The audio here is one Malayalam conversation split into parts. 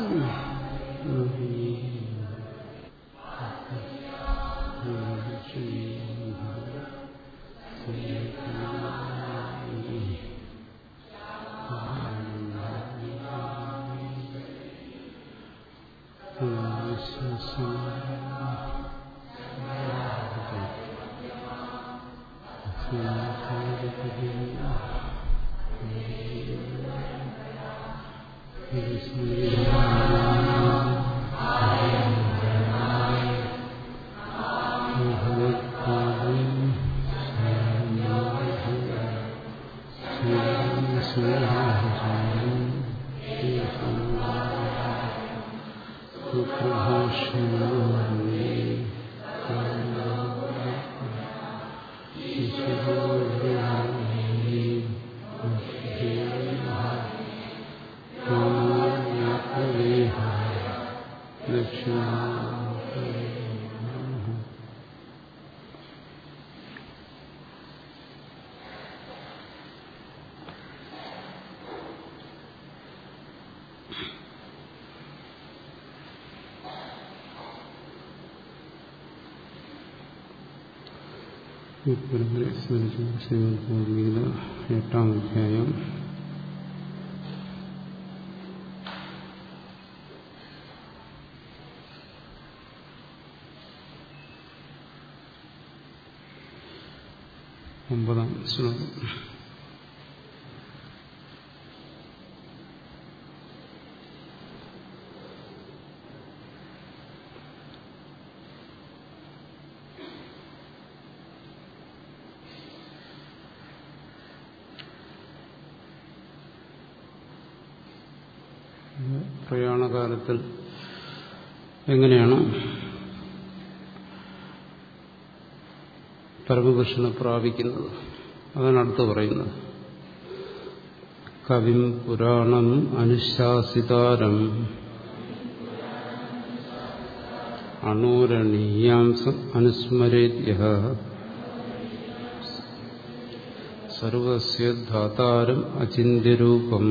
സ്മരിച്ചു ശ്രീമദ്ഭഗവത്ഗീത എട്ടാം അധ്യായം ഒമ്പതാം ശ്ലോകം പ്രയാണകാലത്തിൽ എങ്ങനെയാണ് പരമപുരുഷനെ പ്രാപിക്കുന്നത് അതാണ് അടുത്ത് പറയുന്നത് കവിം പുരാണം അനുശാസിതാരം അണോരണീയാം അനുസ്മരേത്യ സർവസ്യ ധാതാരം അചിന്യരൂപം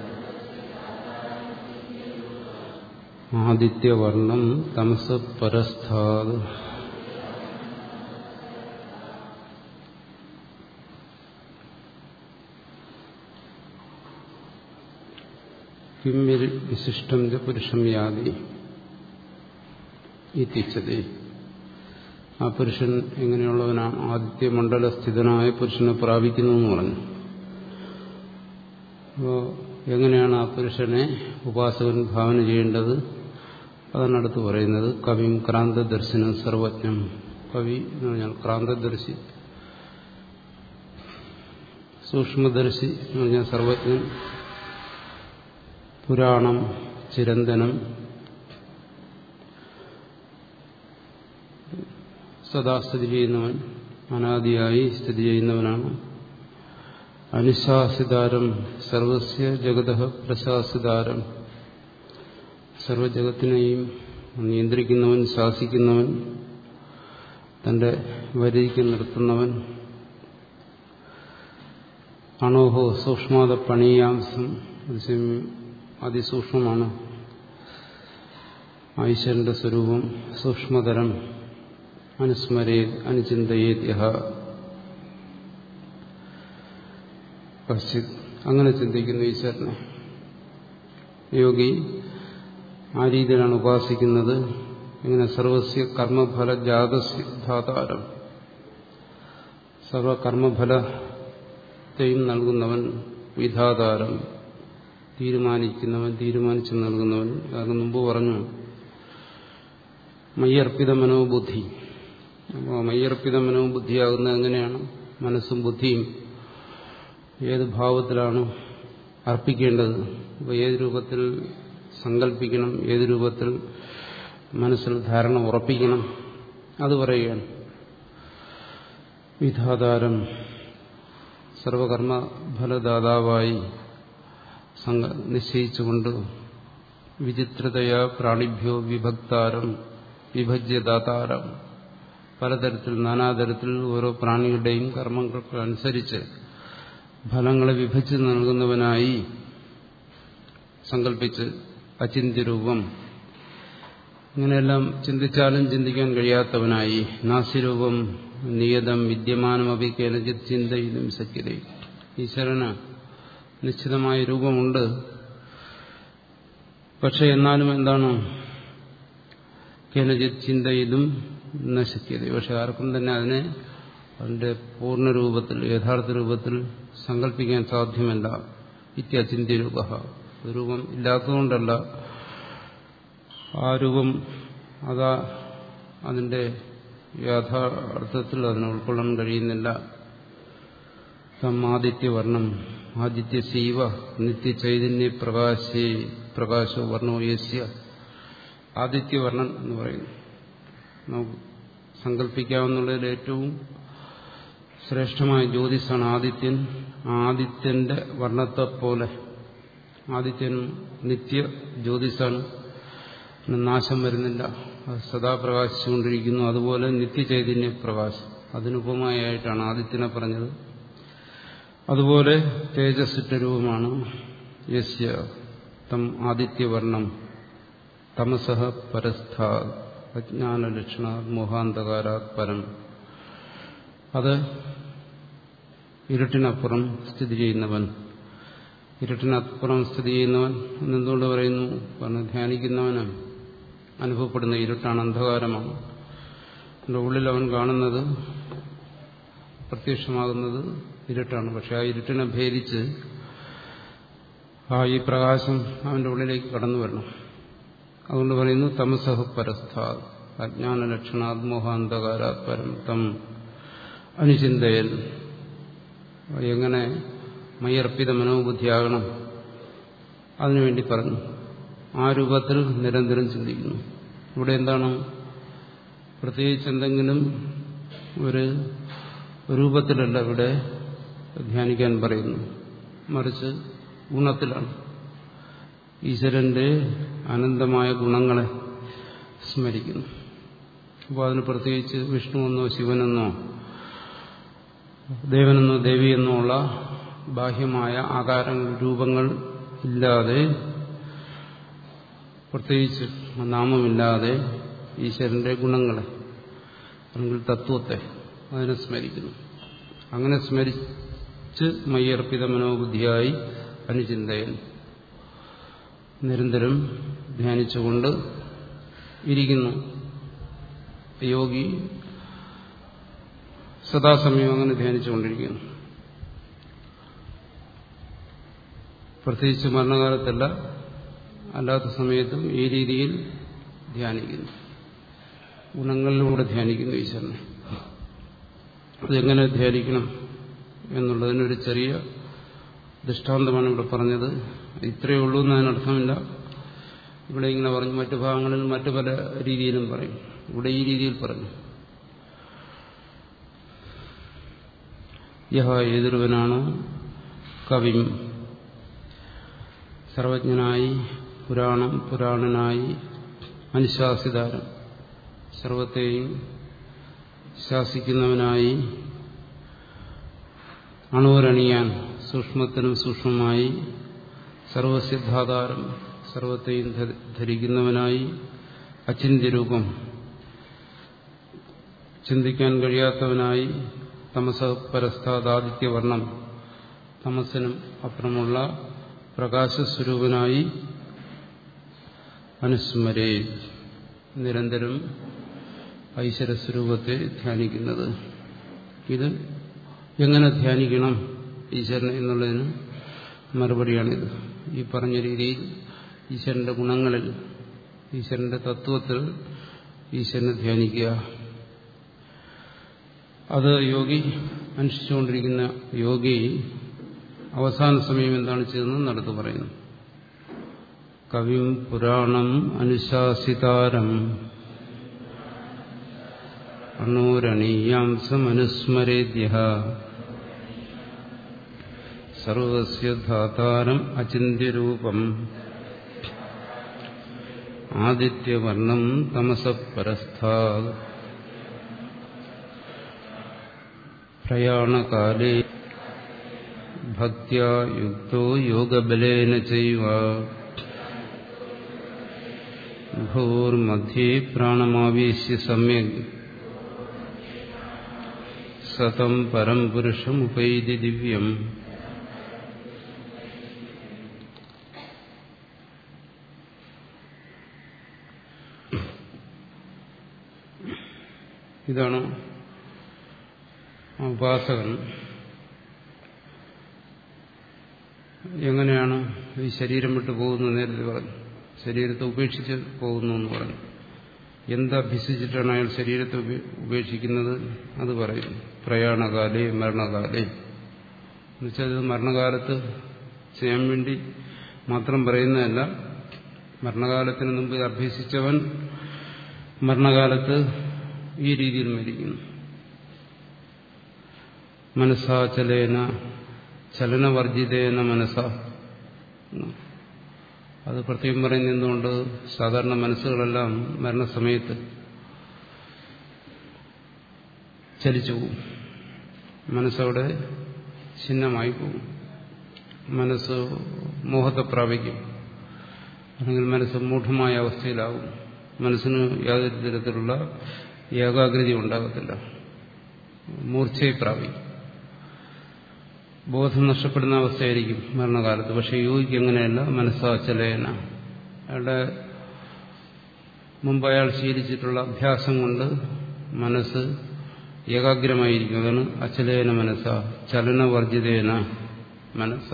ആദിത്യവർണം തമസ പരസ്ഥാത് കിം വിശിഷ്ടം ച പുരുഷം യാതി ഇത്തിച്ചതേ ആ പുരുഷൻ എങ്ങനെയുള്ളവനാണ് ആദിത്യമണ്ഡലസ്ഥിതനായ പുരുഷനെ പ്രാപിക്കുന്നു എന്ന് പറഞ്ഞു അപ്പോൾ എങ്ങനെയാണ് ആ പുരുഷനെ ഉപാസകൻ ഭാവന ചെയ്യേണ്ടത് അതാണ് അടുത്ത് പറയുന്നത് കവിയും ക്രാന്തദർശനം സർവജ്ഞം കവി എന്ന് പറഞ്ഞാൽ ക്രാന്തദർശി സൂക്ഷ്മദർശി എന്ന് പറഞ്ഞാൽ സർവജ്ഞൻ പുരാണം ചിരന്തനം സദാ സ്ഥിതി ചെയ്യുന്നവൻ അനാദിയായി സ്ഥിതി ചെയ്യുന്നവനാണ് അനുശാസിതാരം സർവസ്യ ജഗത പ്രശാസിതാരം സർവജഗത്തിനെയും നിയന്ത്രിക്കുന്നവൻ ശാസിക്കുന്നവൻ തന്റെ വരിക്ക് നിർത്തുന്നവൻ അണോഹോ സൂക്ഷ്മാത പണിയാംസം അതിസൂക്ഷ്മമാണ് ഈശ്വരന്റെ സ്വരൂപം സൂക്ഷ്മതരം അനുസ്മരേ അനുചിന്തയേത്യ അങ്ങനെ ചിന്തിക്കുന്നു ഈശ്വരനെ യോഗി ആ രീതിയിലാണ് ഉപാസിക്കുന്നത് ഇങ്ങനെ സർവസ്യ കർമ്മഫല ജാതധാതാരം സർവകർമ്മഫലത്തെയും നൽകുന്നവൻ വിധാതാരം തീരുമാനിക്കുന്നവൻ തീരുമാനിച്ചു നൽകുന്നവൻ അത് മുമ്പ് പറഞ്ഞു മയ്യർപ്പിത മനോബുദ്ധി അപ്പോൾ മയ്യർപ്പിത മനോബുദ്ധിയാകുന്നത് എങ്ങനെയാണ് മനസ്സും ബുദ്ധിയും ഏത് ഭാവത്തിലാണ് അർപ്പിക്കേണ്ടത് അപ്പോൾ ഏത് രൂപത്തിൽ സങ്കല്പിക്കണം ഏത് രൂപത്തിൽ മനസ്സിൽ ധാരണ ഉറപ്പിക്കണം അത് പറയുകയാണ് വിധാതാരം സർവകർമ്മ ഫലദാതാവായി നിശ്ചയിച്ചുകൊണ്ട് വിചിത്രതയാ പ്രാണിഭ്യോ വിഭക്താരം വിഭജ്യദാതാരം പലതരത്തിൽ നാനാതരത്തിൽ ഓരോ പ്രാണികളുടെയും കർമ്മങ്ങൾക്ക് അനുസരിച്ച് ഫലങ്ങളെ വിഭജിച്ച് നൽകുന്നവനായി സങ്കല്പിച്ച് അചിന്തിരൂപം ഇങ്ങനെയെല്ലാം ചിന്തിച്ചാലും ചിന്തിക്കാൻ കഴിയാത്തവനായി നാസ്യരൂപം നിയതം വിദ്യമാനമപി കേനചിത് ചിന്തയിലും സഖ്യത ഈശ്വരന് നിശ്ചിതമായ രൂപമുണ്ട് പക്ഷെ എന്നാലും എന്താണ് കേനചിത് ചിന്തയിലും നശക്യത പക്ഷെ ആർക്കും തന്നെ അതിനെ അതിന്റെ പൂർണ്ണ രൂപത്തിൽ യഥാർത്ഥ രൂപത്തിൽ സങ്കല്പിക്കാൻ സാധ്യമല്ല ഇത്യചിന്യ രൂപ രൂപം ഇല്ലാത്തതുകൊണ്ടല്ല ആ രൂപം അതാ അതിന്റെ യഥാർത്ഥത്തിൽ അതിനെ ഉൾക്കൊള്ളാൻ കഴിയുന്നില്ല തം ആദിത്യവർണം ആദിത്യ ശൈവ നിത്യചൈതന്യ പ്രകാശേ പ്രകാശോ വർണ്ണോ യസ്യ ആദിത്യവർണ്ണൻ എന്ന് പറയുന്നു നമുക്ക് സങ്കല്പിക്കാവുന്നതിൽ ഏറ്റവും ശ്രേഷ്ഠമായ ജ്യോതിസാണ് ആദിത്യൻ ആദിത്യന്റെ വർണ്ണത്തെ പോലെ ആദിത്യൻ നിത്യ ജ്യോതിസാണ് നാശം വരുന്നില്ല അത് സദാ പ്രകാശിച്ചുകൊണ്ടിരിക്കുന്നു അതുപോലെ നിത്യചൈതന്യ പ്രകാശം അതിനുപമായിട്ടാണ് ആദിത്യനെ പറഞ്ഞത് അതുപോലെ തേജസ്സിറ്റ രൂപമാണ് യസ്യ തം ആദിത്യവർണം തമസഹ പരസ്ഥാ അജ്ഞാനലക്ഷണ മോഹാന്തകാരാത് പരം അത് ഇരുട്ടിനപ്പുറം സ്ഥിതി ചെയ്യുന്നവൻ ഇരുട്ടിനപ്പുറം സ്ഥിതി ചെയ്യുന്നവൻ എന്നെന്തുകൊണ്ട് പറയുന്നു കാരണം ധ്യാനിക്കുന്നവന് അനുഭവപ്പെടുന്ന ഇരുട്ടാണ് അന്ധകാരമാണ് എൻ്റെ ഉള്ളിൽ അവൻ കാണുന്നത് പ്രത്യക്ഷമാകുന്നത് ഇരുട്ടാണ് പക്ഷെ ആ ഇരുട്ടിനെ ഭേദിച്ച് ആ ഈ പ്രകാശം അവന്റെ ഉള്ളിലേക്ക് കടന്നു വരണം അതുകൊണ്ട് പറയുന്നു തമസഹ പരസ്ഥാ അജ്ഞാന ലക്ഷണാത്മോഹാന്തകാരാത് പരം തം അനുചിന്തയൻ എങ്ങനെ മയ്യർപ്പിത മനോബുദ്ധിയാകണം അതിനുവേണ്ടി പറഞ്ഞു ആ രൂപത്തിൽ നിരന്തരം ചിന്തിക്കുന്നു ഇവിടെ എന്താണ് പ്രത്യേകിച്ച് എന്തെങ്കിലും ഒരു രൂപത്തിലല്ല ഇവിടെ ധ്യാനിക്കാൻ പറയുന്നു മറിച്ച് ഗുണത്തിലാണ് ഈശ്വരന്റെ അനന്തമായ ഗുണങ്ങളെ സ്മരിക്കുന്നു അപ്പോൾ അതിന് പ്രത്യേകിച്ച് വിഷ്ണുവെന്നോ ശിവനെന്നോ ദേവനെന്നോ ദേവിയെന്നോ ഉള്ള ബാഹ്യമായ ആകാരങ്ങൾ രൂപങ്ങൾ ഇല്ലാതെ പ്രത്യേകിച്ച് നാമമില്ലാതെ ഈശ്വരന്റെ ഗുണങ്ങളെ അല്ലെങ്കിൽ തത്വത്തെ അതിനെ സ്മരിക്കുന്നു അങ്ങനെ സ്മരിച്ച് മയ്യർപ്പിത മനോബുദ്ധിയായി അനുചിന്തയൻ നിരന്തരം ധ്യാനിച്ചുകൊണ്ട് ഇരിക്കുന്നു യോഗി സദാസമയം അങ്ങനെ ധ്യാനിച്ചുകൊണ്ടിരിക്കുന്നു പ്രത്യേകിച്ച് മരണകാലത്തല്ല അല്ലാത്ത സമയത്തും ഈ രീതിയിൽ ധ്യാനിക്കുന്നു ഗുണങ്ങളിലൂടെ ധ്യാനിക്കുന്നു ഈശ്വരനെ അതെങ്ങനെ ധ്യാനിക്കണം എന്നുള്ളതിനൊരു ചെറിയ ദൃഷ്ടാന്തമാണ് ഇവിടെ പറഞ്ഞത് ഇത്രയേ ഉള്ളൂ എന്നതിനർത്ഥമില്ല ഇവിടെ ഇങ്ങനെ പറഞ്ഞു മറ്റു ഭാഗങ്ങളിൽ മറ്റു പല രീതിയിലും പറയും ഇവിടെ ഈ രീതിയിൽ പറഞ്ഞു യഹ ഏതൊരുവനാണ് കവിം സർവജ്ഞനായി പുരാണം പുരാണനായി അനുശാസിതാരം സർവത്തെയും ശാസിക്കുന്നവനായി അണുവരണിയാൻ സൂക്ഷ്മത്തിനും സൂക്ഷ്മമായി സർവസിദ്ധാധാരം സർവത്തെയും ധരിക്കുന്നവനായി അചിന്യരൂപം ചിന്തിക്കാൻ കഴിയാത്തവനായി തമസ പരസ്ഥാദാദിത്യവർണം തമസിനും അപ്പുറമുള്ള പ്രകാശസ്വരൂപനായി അനുസ്മരേ നിരന്തരം ഐശ്വരസ്വരൂപത്തെ ധ്യാനിക്കുന്നത് ഇത് എങ്ങനെ ധ്യാനിക്കണം ഈശ്വരനെ എന്നുള്ളതിന് മറുപടിയാണിത് ഈ പറഞ്ഞ രീതിയിൽ ഈശ്വരന്റെ ഗുണങ്ങളിൽ ഈശ്വരന്റെ തത്വത്തിൽ ഈശ്വരനെ ധ്യാനിക്കുക അത് യോഗി അനുഷ്ഠിച്ചുകൊണ്ടിരിക്കുന്ന യോഗി അവസാന സമയം എന്താണ് ചെയ്തതെന്ന് നടത്തു പറയുന്നു കവിം പുരാണം അനുശാസിതാരം അണോരണീയാംസമനുസ്മരേദ്യ സർവസ്യ ധാതാരം അചിന്യരൂപം ആദിത്യവർണം തമസപരസ്ഥാ പ്രയാണകാലേ ഭക്തിയാ യുക്തോ യോഗബലേന ചൈവ ഭൂർമധ്യേ പ്രാണമാവേശ്യ സമ്യക് സതം പരം പുരുഷമുപൈതി ദിവ്യം ഇതാണ് ഉപാസകൻ എങ്ങനെയാണ് ഈ ശരീരം വിട്ടു പോകുന്നത് നേരത്തെ പറഞ്ഞു ശരീരത്തെ ഉപേക്ഷിച്ച് പോകുന്നു എന്ന് പറഞ്ഞു എന്തഭ്യസിച്ചിട്ടാണ് അയാൾ ശരീരത്തെ ഉപേക്ഷിക്കുന്നത് അത് പറയും പ്രയാണകാലേ മരണകാലേ എന്നുവെച്ചാൽ ഇത് മരണകാലത്ത് ചെയ്യാൻ വേണ്ടി മാത്രം പറയുന്നതല്ല മരണകാലത്തിന് മുമ്പ് അഭ്യസിച്ചവൻ മരണകാലത്ത് ഈ രീതിയിൽ മരിക്കുന്നു മനസ്സാചലേന ചലനവർജിതേന മനസ്സ അത് പ്രത്യേകം പറയുന്ന എന്തുകൊണ്ട് സാധാരണ മനസ്സുകളെല്ലാം മരണസമയത്ത് ചലിച്ചു പോകും മനസ്സവിടെ ഛിന്നമായി പോകും മനസ്സ് മോഹത്തെ പ്രാപിക്കും അല്ലെങ്കിൽ മനസ്സ് മൂഢമായ അവസ്ഥയിലാവും മനസ്സിന് യാതൊരു തരത്തിലുള്ള ഏകാഗ്രത ഉണ്ടാകത്തില്ല മൂർച്ചയെ പ്രാപിക്കും ബോധം നഷ്ടപ്പെടുന്ന അവസ്ഥയായിരിക്കും മരണകാലത്ത് പക്ഷെ യോഗിക്ക് എങ്ങനെയല്ല മനസ്സാചലേന അയാളുടെ മുമ്പ് അയാൾ ശീലിച്ചിട്ടുള്ള അഭ്യാസം കൊണ്ട് മനസ്സ് ഏകാഗ്രമായിരിക്കും അതാണ് അചലേന മനസ്സ ചലനവർജിതേന മനസ്സ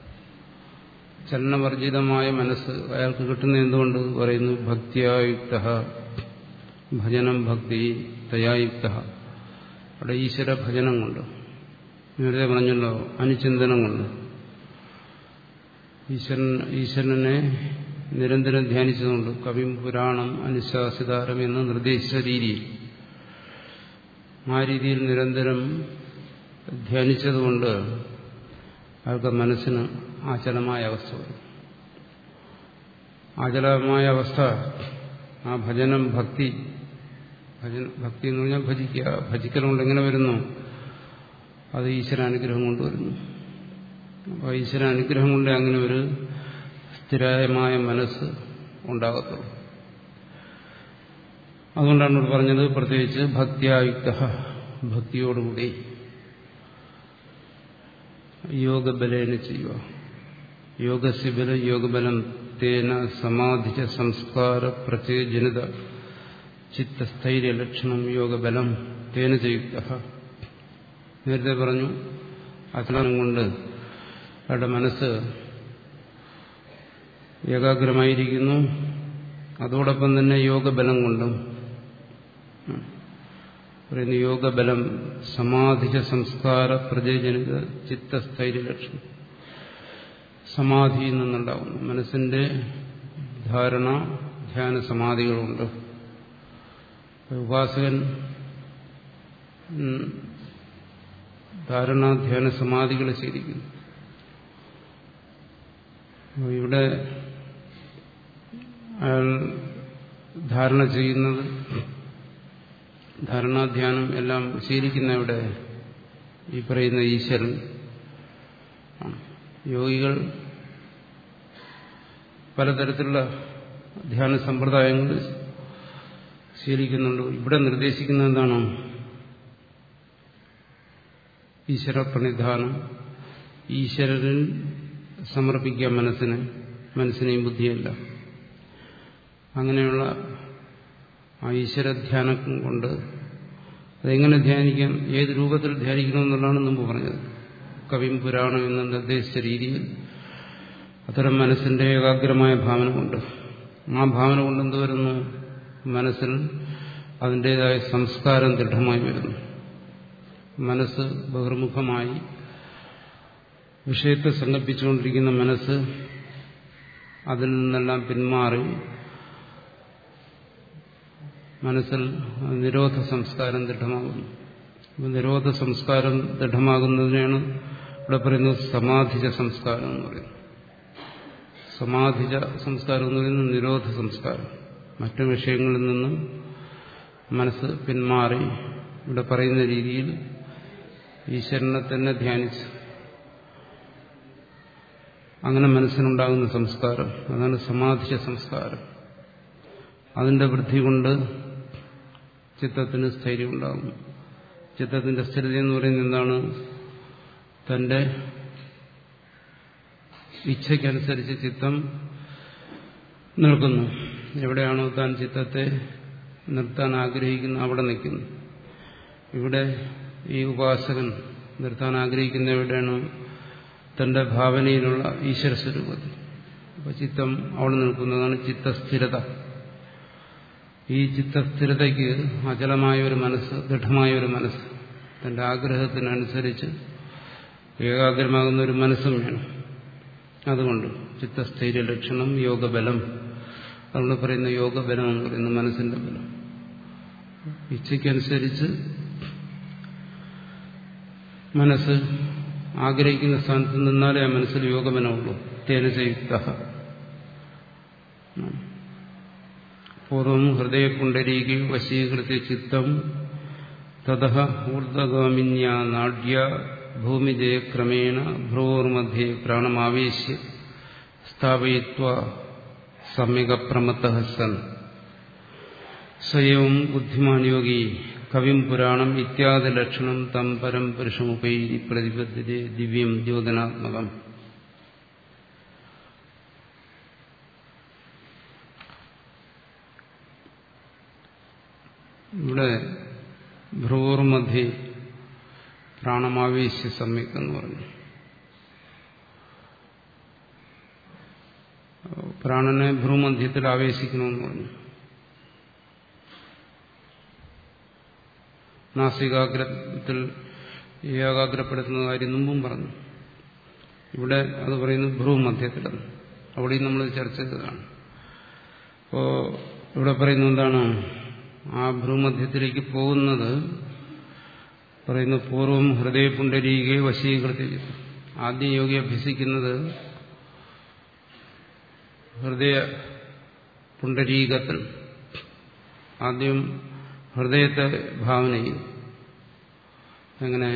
ചലനവർജിതമായ മനസ്സ് അയാൾക്ക് കിട്ടുന്ന എന്തുകൊണ്ട് പറയുന്നു ഭക്തിയായുക്ത ഭജനം ഭക്തി തയായുക്ത അവിടെ ഈശ്വര ഭജനം കൊണ്ട് നേരത്തെ പറഞ്ഞല്ലോ അനുചിന്തനം കൊണ്ട് ഈശ്വരൻ ഈശ്വരനെ നിരന്തരം ധ്യാനിച്ചതുകൊണ്ട് കവിം പുരാണം അനുശാസിതാരം എന്ന് നിർദ്ദേശിച്ച രീതിയിൽ ആ രീതിയിൽ നിരന്തരം ധ്യാനിച്ചതുകൊണ്ട് അയാൾക്ക് മനസ്സിന് ആചലമായ അവസ്ഥ വരും ആചലമായ അവസ്ഥ ആ ഭജനം ഭക്തി ഭജന ഭക്തി എന്ന് പറഞ്ഞാൽ ഭജിക്കുക ഭജിക്കലുകൊണ്ട് എങ്ങനെ വരുന്നു അത് ഈശ്വരാനുഗ്രഹം കൊണ്ട് വരുന്നു അപ്പോൾ ഈശ്വരാനുഗ്രഹം കൊണ്ട് അങ്ങനെ ഒരു സ്ഥിരമായ മനസ്സ് ഉണ്ടാകത്തുള്ളൂ അതുകൊണ്ടാണ് ഇവിടെ പറഞ്ഞത് പ്രത്യേകിച്ച് ഭക്തിയായുക്ത ഭക്തിയോടുകൂടി യോഗബലേന ചെയ്യുക യോഗസ്യബലം യോഗബലം തേന സമാധിച്ച സംസ്കാര പ്രത്യജനിത ചിത്തസ്ഥൈര്യ ലക്ഷണം യോഗബലം തേന ചെയ്യുക്ത നേരത്തെ പറഞ്ഞു അച്ഛനം കൊണ്ട് അയാളുടെ മനസ്സ് ഏകാഗ്രമായിരിക്കുന്നു അതോടൊപ്പം തന്നെ യോഗബലം കൊണ്ടും പറയുന്ന യോഗബലം സമാധിച്ച സംസ്കാര പ്രജയജനിത ചിത്തസ്ഥൈര്യ ലക്ഷണം സമാധിയിൽ നിന്നുണ്ടാവുന്നു മനസ്സിന്റെ ധാരണ ധ്യാന സമാധികളുണ്ട് ഉപാസകൻ ധാരണ ധ്യാന സമാധികൾ ശീലിക്കുന്നു ഇവിടെ അയാൾ ധാരണ ചെയ്യുന്നത് ധാരണാധ്യാനം എല്ലാം ശീലിക്കുന്ന ഇവിടെ ഈ പറയുന്ന ഈശ്വരൻ യോഗികൾ പലതരത്തിലുള്ള ധ്യാന സമ്പ്രദായങ്ങൾ ശീലിക്കുന്നുണ്ട് ഇവിടെ നിർദ്ദേശിക്കുന്നത് എന്താണ് ഈശ്വര പ്രണിധാനം ഈശ്വരനിൽ സമർപ്പിക്കുക മനസ്സിനെ മനസ്സിനെയും ബുദ്ധിയല്ല അങ്ങനെയുള്ള ആ ഈശ്വരധ്യാനം കൊണ്ട് അതെങ്ങനെ ധ്യാനിക്കാം ഏത് രൂപത്തിൽ ധ്യാനിക്കണമെന്നുള്ളതാണ് മുമ്പ് പറഞ്ഞത് കവിം പുരാണം എന്ന് നിർദ്ദേശിച്ച രീതിയിൽ അത്തരം മനസ്സിന്റെ ഏകാഗ്രമായ ഭാവന കൊണ്ട് ആ ഭാവന കൊണ്ട് എന്ത് വരുന്നു മനസ്സിൽ അതിൻ്റെതായ സംസ്കാരം ദൃഢമായി വരുന്നു മനസ്സ് ബഹിർമുഖമായി വിഷയത്തെ സങ്കല്പിച്ചുകൊണ്ടിരിക്കുന്ന മനസ്സ് അതിൽ നിന്നെല്ലാം പിന്മാറി മനസ്സിൽ നിരോധ സംസ്കാരം ദൃഢമാകുന്നു അപ്പോൾ നിരോധ സംസ്കാരം ദൃഢമാകുന്നതിനാണ് ഇവിടെ പറയുന്നത് സമാധിജ സംസ്കാരം എന്ന് പറയുന്നത് സമാധിജ സംസ്കാരം എന്ന് പറയുന്നത് നിരോധ സംസ്കാരം മറ്റു വിഷയങ്ങളിൽ നിന്നും മനസ്സ് പിന്മാറി ഇവിടെ പറയുന്ന രീതിയിൽ ഈശ്വരനെ തന്നെ ധ്യാനിച്ച് അങ്ങനെ മനസ്സിനുണ്ടാകുന്ന സംസ്കാരം അതാണ് സമാധിച്ച സംസ്കാരം അതിന്റെ വൃദ്ധി കൊണ്ട് ചിത്തത്തിന് സ്ഥൈര്യം ഉണ്ടാകും ചിത്തത്തിന്റെ സ്ഥിരത എന്ന് പറയുന്നത് എന്താണ് തന്റെ ഇച്ഛയ്ക്കനുസരിച്ച് ചിത്തം നിൽക്കുന്നു എവിടെയാണോ താൻ ചിത്തത്തെ നിർത്താൻ ആഗ്രഹിക്കുന്ന അവിടെ നിൽക്കുന്നു ഇവിടെ ഈ ഉപാസകൻ നിർത്താൻ ആഗ്രഹിക്കുന്ന എവിടെയാണ് തന്റെ ഭാവനയിലുള്ള ഈശ്വര സ്വരൂപത്തിൽ അപ്പൊ ചിത്തം അവിടെ നിൽക്കുന്നതാണ് ചിത്തസ്ഥിരത ഈ ചിത്തസ്ഥിരതയ്ക്ക് അചലമായ ഒരു മനസ്സ് ദൃഢമായ ഒരു മനസ്സ് തന്റെ ആഗ്രഹത്തിനനുസരിച്ച് ഏകാഗ്രമാകുന്ന ഒരു മനസ്സും വേണം അതുകൊണ്ട് ചിത്തസ്ഥൈര്യ ലക്ഷണം യോഗബലം അതുകൊണ്ട് പറയുന്ന യോഗബലം എന്ന് പറയുന്ന മനസ്സിന്റെ ബലം ഇച്ഛയ്ക്കനുസരിച്ച് മനസ്സ് ആഗ്രഹിക്കുന്ന സ്ഥാനത്ത് നിന്നാലേ ആ മനസ്സിൽ യോഗബലമുള്ളൂ തേനചയുക്ത പൂർവം ഹൃദയപുണ്ടരീകി വശീകൃത്യ ചിത്തം തത ഊർധഗാമിന്യ നാഡ്യ ഭൂമിജയക്രമേണ ഭ്രുവോർമധ്യേ പ്രാണമാവേശ്യ സ്ഥാപയിത്വ സമ്യകപ്രമത്ത സൻ സ്വയവും ബുദ്ധിമാൻ യോഗി കവിം പുരാണം ഇത്യാദി ലക്ഷണം തം പരം പുരുഷമുപൈരി പ്രതിബദ്ധരെ ദിവ്യം ദ്യോതനാത്മകം ഇവിടെ ഭ്രുവോർമധ്യേ പ്രാണമാവേശ്യ സമ്യക് എന്ന് പറഞ്ഞു പ്രാണനെ ഭ്രൂമധ്യത്തിൽ ആവേശിക്കണമെന്ന് പറഞ്ഞു നാസികാഗ്രത്തിൽ ഏകാഗ്രപ്പെടുത്തുന്ന കാര്യം മുമ്പും പറഞ്ഞു ഇവിടെ അത് പറയുന്നത് ഭ്രൂമധ്യത്തിലാണ് അവിടെയും നമ്മൾ ചർച്ച ചെയ്തതാണ് അപ്പോ ഇവിടെ പറയുന്നത് എന്താണ് ആ ഭ്രൂമധ്യത്തിലേക്ക് പോകുന്നത് പറയുന്നു പൂർവം ഹൃദയപുണ്ടരീകെ വശീകൃതി ആദ്യം യോഗി അഭ്യസിക്കുന്നത് ഹൃദയ പുണ്ടരീകത്തിൽ ആദ്യം ഹൃദയത്തെ ഭാവന ചെയ്യും എങ്ങനെ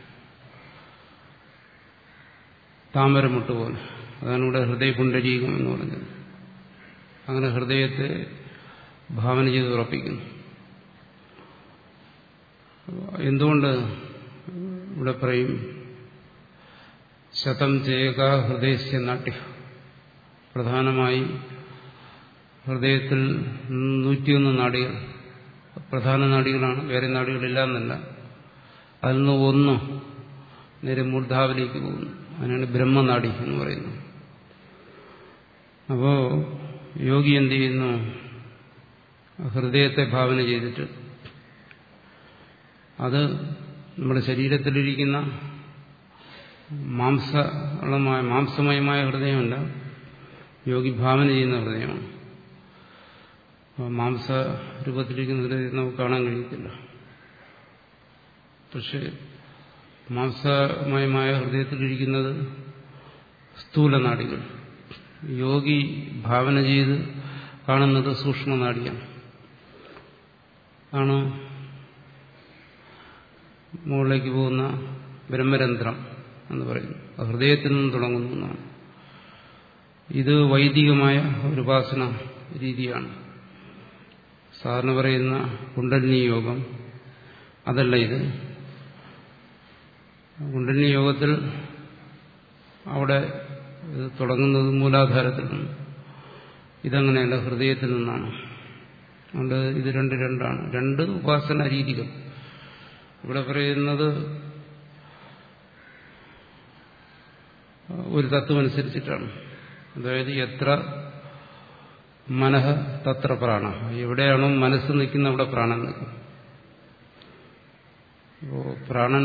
താമരമുട്ട് പോലെ അതാണ് ഇവിടെ ഹൃദയപുണ്ടരീകം എന്ന് പറഞ്ഞത് അങ്ങനെ ഹൃദയത്തെ ഭാവന ചെയ്ത് ഉറപ്പിക്കുന്നു എന്തുകൊണ്ട് ഇവിടെ പറയും ശതം ചെയ്യുക ഹൃദയസ്യ നാട്യ പ്രധാനമായി ഹൃദയത്തിൽ നൂറ്റിയൊന്ന് നാടികൾ പ്രധാന നാടികളാണ് വേറെ നാടികളില്ല എന്നല്ല അതിൽ നിന്ന് ഒന്ന് നേരെ മൂർധാവിലേക്ക് പോകുന്നു അതിനാണ് ബ്രഹ്മനാടി എന്ന് പറയുന്നത് അപ്പോ യോഗി എന്ത് ചെയ്യുന്നു ഹൃദയത്തെ ഭാവന ചെയ്തിട്ട് അത് നമ്മുടെ ശരീരത്തിലിരിക്കുന്ന മാംസളമായ മാംസമയമായ ഹൃദയമല്ല യോഗി ഭാവന ചെയ്യുന്ന ഹൃദയമാണ് മാംസ രൂപത്തിലിരിക്കുന്ന ഹൃദയം നമുക്ക് കാണാൻ കഴിയത്തില്ല പക്ഷെ മാംസമയമായ ഹൃദയത്തിലിരിക്കുന്നത് സ്ഥൂലനാടികൾ യോഗി ഭാവന ചെയ്ത് കാണുന്നത് സൂക്ഷ്മനാടിയാണ് ആണ് മുകളിലേക്ക് പോകുന്ന ബ്രഹ്മരന്ധ്രം എന്ന് പറയുന്നു ഹൃദയത്തിൽ നിന്നും തുടങ്ങുന്നു എന്നാണ് ഇത് വൈദികമായ ഒരു ഉപാസന രീതിയാണ് സാധാരണ പറയുന്ന കുണ്ടലിനി യോഗം അതല്ല ഇത് കുണ്ടലിനി യോഗത്തിൽ അവിടെ ഇത് തുടങ്ങുന്നത് മൂലാധാരത്തിൽ നിന്ന് ഇതങ്ങനെയല്ല ഹൃദയത്തിൽ നിന്നാണ് അതുകൊണ്ട് ഇത് രണ്ട് രണ്ടാണ് രണ്ട് ഉപാസന രീതികൾ ഇവിടെ പറയുന്നത് ഒരു തത്വമനുസരിച്ചിട്ടാണ് അതായത് എത്ര മനഃ തത്ര പ്രാണ എവിടെയാണോ മനസ്സ് നിൽക്കുന്ന അവിടെ പ്രാണൻ നിൽക്കും അപ്പോ പ്രാണൻ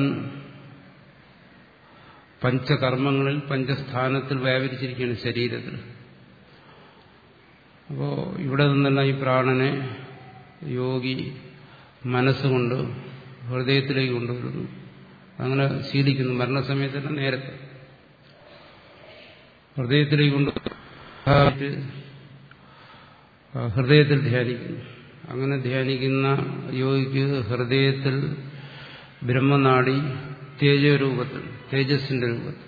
പഞ്ചകർമ്മങ്ങളിൽ പഞ്ചസ്ഥാനത്തിൽ വ്യാപരിച്ചിരിക്കുകയാണ് ശരീരത്തിൽ അപ്പോ ഇവിടെ നിന്നെല്ലാം ഈ പ്രാണനെ യോഗി മനസ്സുകൊണ്ട് ഹൃദയത്തിലേക്ക് കൊണ്ടുവരുന്നു അങ്ങനെ ശീലിക്കുന്നു മരണസമയത്ത് തന്നെ നേരത്തെ ഹൃദയത്തിലേക്ക് കൊണ്ട് ഹൃദയത്തിൽ ധ്യാനിക്കുന്നു അങ്ങനെ ധ്യാനിക്കുന്ന യോഗിക്ക് ഹൃദയത്തിൽ ബ്രഹ്മനാടി തേജരൂപത്തിൽ തേജസ്സിന്റെ രൂപത്തിൽ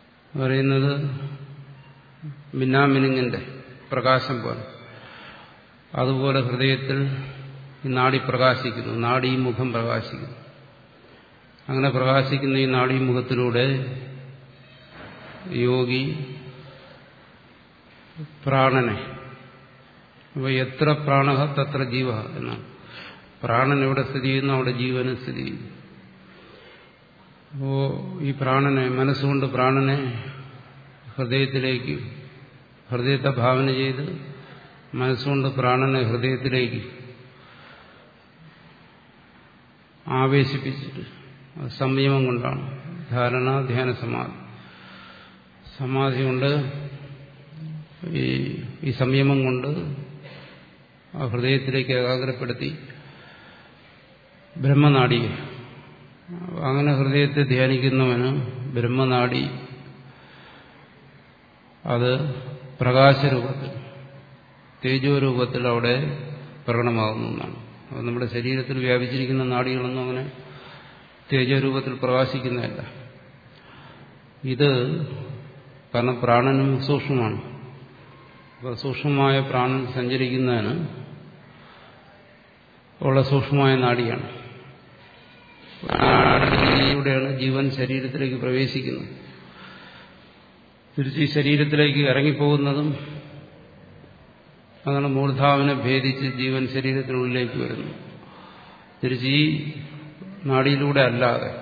പറയുന്നത് മിന്നാമിനുങ്ങിന്റെ പ്രകാശം പോലെ അതുപോലെ ഹൃദയത്തിൽ ഈ നാടി പ്രകാശിക്കുന്നു നാഡീമുഖം പ്രകാശിക്കുന്നു അങ്ങനെ പ്രകാശിക്കുന്ന ഈ നാഡീമുഖത്തിലൂടെ യോഗി പ്രാണനെ അപ്പോൾ എത്ര പ്രാണ തത്ര ജീവ എന്നാണ് പ്രാണൻ എവിടെ സ്ഥിതി ചെയ്യുന്നു അവിടെ ജീവന് സ്ഥിതി ചെയ്യുന്നു അപ്പോ ഈ പ്രാണനെ മനസ്സുകൊണ്ട് പ്രാണനെ ഹൃദയത്തിലേക്ക് ഹൃദയത്തെ ഭാവന ചെയ്ത് മനസ്സുകൊണ്ട് പ്രാണനെ ഹൃദയത്തിലേക്ക് ആവേശിപ്പിച്ചിട്ട് അത് സംയമം കൊണ്ടാണ് ധാരണ ധ്യാന സമാധി സമാധി കൊണ്ട് ഈ ഈ സംയമം കൊണ്ട് ആ ഹൃദയത്തിലേക്ക് ഏകാഗ്രപ്പെടുത്തി ബ്രഹ്മനാടി അങ്ങനെ ഹൃദയത്തെ ധ്യാനിക്കുന്നവന് ബ്രഹ്മനാടി അത് പ്രകാശരൂപത്തിൽ തേജോരൂപത്തിൽ അവിടെ പ്രകടമാകുന്നു എന്നാണ് അത് നമ്മുടെ ശരീരത്തിൽ വ്യാപിച്ചിരിക്കുന്ന നാടികളൊന്നും അങ്ങനെ തേജോരൂപത്തിൽ പ്രകാശിക്കുന്നതല്ല ഇത് കാരണം പ്രാണനും സൂക്ഷ്മമാണ് അപ്പോൾ സൂക്ഷ്മമായ പ്രാണൻ സഞ്ചരിക്കുന്നതിന് ഉള്ള സൂക്ഷ്മമായ നാടിയാണ് നാടിയിലൂടെയാണ് ജീവൻ ശരീരത്തിലേക്ക് പ്രവേശിക്കുന്നത് തിരിച്ച് ഈ ശരീരത്തിലേക്ക് ഇറങ്ങിപ്പോകുന്നതും അതാണ് മൂർധാവിനെ ഭേദിച്ച് ജീവൻ ശരീരത്തിനുള്ളിലേക്ക് വരുന്നു തിരിച്ച് ഈ നാടിയിലൂടെ അല്ലാതെ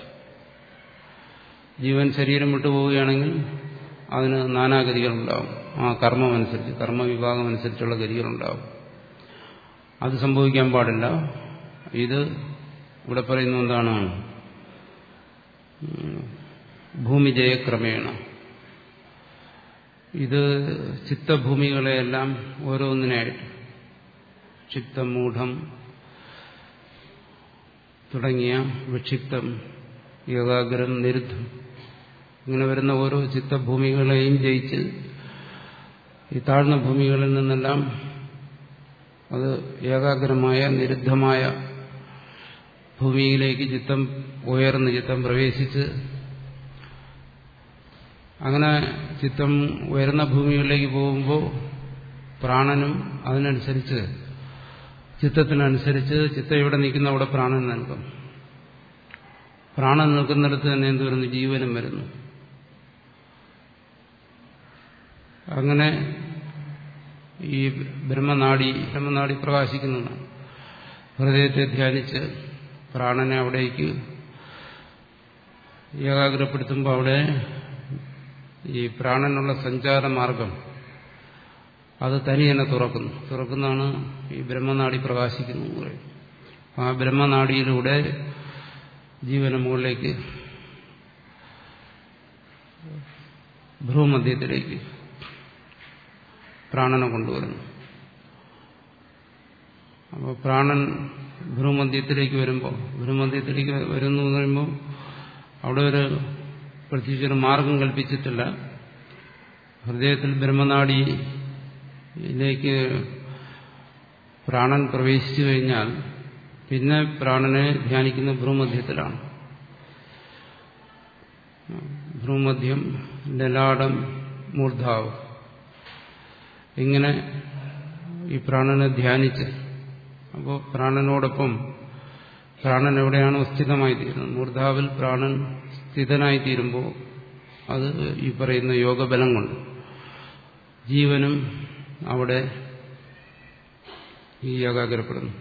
ജീവൻ ശരീരം വിട്ടുപോവുകയാണെങ്കിൽ അതിന് നാനാഗതികളുണ്ടാവും ആ കർമ്മമനുസരിച്ച് കർമ്മവിഭാഗം അനുസരിച്ചുള്ള ഗതികളുണ്ടാവും അത് സംഭവിക്കാൻ പാടില്ല ഇത് ഇവിടെ പറയുന്ന എന്താണ് ഭൂമിജയക്രമേണ ഇത് ചിത്തഭൂമികളെയെല്ലാം ഓരോന്നിനായിട്ട് ക്ഷിപ്തം മൂഢം തുടങ്ങിയ വിക്ഷിപ്തം ഏകാഗ്രം നിരുദ്ധം ഇങ്ങനെ വരുന്ന ഓരോ ചിത്തഭൂമികളെയും ജയിച്ച് ഈ താഴ്ന്ന ഭൂമികളിൽ നിന്നെല്ലാം അത് ഏകാഗ്രമായ നിരുദ്ധമായ ഭൂമിയിലേക്ക് ചിത്തം ഉയർന്ന് ചിത്തം പ്രവേശിച്ച് അങ്ങനെ ചിത്തം ഉയർന്ന ഭൂമികളിലേക്ക് പോകുമ്പോൾ പ്രാണനും അതിനനുസരിച്ച് ചിത്തത്തിനനുസരിച്ച് ചിത്തം എവിടെ നിൽക്കുന്ന അവിടെ പ്രാണൻ നിൽക്കും പ്രാണൻ നിൽക്കുന്നിടത്ത് തന്നെ എന്ത് വരുന്നു ജീവനും വരുന്നു അങ്ങനെ ഈ ബ്രഹ്മനാടി ബ്രഹ്മനാടി പ്രകാശിക്കുന്നതാണ് ഹൃദയത്തെ ധ്യാനിച്ച് പ്രാണനെ അവിടേക്ക് ഏകാഗ്രപ്പെടുത്തുമ്പോൾ അവിടെ ഈ പ്രാണനുള്ള സഞ്ചാരമാർഗം അത് തനി തന്നെ തുറക്കുന്നു തുറക്കുന്നതാണ് ഈ ബ്രഹ്മനാടി പ്രകാശിക്കുന്നു എന്ന് പറയും ആ ബ്രഹ്മനാടിയിലൂടെ ജീവന മുകളിലേക്ക് ഭ്രൂമധ്യത്തിലേക്ക് പ്രാണനെ കൊണ്ടുവരുന്നു അപ്പോൾ പ്രാണൻ ഭ്രൂമധ്യത്തിലേക്ക് വരുമ്പോൾ ഭ്രൂമധ്യത്തിലേക്ക് വരുന്നു എന്ന് പറയുമ്പോൾ അവിടെ ഒരു പ്രത്യേകിച്ചൊരു മാർഗം കൽപ്പിച്ചിട്ടില്ല ഹൃദയത്തിൽ ബ്രഹ്മനാടിയിലേക്ക് പ്രാണൻ പ്രവേശിച്ചു കഴിഞ്ഞാൽ പിന്നെ പ്രാണനെ ധ്യാനിക്കുന്ന ഭ്രൂമധ്യത്തിലാണ് ഭ്രൂമധ്യം ലലാടം മൂർധാവ് ഇങ്ങനെ ഈ പ്രാണനെ ധ്യാനിച്ച് അപ്പോൾ പ്രാണനോടൊപ്പം പ്രാണൻ എവിടെയാണോ സ്ഥിതമായി തീരുന്നത് മൂർധാവിൽ പ്രാണൻ സ്ഥിതനായി തീരുമ്പോൾ അത് ഈ പറയുന്ന യോഗബലം കൊണ്ട് ജീവനും അവിടെ ഈ ഏകാഗ്രപ്പെടുന്നു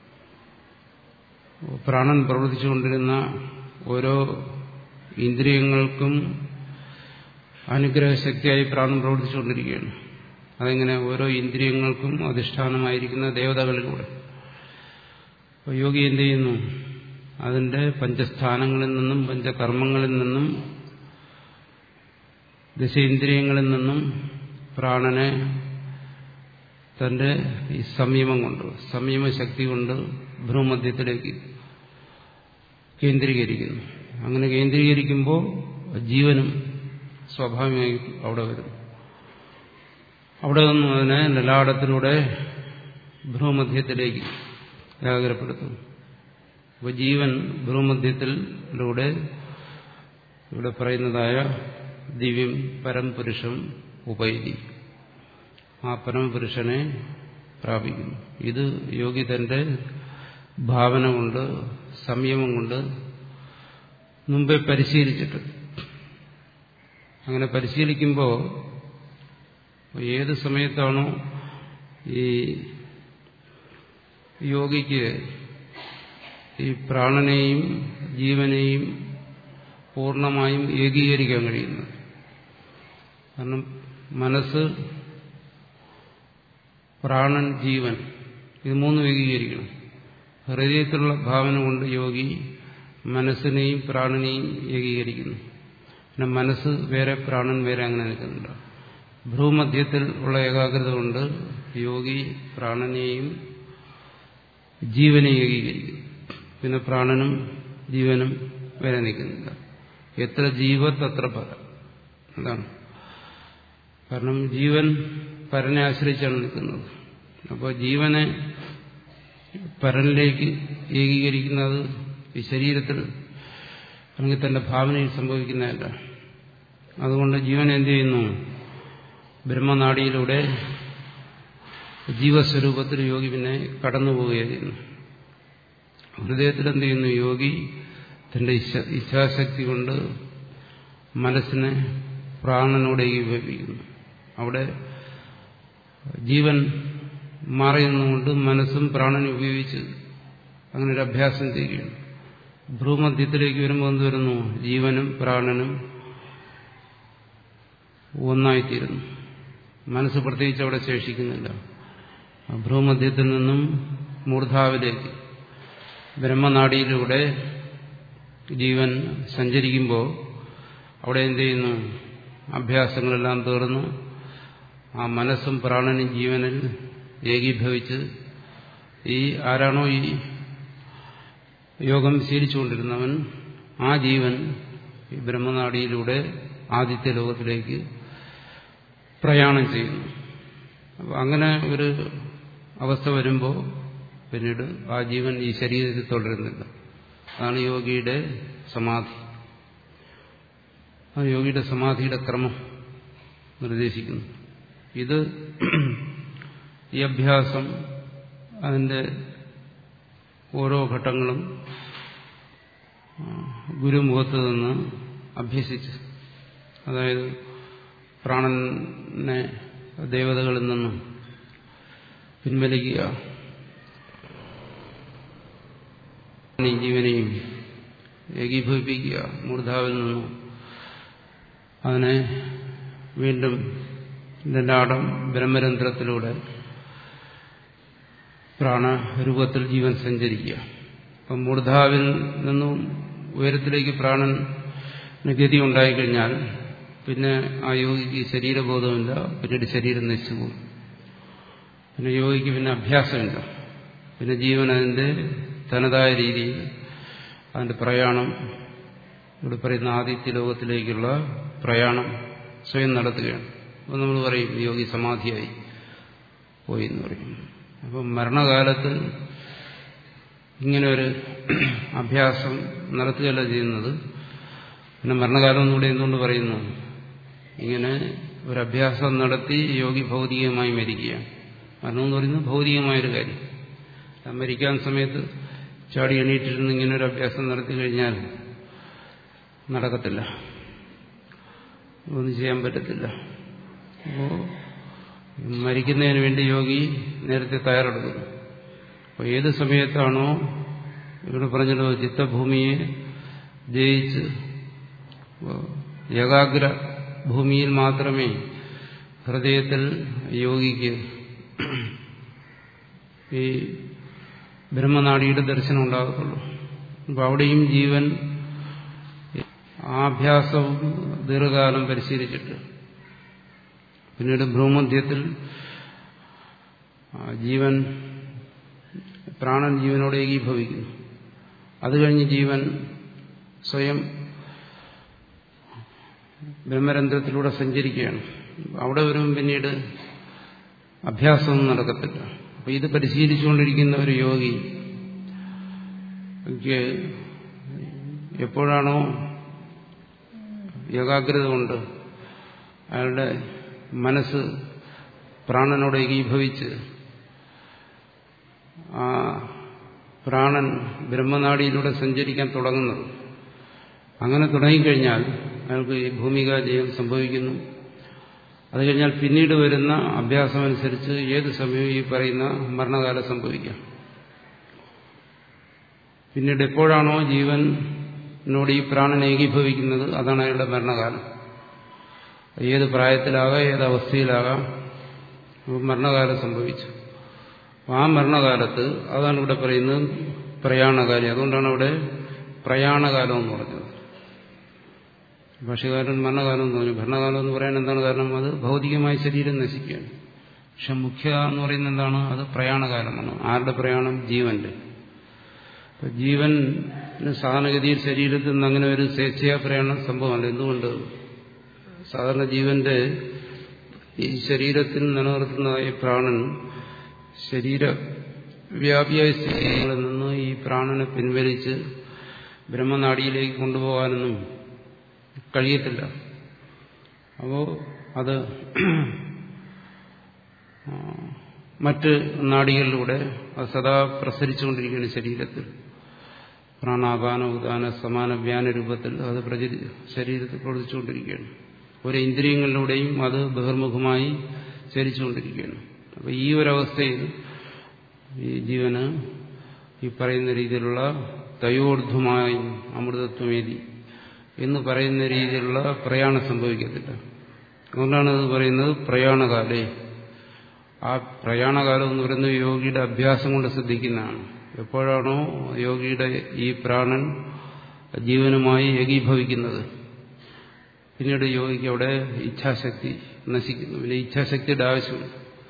പ്രാണൻ പ്രവർത്തിച്ചുകൊണ്ടിരുന്ന ഓരോ ഇന്ദ്രിയങ്ങൾക്കും അനുഗ്രഹശക്തിയായി പ്രാണൻ പ്രവർത്തിച്ചുകൊണ്ടിരിക്കുകയാണ് അതെങ്ങനെ ഓരോ ഇന്ദ്രിയങ്ങൾക്കും അധിഷ്ഠാനമായിരിക്കുന്ന ദേവതകളിലൂടെ അപ്പോൾ യോഗി എന്ത് ചെയ്യുന്നു അതിന്റെ പഞ്ചസ്ഥാനങ്ങളിൽ നിന്നും പഞ്ചകർമ്മങ്ങളിൽ നിന്നും ദശേന്ദ്രിയങ്ങളിൽ നിന്നും പ്രാണനെ തന്റെ ഈ സംയമം കൊണ്ട് സംയമശക്തി കൊണ്ട് ഭ്രൂമധ്യത്തിലേക്ക് കേന്ദ്രീകരിക്കുന്നു അങ്ങനെ കേന്ദ്രീകരിക്കുമ്പോൾ ജീവനും സ്വാഭാവികമായി അവിടെ വരുന്നു അവിടെ നിന്നും അതിനെ ലലാടത്തിലൂടെ ഭ്രൂമധ്യത്തിലേക്ക് ഏകാഗ്രപ്പെടുത്തുന്നു അപ്പോൾ ജീവൻ ഭ്രൂമധ്യത്തിലൂടെ ഇവിടെ പറയുന്നതായ ദിവ്യം പരംപുരുഷം ഉപൈതി ആ പരമപുരുഷനെ പ്രാപിക്കുന്നു ഇത് യോഗി തന്റെ ഭാവന കൊണ്ട് സംയമം കൊണ്ട് മുമ്പേ പരിശീലിച്ചിട്ട് അങ്ങനെ പരിശീലിക്കുമ്പോൾ ഏത് സമയത്താണോ ഈ യോഗിക്ക് ഈ പ്രാണനെയും ജീവനെയും പൂർണ്ണമായും ഏകീകരിക്കാൻ കഴിയുന്നത് കാരണം മനസ്സ് പ്രാണൻ ജീവൻ ഇത് മൂന്നും ഏകീകരിക്കണം ഹൃദയത്തിലുള്ള ഭാവന കൊണ്ട് യോഗി മനസ്സിനെയും പ്രാണനെയും ഏകീകരിക്കുന്നു പിന്നെ മനസ്സ് വേറെ പ്രാണൻ വേറെ അങ്ങനെ നിൽക്കുന്നുണ്ട് ഭ്രൂമധ്യത്തിൽ ഉള്ള ഏകാഗ്രത കൊണ്ട് യോഗി പ്രാണനെയും ജീവനെ ഏകീകരിക്കുന്നു പിന്നെ പ്രാണനും ജീവനും വേറെ നിൽക്കുന്നില്ല എത്ര ജീവത്ത് അത്ര പരം അതാണ് കാരണം ജീവൻ പരനെ ആശ്രയിച്ചാണ് നിൽക്കുന്നത് അപ്പോൾ ജീവനെ പരനിലേക്ക് ഏകീകരിക്കുന്നത് ഈ ശരീരത്തിൽ അല്ലെങ്കിൽ തന്റെ ഭാവനയിൽ സംഭവിക്കുന്നതല്ല അതുകൊണ്ട് ജീവൻ എന്ത് ചെയ്യുന്നു ബ്രഹ്മനാടിയിലൂടെ ജീവസ്വരൂപത്തിൽ യോഗി പിന്നെ കടന്നു പോവുകയാണ് ചെയ്യുന്നു ഹൃദയത്തിൽ എന്ത് ചെയ്യുന്നു യോഗി തന്റെ ഇച്ഛാശക്തി കൊണ്ട് മനസ്സിനെ പ്രാണനോട് ഏകീഭവിക്കുന്നു അവിടെ ജീവൻ മാറി നിന്നുകൊണ്ട് മനസ്സും പ്രാണനും ഉപയോഗിച്ച് അങ്ങനെ ഒരു അഭ്യാസം ചെയ്യുകയാണ് ഭ്രൂമധ്യത്തിലേക്ക് വരുമ്പോൾ എന്ത് വരുന്നു ജീവനും പ്രാണനും ഒന്നായിത്തീരുന്നു മനസ്സ് പ്രത്യേകിച്ച് അവിടെ ശേഷിക്കുന്നില്ല ഭ്രൂമധ്യത്തിൽ നിന്നും മൂർധാവിലേക്ക് ബ്രഹ്മനാടിയിലൂടെ ജീവൻ സഞ്ചരിക്കുമ്പോൾ അവിടെ എന്ത് ചെയ്യുന്നു അഭ്യാസങ്ങളെല്ലാം തീർന്നു ആ മനസ്സും പ്രാണനും ജീവനിൽ ഏകീഭവിച്ച് ഈ ആരാണോ ഈ യോഗം ശീലിച്ചുകൊണ്ടിരുന്നവൻ ആ ജീവൻ ഈ ബ്രഹ്മനാടിയിലൂടെ ആദിത്യ ലോകത്തിലേക്ക് പ്രയാണം ചെയ്യുന്നു അപ്പം അങ്ങനെ ഒരു അവസ്ഥ വരുമ്പോൾ പിന്നീട് ആ ജീവൻ ഈ ശരീരത്തിൽ തുടരുന്നില്ല അതാണ് യോഗിയുടെ സമാധി ആ യോഗിയുടെ സമാധിയുടെ ക്രമം നിർദ്ദേശിക്കുന്നു ഇത് ഈ അഭ്യാസം അതിൻ്റെ ഓരോ ഘട്ടങ്ങളും ഗുരുമുഖത്ത് നിന്ന് അഭ്യസിച്ച് അതായത് പ്രാണനെ ദേവതകളിൽ നിന്നും പിൻവലിക്കുക ജീവനെയും ഏകീഭവിപ്പിക്കുക മൂർധാവിൽ നിന്നും അതിനെ വീണ്ടും ലലാടം ബ്രഹ്മരന്ധ്രത്തിലൂടെ പ്രാണരൂപത്തിൽ ജീവൻ സഞ്ചരിക്കുക അപ്പം മൂർധാവിൽ നിന്നും ഉയരത്തിലേക്ക് പ്രാണന് ഗതി ഉണ്ടായിക്കഴിഞ്ഞാൽ പിന്നെ ആ യോഗിക്ക് ശരീരബോധമില്ല പിന്നീട് ശരീരം നശിച്ചു പോകും പിന്നെ യോഗിക്ക് പിന്നെ അഭ്യാസമില്ല പിന്നെ ജീവൻ അതിൻ്റെ തനതായ രീതിയിൽ അതിൻ്റെ പ്രയാണം ഇവിടെ പറയുന്ന ആദിത്യ ലോകത്തിലേക്കുള്ള പ്രയാണം സ്വയം നടത്തുകയാണ് അപ്പോൾ നമ്മൾ പറയും യോഗി സമാധിയായി പോയി എന്ന് പറയും അപ്പം മരണകാലത്ത് ഇങ്ങനെ ഒരു അഭ്യാസം നടത്തുകയല്ല ചെയ്യുന്നത് പിന്നെ മരണകാലം എന്നൂടെ എന്തുകൊണ്ട് പറയുന്നു ഇങ്ങനെ ഒരു അഭ്യാസം നടത്തി യോഗി ഭൗതികമായി മരിക്കുകയാണ് മരണം എന്ന് പറയുന്നത് ഭൗതികമായൊരു കാര്യം മരിക്കാൻ സമയത്ത് ചാടി എണീറ്റിരുന്ന് ഇങ്ങനെ ഒരു അഭ്യാസം നടത്തി കഴിഞ്ഞാൽ നടക്കത്തില്ല ഒന്നും ചെയ്യാൻ പറ്റത്തില്ല അപ്പോൾ മരിക്കുന്നതിന് വേണ്ടി യോഗി നേരത്തെ തയ്യാറെടുക്കുന്നു അപ്പോൾ ഏത് സമയത്താണോ ഇവിടെ പറഞ്ഞല്ലോ ചിത്തഭൂമിയെ ജയിച്ച് ഏകാഗ്ര ഭൂമിയിൽ മാത്രമേ ഹൃദയത്തിൽ യോഗിക്ക് ഈ ബ്രഹ്മനാടിയുടെ ദർശനം ഉണ്ടാകത്തുള്ളൂ അപ്പോൾ അവിടെയും ജീവൻ ആ അഭ്യാസവും ദീർഘകാലം പരിശീലിച്ചിട്ട് പിന്നീട് ഭ്രൂമധ്യത്തിൽ ജീവൻ പ്രാണൻ ജീവനോട് ഏകീഭവിക്കുന്നു അത് കഴിഞ്ഞ് ജീവൻ സ്വയം ബ്രഹ്മരന്ധ്രത്തിലൂടെ സഞ്ചരിക്കുകയാണ് അവിടെ വരുമ്പോൾ പിന്നീട് അഭ്യാസമൊന്നും നടക്കത്തില്ല അപ്പൊ ഇത് പരിശീലിച്ചുകൊണ്ടിരിക്കുന്ന ഒരു യോഗി എപ്പോഴാണോ ഏകാഗ്രത കൊണ്ട് അയാളുടെ മനസ്സ് പ്രാണനോട് ഏകീഭവിച്ച് ആ പ്രാണൻ ബ്രഹ്മനാടിയിലൂടെ സഞ്ചരിക്കാൻ തുടങ്ങുന്നത് അങ്ങനെ തുടങ്ങിക്കഴിഞ്ഞാൽ അയാൾക്ക് ഈ ഭൂമിക ജയം സംഭവിക്കുന്നു അത് കഴിഞ്ഞാൽ പിന്നീട് വരുന്ന അഭ്യാസമനുസരിച്ച് ഏത് സമയവും ഈ പറയുന്ന മരണകാലം സംഭവിക്കാം പിന്നീട് എപ്പോഴാണോ ജീവനോട് ഈ പ്രാണൻ ഏകീഭവിക്കുന്നത് അതാണ് അയാളുടെ മരണകാലം ഏത് പ്രായത്തിലാകാം ഏത് അവസ്ഥയിലാകാം മരണകാലം സംഭവിച്ചു ആ മരണകാലത്ത് അതാണ് ഇവിടെ പറയുന്നത് പ്രയാണകാലം അതുകൊണ്ടാണ് അവിടെ പ്രയാണകാലം എന്ന് പറഞ്ഞത് ഭാഷകാരൻ മരണകാലം എന്ന് പറഞ്ഞു ഭരണകാലം എന്ന് പറയാൻ എന്താണ് കാരണം അത് ഭൗതികമായ ശരീരം നശിക്കുകയാണ് പക്ഷെ മുഖ്യ എന്ന് പറയുന്നത് എന്താണ് അത് പ്രയാണകാലമാണ് ആരുടെ പ്രയാണം ജീവന്റെ ജീവൻ സാധാരണഗതിയിൽ ശരീരത്തിൽ നിന്ന് അങ്ങനെ ഒരു സ്വേച്ഛയാ പ്രയാണം സംഭവമല്ല എന്തുകൊണ്ട് സാധാരണ ജീവന്റെ ഈ ശരീരത്തിൽ നിലനിർത്തുന്ന ഈ പ്രാണൻ ശരീര വ്യാപിയായ സ്ഥിതികളിൽ നിന്ന് ഈ പ്രാണനെ പിൻവലിച്ച് ബ്രഹ്മനാടിയിലേക്ക് കൊണ്ടുപോകാനൊന്നും കഴിയത്തില്ല അപ്പോൾ അത് മറ്റ് നാടികളിലൂടെ അത് സദാ പ്രസരിച്ചുകൊണ്ടിരിക്കുകയാണ് ശരീരത്തിൽ പ്രാണാപാന ഉദാന സമാന വ്യാന രൂപത്തിൽ അത് പ്രചരി ശരീരത്തിൽ പ്രവർത്തിച്ചുകൊണ്ടിരിക്കുകയാണ് ഓരോ ഇന്ദ്രിയങ്ങളിലൂടെയും അത് ബഹിർമുഖമായി ചലിച്ചുകൊണ്ടിരിക്കുകയാണ് അപ്പോൾ ഈ ഒരവസ്ഥയിൽ ഈ ജീവന് ഈ പറയുന്ന രീതിയിലുള്ള തയോർദ്ധമായി അമൃതത്വമേതി എന്ന് പറയുന്ന രീതിയിലുള്ള പ്രയാണം സംഭവിക്കത്തില്ല അതുകൊണ്ടാണ് അത് പറയുന്നത് പ്രയാണകാലേ ആ പ്രയാണകാലം എന്ന് പറയുന്നത് യോഗിയുടെ അഭ്യാസം കൊണ്ട് ശ്രദ്ധിക്കുന്നതാണ് എപ്പോഴാണോ യോഗിയുടെ ഈ പ്രാണൻ ജീവനുമായി ഏകീഭവിക്കുന്നത് പിന്നീട് യോഗിക്ക് അവിടെ ഇച്ഛാശക്തി നശിക്കുന്നു പിന്നെ ഇച്ഛാശക്തിയുടെ ആവശ്യമില്ല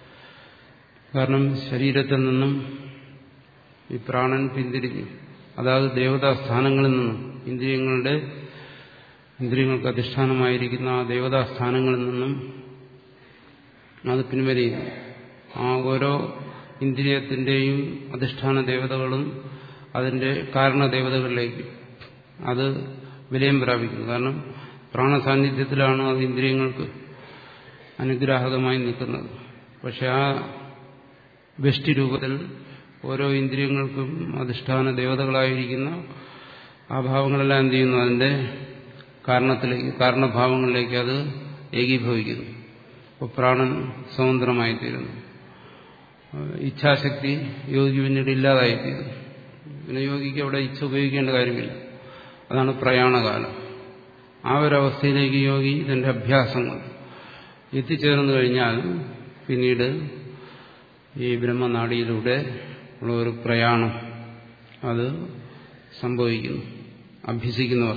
കാരണം ശരീരത്തിൽ നിന്നും ഈ പ്രാണൻ പിന്തിരിഞ്ഞു അതായത് ദേവതാസ്ഥാനങ്ങളിൽ നിന്നും ഇന്ദ്രിയങ്ങളുടെ ഇന്ദ്രിയങ്ങൾക്ക് അധിഷ്ഠാനമായിരിക്കുന്ന ആ ദേവതാസ്ഥാനങ്ങളിൽ നിന്നും അത് പിൻവലിയുന്നു ആ ഓരോ ഇന്ദ്രിയത്തിന്റെയും അധിഷ്ഠാന ദേവതകളും അതിന്റെ കാരണദേവതകളിലേക്ക് അത് വിലയം പ്രാപിക്കുന്നു കാരണം പ്രാണസാന്നിധ്യത്തിലാണ് അത് ഇന്ദ്രിയങ്ങൾക്ക് അനുഗ്രാഹകമായി നിൽക്കുന്നത് പക്ഷെ ആ വ്യഷ്ടി രൂപത്തിൽ ഓരോ ഇന്ദ്രിയങ്ങൾക്കും അധിഷ്ഠാന ദേവതകളായിരിക്കുന്ന ആ ഭാവങ്ങളെല്ലാം എന്ത് ചെയ്യുന്നു അതിന്റെ കാരണത്തിലേക്ക് കാരണഭാവങ്ങളിലേക്ക് അത് ഏകീഭവിക്കുന്നു അപ്പോൾ പ്രാണൻ സ്വതന്ത്രമായിത്തീരുന്നു ഇച്ഛാശക്തി യോഗി പിന്നീട് ഇല്ലാതായിത്തീരുന്നു പിന്നെ യോഗിക്ക് അവിടെ ഇച്ഛ ഉപയോഗിക്കേണ്ട കാര്യമില്ല അതാണ് പ്രയാണകാലം ആ ഒരവസ്ഥയിലേക്ക് യോഗി ഇതിന്റെ അഭ്യാസങ്ങൾ എത്തിച്ചേർന്നു കഴിഞ്ഞാൽ പിന്നീട് ഈ ബ്രഹ്മനാടിയിലൂടെ ഉള്ള ഒരു പ്രയാണം അത് സംഭവിക്കുന്നു അഭ്യസിക്കുന്നവർ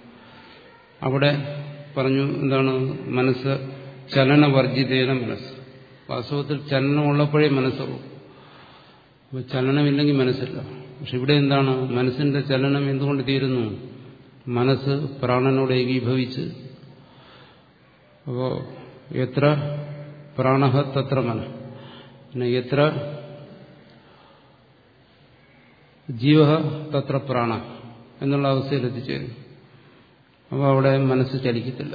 അവിടെ പറഞ്ഞു എന്താണ് മനസ്സ് ചലനവർജിതേന മനസ്സ് വാസ്തവത്തിൽ ചലനമുള്ളപ്പോഴേ മനസ്സുള്ളൂ അപ്പോൾ ചലനമില്ലെങ്കിൽ മനസ്സില്ല പക്ഷെ ഇവിടെ എന്താണ് മനസ്സിന്റെ ചലനം എന്തുകൊണ്ട് തീരുന്നു മനസ്സ് പ്രാണനോട് ഏകീഭവിച്ച് അപ്പോൾ എത്ര പ്രാണഹ തത്ര മന പിന്നെ എത്ര ജീവ തത്ര പ്രാണ എന്നുള്ള അവസ്ഥയിൽ എത്തിച്ചേരും അപ്പോൾ അവിടെ മനസ്സ് ചലിക്കത്തില്ല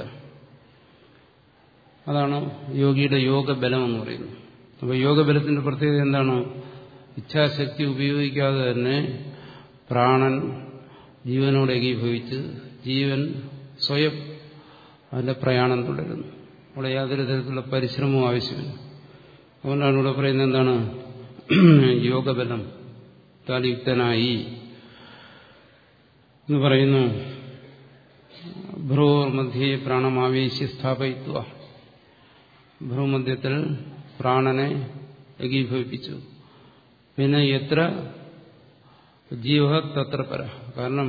അതാണ് യോഗിയുടെ യോഗബലം എന്ന് പറയുന്നത് അപ്പോൾ യോഗബലത്തിന്റെ പ്രത്യേകത എന്താണ് ഇച്ഛാശക്തി ഉപയോഗിക്കാതെ തന്നെ പ്രാണൻ ജീവനോട് ഏകീഭവിച്ച് ജീവൻ സ്വയം അതിന്റെ പ്രയാണം തുടരുന്നു അവിടെ യാതൊരു തരത്തിലുള്ള പരിശ്രമവും ആവശ്യമില്ല അതുകൊണ്ടാണ് ഇവിടെ പറയുന്നത് എന്താണ് യോഗബലം താലിയുക്തനായി എന്ന് പറയുന്നു ഭ്രൂർ മധ്യേ പ്രാണമാവേശ്യ സ്ഥാപയിത്വ ഭ്രൂമധ്യത്തിൽ പ്രാണനെ ഏകീഭവിപ്പിച്ചു പിന്നെ എത്ര ജീവ തത്ര പര കാരണം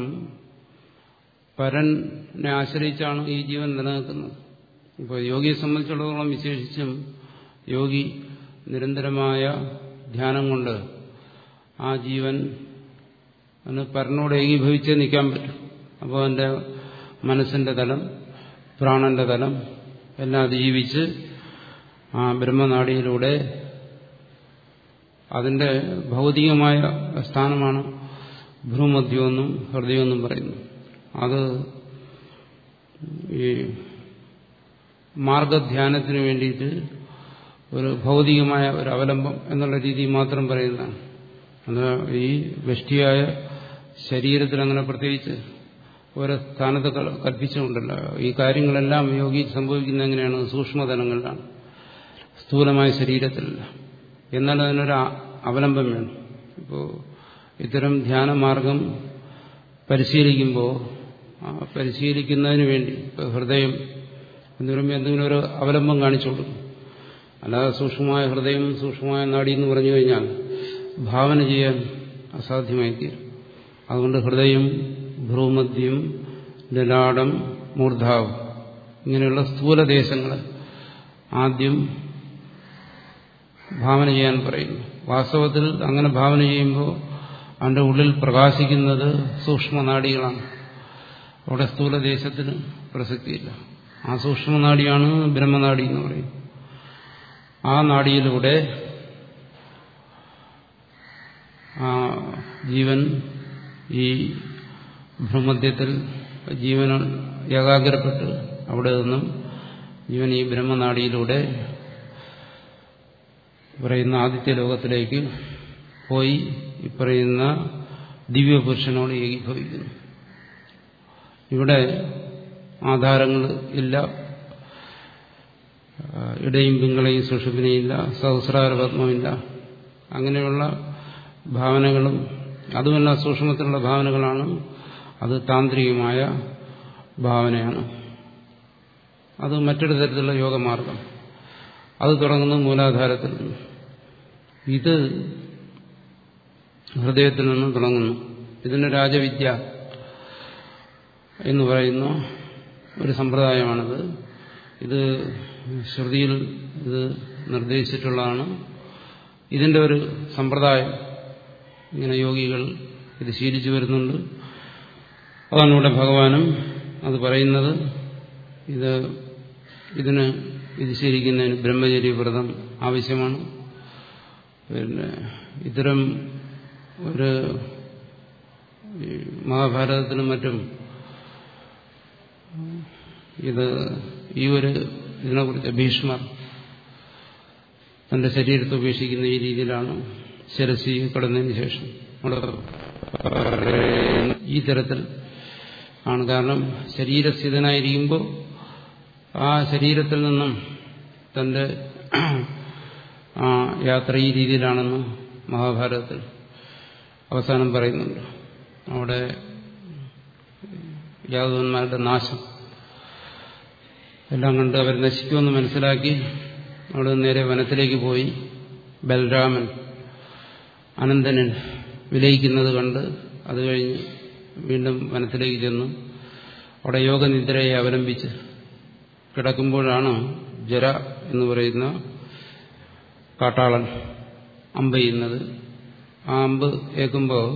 പരനെ ആശ്രയിച്ചാണ് ഈ ജീവൻ നിലനിൽക്കുന്നത് ഇപ്പോൾ യോഗിയെ സംബന്ധിച്ചിടത്തോളം വിശേഷിച്ചും യോഗി നിരന്തരമായ ധ്യാനം കൊണ്ട് ആ ജീവൻ അവന് പരനോട് ഏകീഭവിച്ചേ നിൽക്കാൻ പറ്റും അപ്പോൾ അവൻ്റെ മനസ്സിന്റെ തലം പ്രാണന്റെ തലം എല്ലാം അതിജീവിച്ച് ആ ബ്രഹ്മനാടിയിലൂടെ അതിന്റെ ഭൗതികമായ സ്ഥാനമാണ് ഭ്രൂമധ്യമെന്നും ഹൃദയമെന്നും പറയുന്നു അത് ഈ മാർഗധ്യാനത്തിന് വേണ്ടിയിട്ട് ഒരു ഭൗതികമായ ഒരു അവലംബം എന്നുള്ള രീതി മാത്രം പറയുന്നതാണ് അത് ഈ വെഷ്ടിയായ ശരീരത്തിൽ അങ്ങനെ പ്രത്യേകിച്ച് ഓരോ സ്ഥാനത്ത് കൽപ്പിച്ചുകൊണ്ടല്ല ഈ കാര്യങ്ങളെല്ലാം യോഗി സംഭവിക്കുന്ന എങ്ങനെയാണ് സൂക്ഷ്മതലങ്ങളിലാണ് സ്ഥൂലമായ ശരീരത്തിലല്ല എന്നാൽ അതിനൊരു അവലംബം വേണം ഇപ്പോൾ ഇത്തരം ധ്യാനമാർഗം പരിശീലിക്കുമ്പോൾ ആ പരിശീലിക്കുന്നതിന് വേണ്ടി ഇപ്പോൾ ഹൃദയം എന്ന് പറയുമ്പോൾ എന്തെങ്കിലും ഒരു അവലംബം കാണിച്ചു കൊടുക്കും അല്ലാതെ സൂക്ഷ്മമായ ഹൃദയം സൂക്ഷ്മമായ നാടി എന്ന് പറഞ്ഞു കഴിഞ്ഞാൽ ഭാവന ചെയ്യാൻ അസാധ്യമായി തീരും അതുകൊണ്ട് ഹൃദയം ഭ്രൂമദ്യം ലലാടം മൂർധാവ് ഇങ്ങനെയുള്ള സ്ഥൂലദേശങ്ങൾ ആദ്യം ഭാവന ചെയ്യാൻ പറയുന്നു വാസ്തവത്തിൽ അങ്ങനെ ഭാവന ചെയ്യുമ്പോൾ അവന്റെ ഉള്ളിൽ പ്രകാശിക്കുന്നത് സൂക്ഷ്മനാടികളാണ് അവിടെ സ്ഥൂലദേശത്തിന് പ്രസക്തിയില്ല ആ സൂക്ഷ്മനാടിയാണ് ബ്രഹ്മനാടി എന്ന് പറയുന്നത് ആ നാടിയിലൂടെ ആ ജീവൻ ഈ ഭ്രമദ്യത്തിൽ ജീവൻ ഏകാഗ്രപ്പെട്ട് അവിടെ നിന്നും ജീവൻ ഈ ബ്രഹ്മനാടിയിലൂടെ പറയുന്ന ആദിത്യ ലോകത്തിലേക്ക് പോയി ഈ പറയുന്ന ദിവ്യപുരുഷനോട് ഏകീഭവിക്കുന്നു ഇവിടെ ആധാരങ്ങൾ ഇല്ല ഇടയും പിങ്ങളെയും സുഷുഭിനെയില്ല സഹസ്രാര പത്മമില്ല അങ്ങനെയുള്ള ഭാവനകളും അതുമെല്ലാം സൂക്ഷ്മത്തിലുള്ള ഭാവനകളാണ് അത് താന്ത്രികമായ ഭാവനയാണ് അത് മറ്റൊരു തരത്തിലുള്ള യോഗമാർഗം അത് തുടങ്ങുന്നത് മൂലാധാരത്തിൽ നിന്ന് ഇത് ഹൃദയത്തിൽ നിന്നും തുടങ്ങുന്നു ഇതിന് രാജവിദ്യ എന്ന് പറയുന്ന ഒരു സമ്പ്രദായമാണിത് ഇത് ശ്രുതിയിൽ ഇത് നിർദ്ദേശിച്ചിട്ടുള്ളതാണ് ഇതിന്റെ ഒരു സമ്പ്രദായം ഇങ്ങനെ യോഗികൾ ഇത് ശീലിച്ചു വരുന്നുണ്ട് അതാണ് ഇവിടെ ഭഗവാനും അത് പറയുന്നത് ഇത് ഇതിന് ഇത് ശീലിക്കുന്നതിന് ബ്രഹ്മചര്യ വ്രതം ആവശ്യമാണ് പിന്നെ ഇത്തരം ഒരു മഹാഭാരതത്തിനും മറ്റും ഇത് ഈ ഒരു ഇതിനെക്കുറിച്ച് ഭീഷ്മർ തന്റെ ശരീരത്തെ ഉപേക്ഷിക്കുന്ന ഈ രീതിയിലാണ് ശരസി കടന്നതിന് ശേഷം ഈ തരത്തിൽ ആണ് കാരണം ശരീരസ്ഥിതനായിരിക്കുമ്പോൾ ആ ശരീരത്തിൽ നിന്നും തന്റെ ആ യാത്ര ഈ രീതിയിലാണെന്ന് മഹാഭാരതത്തിൽ അവസാനം പറയുന്നുണ്ട് അവിടെ യാദവന്മാരുടെ നാശം എല്ലാം കണ്ട് അവർ നശിക്കുമെന്ന് മനസ്സിലാക്കി അവിടെ നേരെ വനത്തിലേക്ക് പോയി ബലരാമൻ അനന്തനൻ വിലയിക്കുന്നത് കണ്ട് അത് കഴിഞ്ഞ് വീണ്ടും വനത്തിലേക്ക് ചെന്നു അവിടെ യോഗനിദ്രയെ അവലംബിച്ച് കിടക്കുമ്പോഴാണ് ജര എന്ന് പറയുന്ന കാട്ടാളൻ അമ്പ് ചെയ്യുന്നത് ആ അമ്പ് ഏൽക്കുമ്പോൾ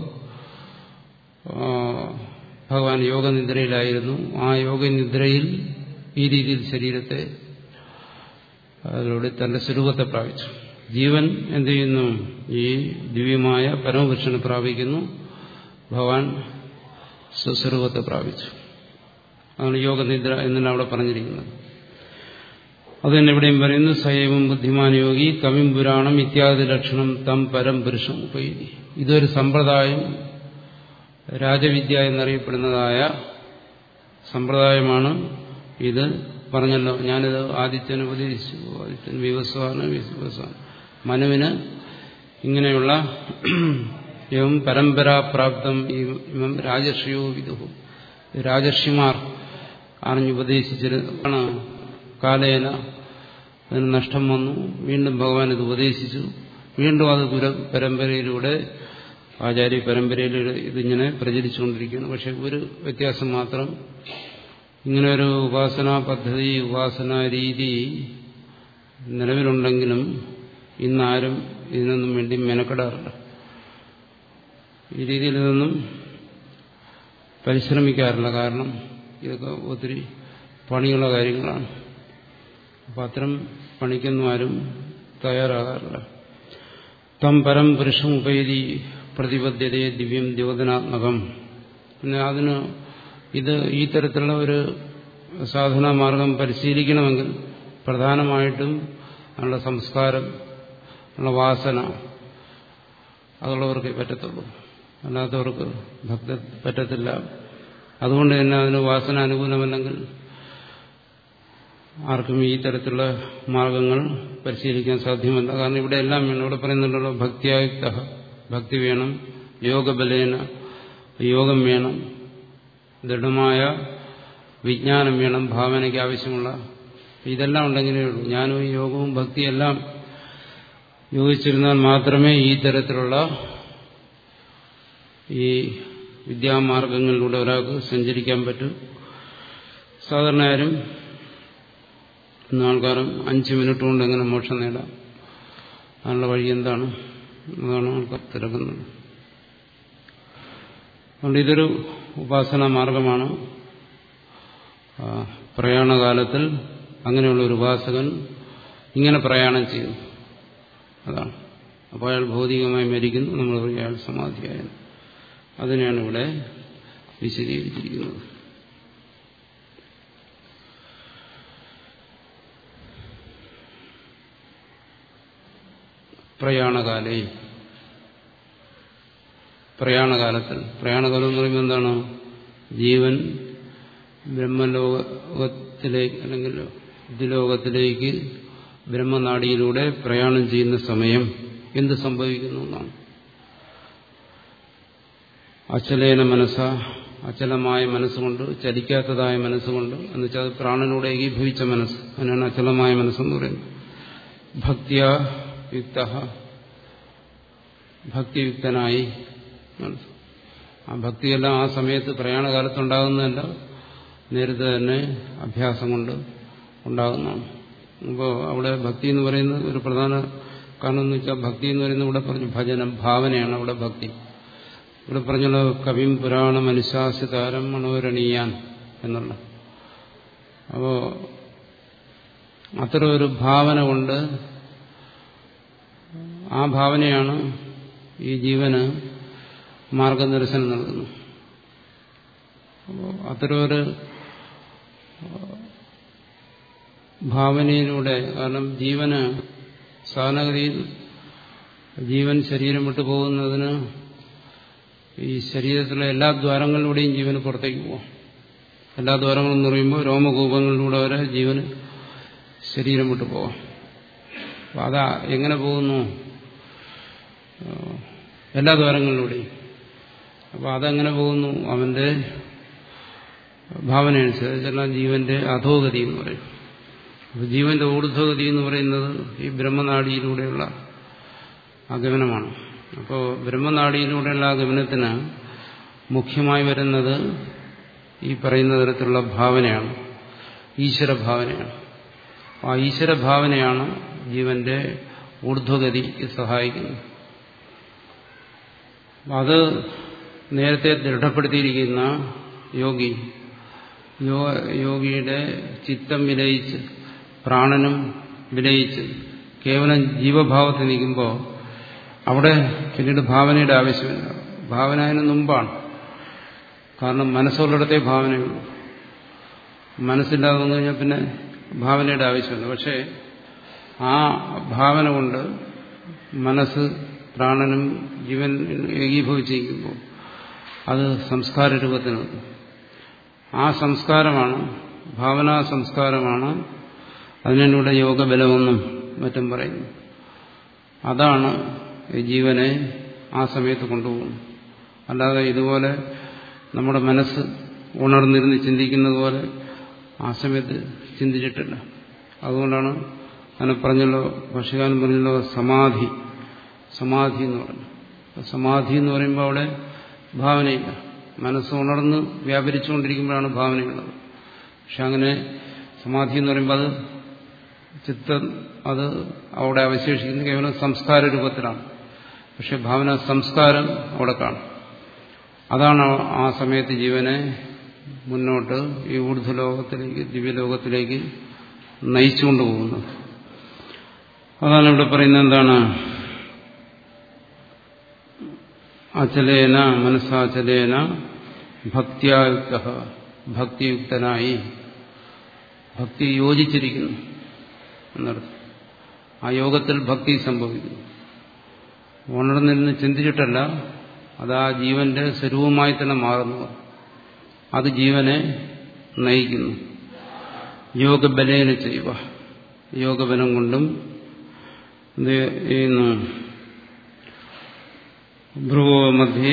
ഭഗവാൻ യോഗനിദ്രയിലായിരുന്നു ആ യോഗനിദ്രയിൽ ഈ രീതിയിൽ ശരീരത്തെ അതിലൂടെ തന്റെ സ്വരൂപത്തെ പ്രാപിച്ചു ജീവൻ എന്ത് ചെയ്യുന്നു ഈ ദിവ്യമായ പരമപുരുഷനെ പ്രാപിക്കുന്നു ഭഗവാൻ സ്വസ്വരൂപത്തെ പ്രാപിച്ചു അതാണ് യോഗനിദ്ര എന്നാണ് അവിടെ പറഞ്ഞിരിക്കുന്നത് അത് തന്നെ ഇവിടെയും പറയുന്നു സയവം ബുദ്ധിമാൻ യോഗി കവിം പുരാണം ഇത്യാദി ലക്ഷണം തം പരം പുരുഷം ഉപയോഗി ഇതൊരു സമ്പ്രദായം രാജവിദ്യ എന്നറിയപ്പെടുന്നതായ സമ്പ്രദായമാണ് ഇത് പറഞ്ഞല്ലോ ഞാനിത് ആദിത്യന് ഉപദേശിച്ചു ആദിത്യൻ വിവസ്വാണ് വിവസ്വാണ് മനുവിന് ഇങ്ങനെയുള്ള എവം പരമ്പരാപ്രാപ്തം ഇവം രാജർഷിയോ വിദുഹു രാജർഷിമാർ അറിഞ്ഞുപദേശിച്ചിരുന്ന കാലേന അതിന് നഷ്ടം വന്നു വീണ്ടും ഭഗവാൻ ഇത് ഉപദേശിച്ചു വീണ്ടും അത് ഗുര പരമ്പരയിലൂടെ ആചാര്യ പരമ്പരയിലൂടെ ഇതിങ്ങനെ പ്രചരിച്ചുകൊണ്ടിരിക്കുകയാണ് പക്ഷെ ഒരു വ്യത്യാസം മാത്രം ഇങ്ങനെ ഒരു ഉപാസനാ പദ്ധതി ഉപാസനാ രീതി നിലവിലുണ്ടെങ്കിലും ഇന്നാരും ഇതിനൊന്നും വേണ്ടി മെനക്കെടാറില്ല ഈ രീതിയിൽ ഇതൊന്നും പരിശ്രമിക്കാറില്ല കാരണം ഇതൊക്കെ ഒത്തിരി പണിയുള്ള കാര്യങ്ങളാണ് അപ്പം അത്തരം പണിക്കൊന്നും ആരും തയ്യാറാകാറില്ല തം പരം പുരുഷം ഉപരി പ്രതിബദ്ധതയെ ദിവ്യം ദ്യോതനാത്മകം പിന്നെ അതിന് ഇത് ഈ തരത്തിലുള്ള ഒരു സാധനാ മാർഗം പരിശീലിക്കണമെങ്കിൽ പ്രധാനമായിട്ടും നമ്മുടെ സംസ്കാരം നമ്മുടെ വാസന അതുള്ളവർക്കേ പറ്റത്തുള്ളൂ അല്ലാത്തവർക്ക് ഭക്ത പറ്റത്തില്ല അതുകൊണ്ട് തന്നെ അതിന് വാസന അനുകൂലമല്ലെങ്കിൽ ആർക്കും ഈ തരത്തിലുള്ള മാർഗങ്ങൾ പരിശീലിക്കാൻ സാധ്യമല്ല കാരണം ഇവിടെ എല്ലാം വേണം ഇവിടെ പറയുന്നുണ്ടല്ലോ ഭക്തിയായുക്ത ഭക്തി വേണം യോഗബലേന യോഗം വേണം ദൃഢമായ വിജ്ഞാനം വേണം ഭാവനയ്ക്ക് ആവശ്യമുള്ള ഇതെല്ലാം ഉണ്ടെങ്കിലേ ഉള്ളൂ ജ്ഞാനവും യോഗവും ഭക്തിയെല്ലാം യോജിച്ചിരുന്നാൽ മാത്രമേ ഈ തരത്തിലുള്ള ഈ വിദ്യാമാർഗങ്ങളിലൂടെ ഒരാൾക്ക് സഞ്ചരിക്കാൻ പറ്റൂ സാധാരണ ആരും ഇന്ന് ആൾക്കാരും അഞ്ച് മിനിറ്റ് കൊണ്ട് എങ്ങനെ മോക്ഷം നേടാം അതിനുള്ള വഴി എന്താണ് അതാണ് ആൾക്കാർ തിരക്കുന്നത് അതുകൊണ്ട് ഇതൊരു ഉപാസനാ മാർഗമാണ് പ്രയാണകാലത്തിൽ അങ്ങനെയുള്ള ഒരു ഉപാസകൻ ഇങ്ങനെ പ്രയാണം ചെയ്യുന്നു അതാണ് അപ്പോൾ അയാൾ ഭൗതികമായി മരിക്കുന്നു നമ്മൾ പറയും അയാൾ സമാധിയായത് അതിനെയാണ് ഇവിടെ വിശദീകരിച്ചിരിക്കുന്നത് പ്രയാണകാലേ പ്രയാണകാലത്തിൽ പ്രയാണകാലം എന്ന് പറയുമ്പോൾ എന്താണ് ജീവൻ ബ്രഹ്മലോകത്തിലേക്ക് അല്ലെങ്കിൽ ഇതിലോകത്തിലേക്ക് ബ്രഹ്മനാടിയിലൂടെ പ്രയാണം ചെയ്യുന്ന സമയം എന്ത് സംഭവിക്കുന്നു എന്നാണ് അചലേന മനസ്സ അചലമായ മനസ്സുകൊണ്ട് ചലിക്കാത്തതായ മനസ്സുകൊണ്ട് എന്നുവെച്ചാൽ അത് പ്രാണനോട് ഏകീഭവിച്ച മനസ്സ് അതിനാണ് അചലമായ മനസ്സെന്ന് പറയുന്നത് ഭക്തിയ യുക്ത ഭക്തിയുക്തനായി ആ ഭക്തിയെല്ലാം ആ സമയത്ത് പ്രയാണകാലത്തുണ്ടാകുന്നതല്ല നേരത്തെ തന്നെ അഭ്യാസം കൊണ്ട് ഉണ്ടാകുന്നതാണ് അപ്പോൾ അവിടെ ഭക്തി എന്ന് പറയുന്നത് ഒരു പ്രധാന കാരണം എന്ന് വെച്ചാൽ ഭക്തി എന്ന് പറയുന്നത് ഇവിടെ പറഞ്ഞു ഭജനം ഭാവനയാണ് അവിടെ ഭക്തി ഇവിടെ പറഞ്ഞല്ലോ കവിം പുരാണം അനുശാസിതാരം മനോരണീയാൻ എന്നുള്ള അപ്പോ അത്തരം ഒരു ഭാവന കൊണ്ട് ആ ഭാവനയാണ് ഈ ജീവന് മാർഗനിർശനം നൽകുന്നത് അപ്പോൾ അത്തരമൊരു ഭാവനയിലൂടെ കാരണം ജീവന് സാധാരണഗതിയിൽ ജീവൻ ശരീരം വിട്ടു പോകുന്നതിന് ഈ ശരീരത്തിലെ എല്ലാ ദ്വാരങ്ങളിലൂടെയും ജീവന് പുറത്തേക്ക് പോകാം എല്ലാ ദ്വാരങ്ങളും എന്ന് പറയുമ്പോൾ രോമകൂപങ്ങളിലൂടെ വരെ ജീവന് ശരീരം വിട്ടു പോകാം അപ്പം അതാ എങ്ങനെ പോകുന്നു എല്ലാ ദ്വാരങ്ങളിലൂടെയും അപ്പോൾ അതെങ്ങനെ പോകുന്നു അവന്റെ ഭാവനയനുസരിച്ചെല്ലാം ജീവന്റെ അധോഗതി എന്ന് പറയും അപ്പോൾ ജീവന്റെ ഊർധ്വഗതി എന്ന് പറയുന്നത് ഈ ബ്രഹ്മനാടിയിലൂടെയുള്ള ആഗമനമാണ് അപ്പോൾ ബ്രഹ്മനാടിയിലൂടെയുള്ള ആഗമനത്തിന് മുഖ്യമായി വരുന്നത് ഈ പറയുന്ന തരത്തിലുള്ള ഭാവനയാണ് ഈശ്വരഭാവനയാണ് ആ ഈശ്വരഭാവനയാണ് ജീവന്റെ ഊർധ്വഗതിക്ക് സഹായിക്കുന്നത് അത് നേരത്തെ ദൃഢപ്പെടുത്തിയിരിക്കുന്ന യോഗി യോഗിയുടെ ചിത്തം വിലയിച്ച് പ്രാണനും വിലയിച്ച് കേവലം ജീവഭാവത്തിൽ നിൽക്കുമ്പോൾ അവിടെ പിന്നീട് ഭാവനയുടെ ആവശ്യമില്ല ഭാവന അതിന് മുമ്പാണ് കാരണം മനസ്സുള്ളിടത്തെ ഭാവനയുള്ളൂ മനസ്സില്ലാതെ വന്നു കഴിഞ്ഞാൽ പിന്നെ ഭാവനയുടെ ആവശ്യമില്ല പക്ഷേ ആ ഭാവന കൊണ്ട് മനസ്സ് പ്രാണനും ജീവൻ ഏകീഭവിച്ചിരിക്കുമ്പോൾ അത് സംസ്കാര രൂപത്തിന് ആ സംസ്കാരമാണ് ഭാവനാ സംസ്കാരമാണ് അതിനൂടെ യോഗബലമെന്നും മറ്റും പറയുന്നു അതാണ് ജീവനെ ആ സമയത്ത് കൊണ്ടുപോകുന്നത് അല്ലാതെ ഇതുപോലെ നമ്മുടെ മനസ്സ് ഉണർന്നിരുന്ന് ചിന്തിക്കുന്നത് പോലെ ആ സമയത്ത് ചിന്തിച്ചിട്ടില്ല അതുകൊണ്ടാണ് അതിനെ പറഞ്ഞല്ലോ ഭക്ഷ്യകാലം പറഞ്ഞല്ലോ സമാധി സമാധി എന്ന് പറഞ്ഞു സമാധി എന്ന് പറയുമ്പോൾ അവിടെ ഭാവനയില്ല മനസ്സ് ഉണർന്ന് വ്യാപരിച്ചുകൊണ്ടിരിക്കുമ്പോഴാണ് ഭാവനയുള്ളത് പക്ഷെ അങ്ങനെ സമാധി എന്ന് പറയുമ്പോൾ അത് ചിത്തം അത് അവിടെ അവശേഷിക്കുന്ന കേവലം സംസ്കാര രൂപത്തിലാണ് പക്ഷെ ഭാവന സംസ്കാരം അവിടെ കാണും അതാണ് ആ സമയത്ത് ജീവനെ മുന്നോട്ട് ഈ ഊർധ്വലോകത്തിലേക്ക് ദിവ്യലോകത്തിലേക്ക് നയിച്ചുകൊണ്ടു പോകുന്നത് അതാണ് ഇവിടെ പറയുന്നത് എന്താണ് അചലേന മനസ്സാചലേന ഭക്തിയായുക്ത ഭക്തിയുക്തനായി ഭക്തി യോജിച്ചിരിക്കുന്നു എന്നർത്ഥം ആ യോഗത്തിൽ ഭക്തി സംഭവിക്കുന്നു ഉണർന്നിരുന്ന് ചിന്തിച്ചിട്ടല്ല അത് ആ ജീവന്റെ സ്വരൂപമായി തന്നെ മാറുന്നു അത് ജീവനെ നയിക്കുന്നു യോഗബലേന ചെയ്യുക യോഗബലം കൊണ്ടും എന്ത് ചെയ്യുന്നു ഭ്രുവോ മധ്യേ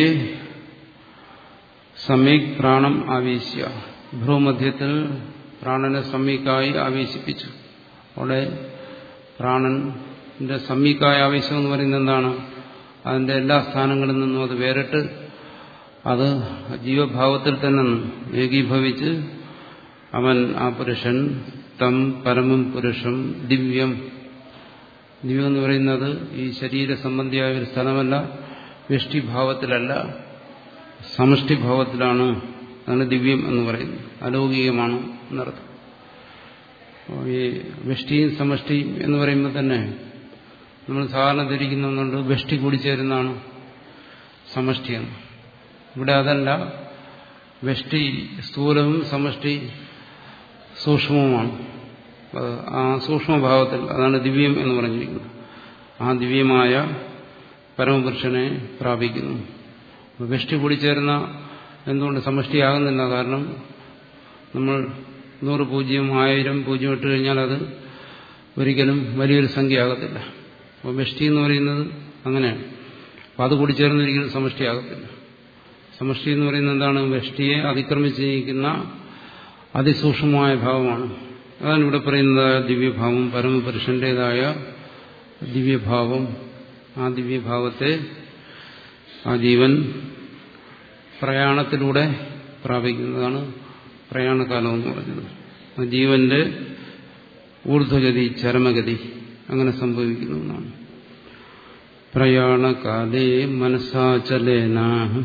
സമീക് പ്രാണം ആവേശ്യ ഭ്രൂമധ്യത്തിൽ പ്രാണനെ സമീകായി ആവേശിപ്പിച്ചു അവിടെ പ്രാണന്റെ സമീകായ ആവേശം എന്ന് പറയുന്നത് എന്താണ് അതിന്റെ എല്ലാ സ്ഥാനങ്ങളിൽ നിന്നും അത് വേറിട്ട് അത് ജീവഭാവത്തിൽ തന്നെ ഏകീഭവിച്ച് അവൻ ആ പുരുഷൻ തം പരമം പുരുഷം ദിവ്യം ദിവ്യം എന്ന് പറയുന്നത് ഈ ശരീര സംബന്ധിയായ ഒരു സ്ഥലമല്ല വ്യഷ്ടിഭാവത്തിലല്ല സമഷ്ടിഭാവത്തിലാണ് അതാണ് ദിവ്യം എന്ന് പറയുന്നത് അലൗകികമാണ് എന്നർത്ഥം ഈ വ്യഷ്ടിയും സമഷ്ടിയും എന്ന് പറയുമ്പോൾ തന്നെ നമ്മൾ സാധാരണ ധരിക്കുന്നുണ്ട് വ്യഷ്ടി കൂടി ചേരുന്നതാണ് സമഷ്ടിയെന്ന് ഇവിടെ അതല്ല വ്യഷ്ടി സ്ഥൂലവും സമഷ്ടി സൂക്ഷ്മവുമാണ് ആ സൂക്ഷ്മഭാവത്തിൽ അതാണ് ദിവ്യം എന്ന് പറഞ്ഞിരിക്കുന്നത് ആ ദിവ്യമായ പരമപുരുഷനെ പ്രാപിക്കുന്നു വ്യഷ്ടി കൂടി ചേർന്ന എന്തുകൊണ്ട് സമഷ്ടിയാകുന്നില്ല കാരണം നമ്മൾ നൂറ് പൂജ്യം ആയിരം പൂജ്യം ഇട്ട് കഴിഞ്ഞാൽ അത് ഒരിക്കലും വലിയൊരു സംഖ്യയാകത്തില്ല അപ്പോൾ വ്യഷ്ടി എന്ന് പറയുന്നത് അങ്ങനെയാണ് അപ്പം അത് കൂടി ചേർന്നൊരിക്കലും സമഷ്ടിയാകത്തില്ല സമഷ്ടി എന്ന് പറയുന്നത് എന്താണ് വ്യഷ്ടിയെ അതിക്രമിച്ചിരിക്കുന്ന അതിസൂക്ഷ്മമായ ഭാവമാണ് അതാണ് ഇവിടെ പറയുന്നത് ദിവ്യഭാവം പരമപുരുഷന്റേതായ ദിവ്യഭാവം ആ ദിവ്യഭാവത്തെ ആ ജീവൻ പ്രയാണത്തിലൂടെ പ്രാപിക്കുന്നതാണ് പ്രയാണകാലം എന്ന് പറഞ്ഞത് ആ ജീവന്റെ ഊർധ്വഗതി ചരമഗതി അങ്ങനെ സംഭവിക്കുന്നു എന്നാണ് പ്രയാണകാലേ മനസാചലേന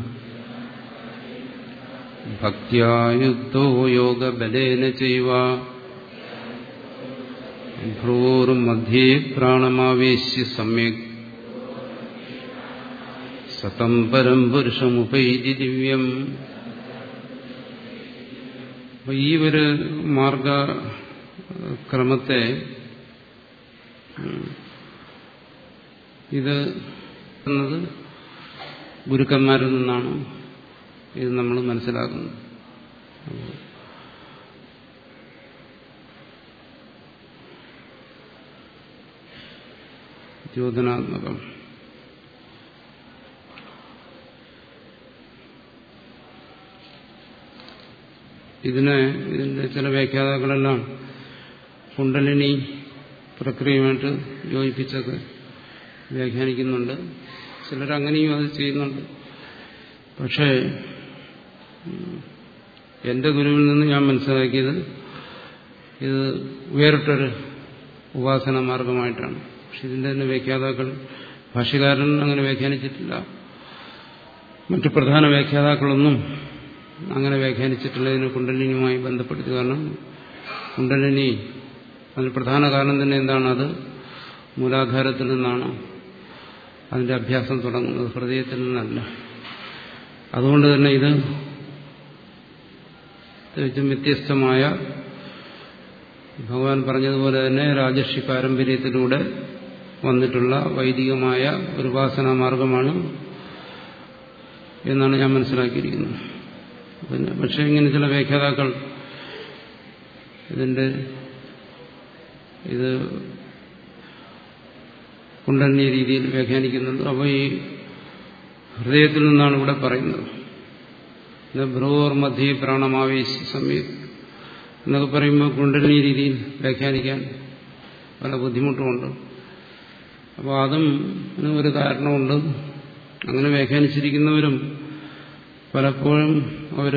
ഭക്തിയായുക്തോ യോഗബലേന ചെയ്യുക ഭ്രൂർമധ്യേ പ്രാണമാവേശ്യ സമ്യക് സതം പരം പുരുഷമുപൈതി ദിവ്യം ഈ ഒരു മാർഗക്രമത്തെ ഇത് എന്നത് ഗുരുക്കന്മാരിൽ നിന്നാണ് ഇത് നമ്മൾ മനസ്സിലാക്കുന്നത് ദ്യോതനാത്മകം ഇതിനെ ഇതിന്റെ ചില വ്യാഖ്യാതാക്കളെല്ലാം കുണ്ടലിനി പ്രക്രിയയുമായിട്ട് യോജിപ്പിച്ചൊക്കെ വ്യാഖ്യാനിക്കുന്നുണ്ട് ചിലരങ്ങനെയും അത് ചെയ്യുന്നുണ്ട് പക്ഷേ എന്റെ ഗുരുവിൽ നിന്ന് ഞാൻ മനസ്സിലാക്കിയത് ഇത് വേറിട്ടൊരു ഉപാസന മാർഗമായിട്ടാണ് പക്ഷെ ഇതിന്റെ തന്നെ വ്യാഖ്യാതാക്കൾ ഭാഷ്യകാരൻ അങ്ങനെ വ്യാഖ്യാനിച്ചിട്ടില്ല മറ്റു പ്രധാന വ്യാഖ്യാതാക്കളൊന്നും അങ്ങനെ വ്യാഖ്യാനിച്ചിട്ടില്ല ഇതിന് കുണ്ടലിനിയുമായി ബന്ധപ്പെടുത്തി കാരണം കുണ്ടലിനി അതിന് പ്രധാന കാരണം തന്നെ എന്താണ് അത് മൂലാധാരത്തിൽ നിന്നാണ് അതിന്റെ അഭ്യാസം തുടങ്ങുന്നത് ഹൃദയത്തിൽ നിന്നല്ല അതുകൊണ്ട് തന്നെ ഇത് തികച്ചും വ്യത്യസ്തമായ ഭഗവാൻ പറഞ്ഞതുപോലെ തന്നെ രാജർഷി പാരമ്പര്യത്തിലൂടെ വന്നിട്ടുള്ള വൈദികമായ ഒരു ഉപാസനാ മാർഗമാണ് എന്നാണ് ഞാൻ മനസ്സിലാക്കിയിരിക്കുന്നത് പിന്നെ പക്ഷേ ഇങ്ങനെ ചില വ്യാഖ്യാതാക്കൾ ഇതിന്റെ ഇത് കുണ്ടന്യ രീതിയിൽ വ്യാഖ്യാനിക്കുന്നുണ്ട് അപ്പോൾ ഈ ഹൃദയത്തിൽ നിന്നാണ് ഇവിടെ പറയുന്നത് ഭ്രൂർ മധ്യ പ്രാണമാവേശ സമയം എന്നൊക്കെ പറയുമ്പോൾ കുണ്ടലിനി രീതിയിൽ വ്യാഖ്യാനിക്കാൻ പല ബുദ്ധിമുട്ടുമുണ്ട് അപ്പോൾ അതും ഒരു കാരണമുണ്ട് അങ്ങനെ വ്യാഖ്യാനിച്ചിരിക്കുന്നവരും പലപ്പോഴും അവർ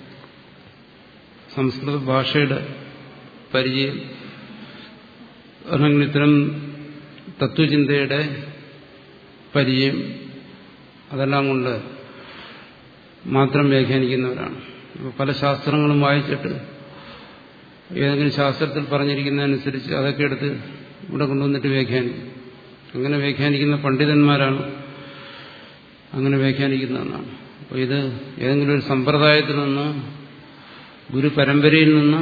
സംസ്കൃത ഭാഷയുടെ പരിചയം അല്ലെങ്കിൽ ഇത്തരം തത്വചിന്തയുടെ പരിചയം അതെല്ലാം കൊണ്ട് മാത്രം വ്യാഖ്യാനിക്കുന്നവരാണ് ഇപ്പോൾ പല ശാസ്ത്രങ്ങളും വായിച്ചിട്ട് ഏതെങ്കിലും ശാസ്ത്രത്തിൽ പറഞ്ഞിരിക്കുന്നതനുസരിച്ച് അതൊക്കെ എടുത്ത് ഇവിടെ കൊണ്ടുവന്നിട്ട് വ്യാഖ്യാനിക്കും അങ്ങനെ വ്യാഖ്യാനിക്കുന്ന പണ്ഡിതന്മാരാണ് അങ്ങനെ വ്യാഖ്യാനിക്കുന്നതെന്നാണ് അപ്പോൾ ഇത് ഏതെങ്കിലും ഒരു സമ്പ്രദായത്തിൽ നിന്ന് ഗുരു പരമ്പരയിൽ നിന്ന്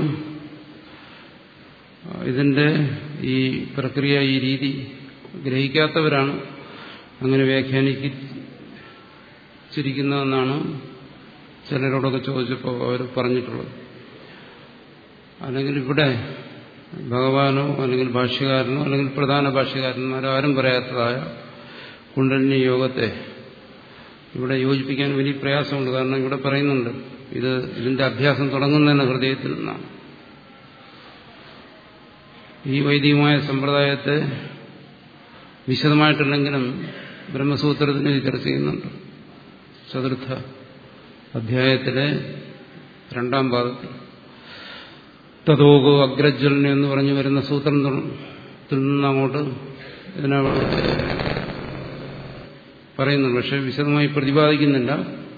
ഇതിന്റെ ഈ പ്രക്രിയ ഈ രീതി ഗ്രഹിക്കാത്തവരാണ് അങ്ങനെ വ്യാഖ്യാനിച്ചിരിക്കുന്നതെന്നാണ് ചിലരോടൊക്കെ ചോദിച്ചപ്പോൾ അവർ പറഞ്ഞിട്ടുള്ളത് അല്ലെങ്കിൽ ഇവിടെ ഭഗവാനോ അല്ലെങ്കിൽ ഭാഷ്യകാരനോ അല്ലെങ്കിൽ പ്രധാന ഭാഷ്യകാരന്മാരോ ആരും പറയാത്തതായ കുണ്ടലിനി യോഗത്തെ ഇവിടെ യോജിപ്പിക്കാൻ വലിയ പ്രയാസമുണ്ട് കാരണം ഇവിടെ പറയുന്നുണ്ട് ഇത് ഇതിന്റെ അഭ്യാസം തുടങ്ങുന്നതന്നെ ഹൃദയത്തിൽ നിന്നാണ് ഈ വൈദികമായ സമ്പ്രദായത്തെ വിശദമായിട്ടില്ലെങ്കിലും ബ്രഹ്മസൂത്രത്തിന് ഇത് ചർച്ച ചെയ്യുന്നുണ്ട് ചതുർത്ഥ അധ്യായത്തിലെ രണ്ടാം പാദത്തിൽ തതോകോ അഗ്രജ്വലന എന്ന് പറഞ്ഞു വരുന്ന സൂത്രത്തിൽ നിന്ന് അങ്ങോട്ട് ഇതിനെ പറയുന്നുണ്ട് പക്ഷെ വിശദമായി പ്രതിപാദിക്കുന്നില്ല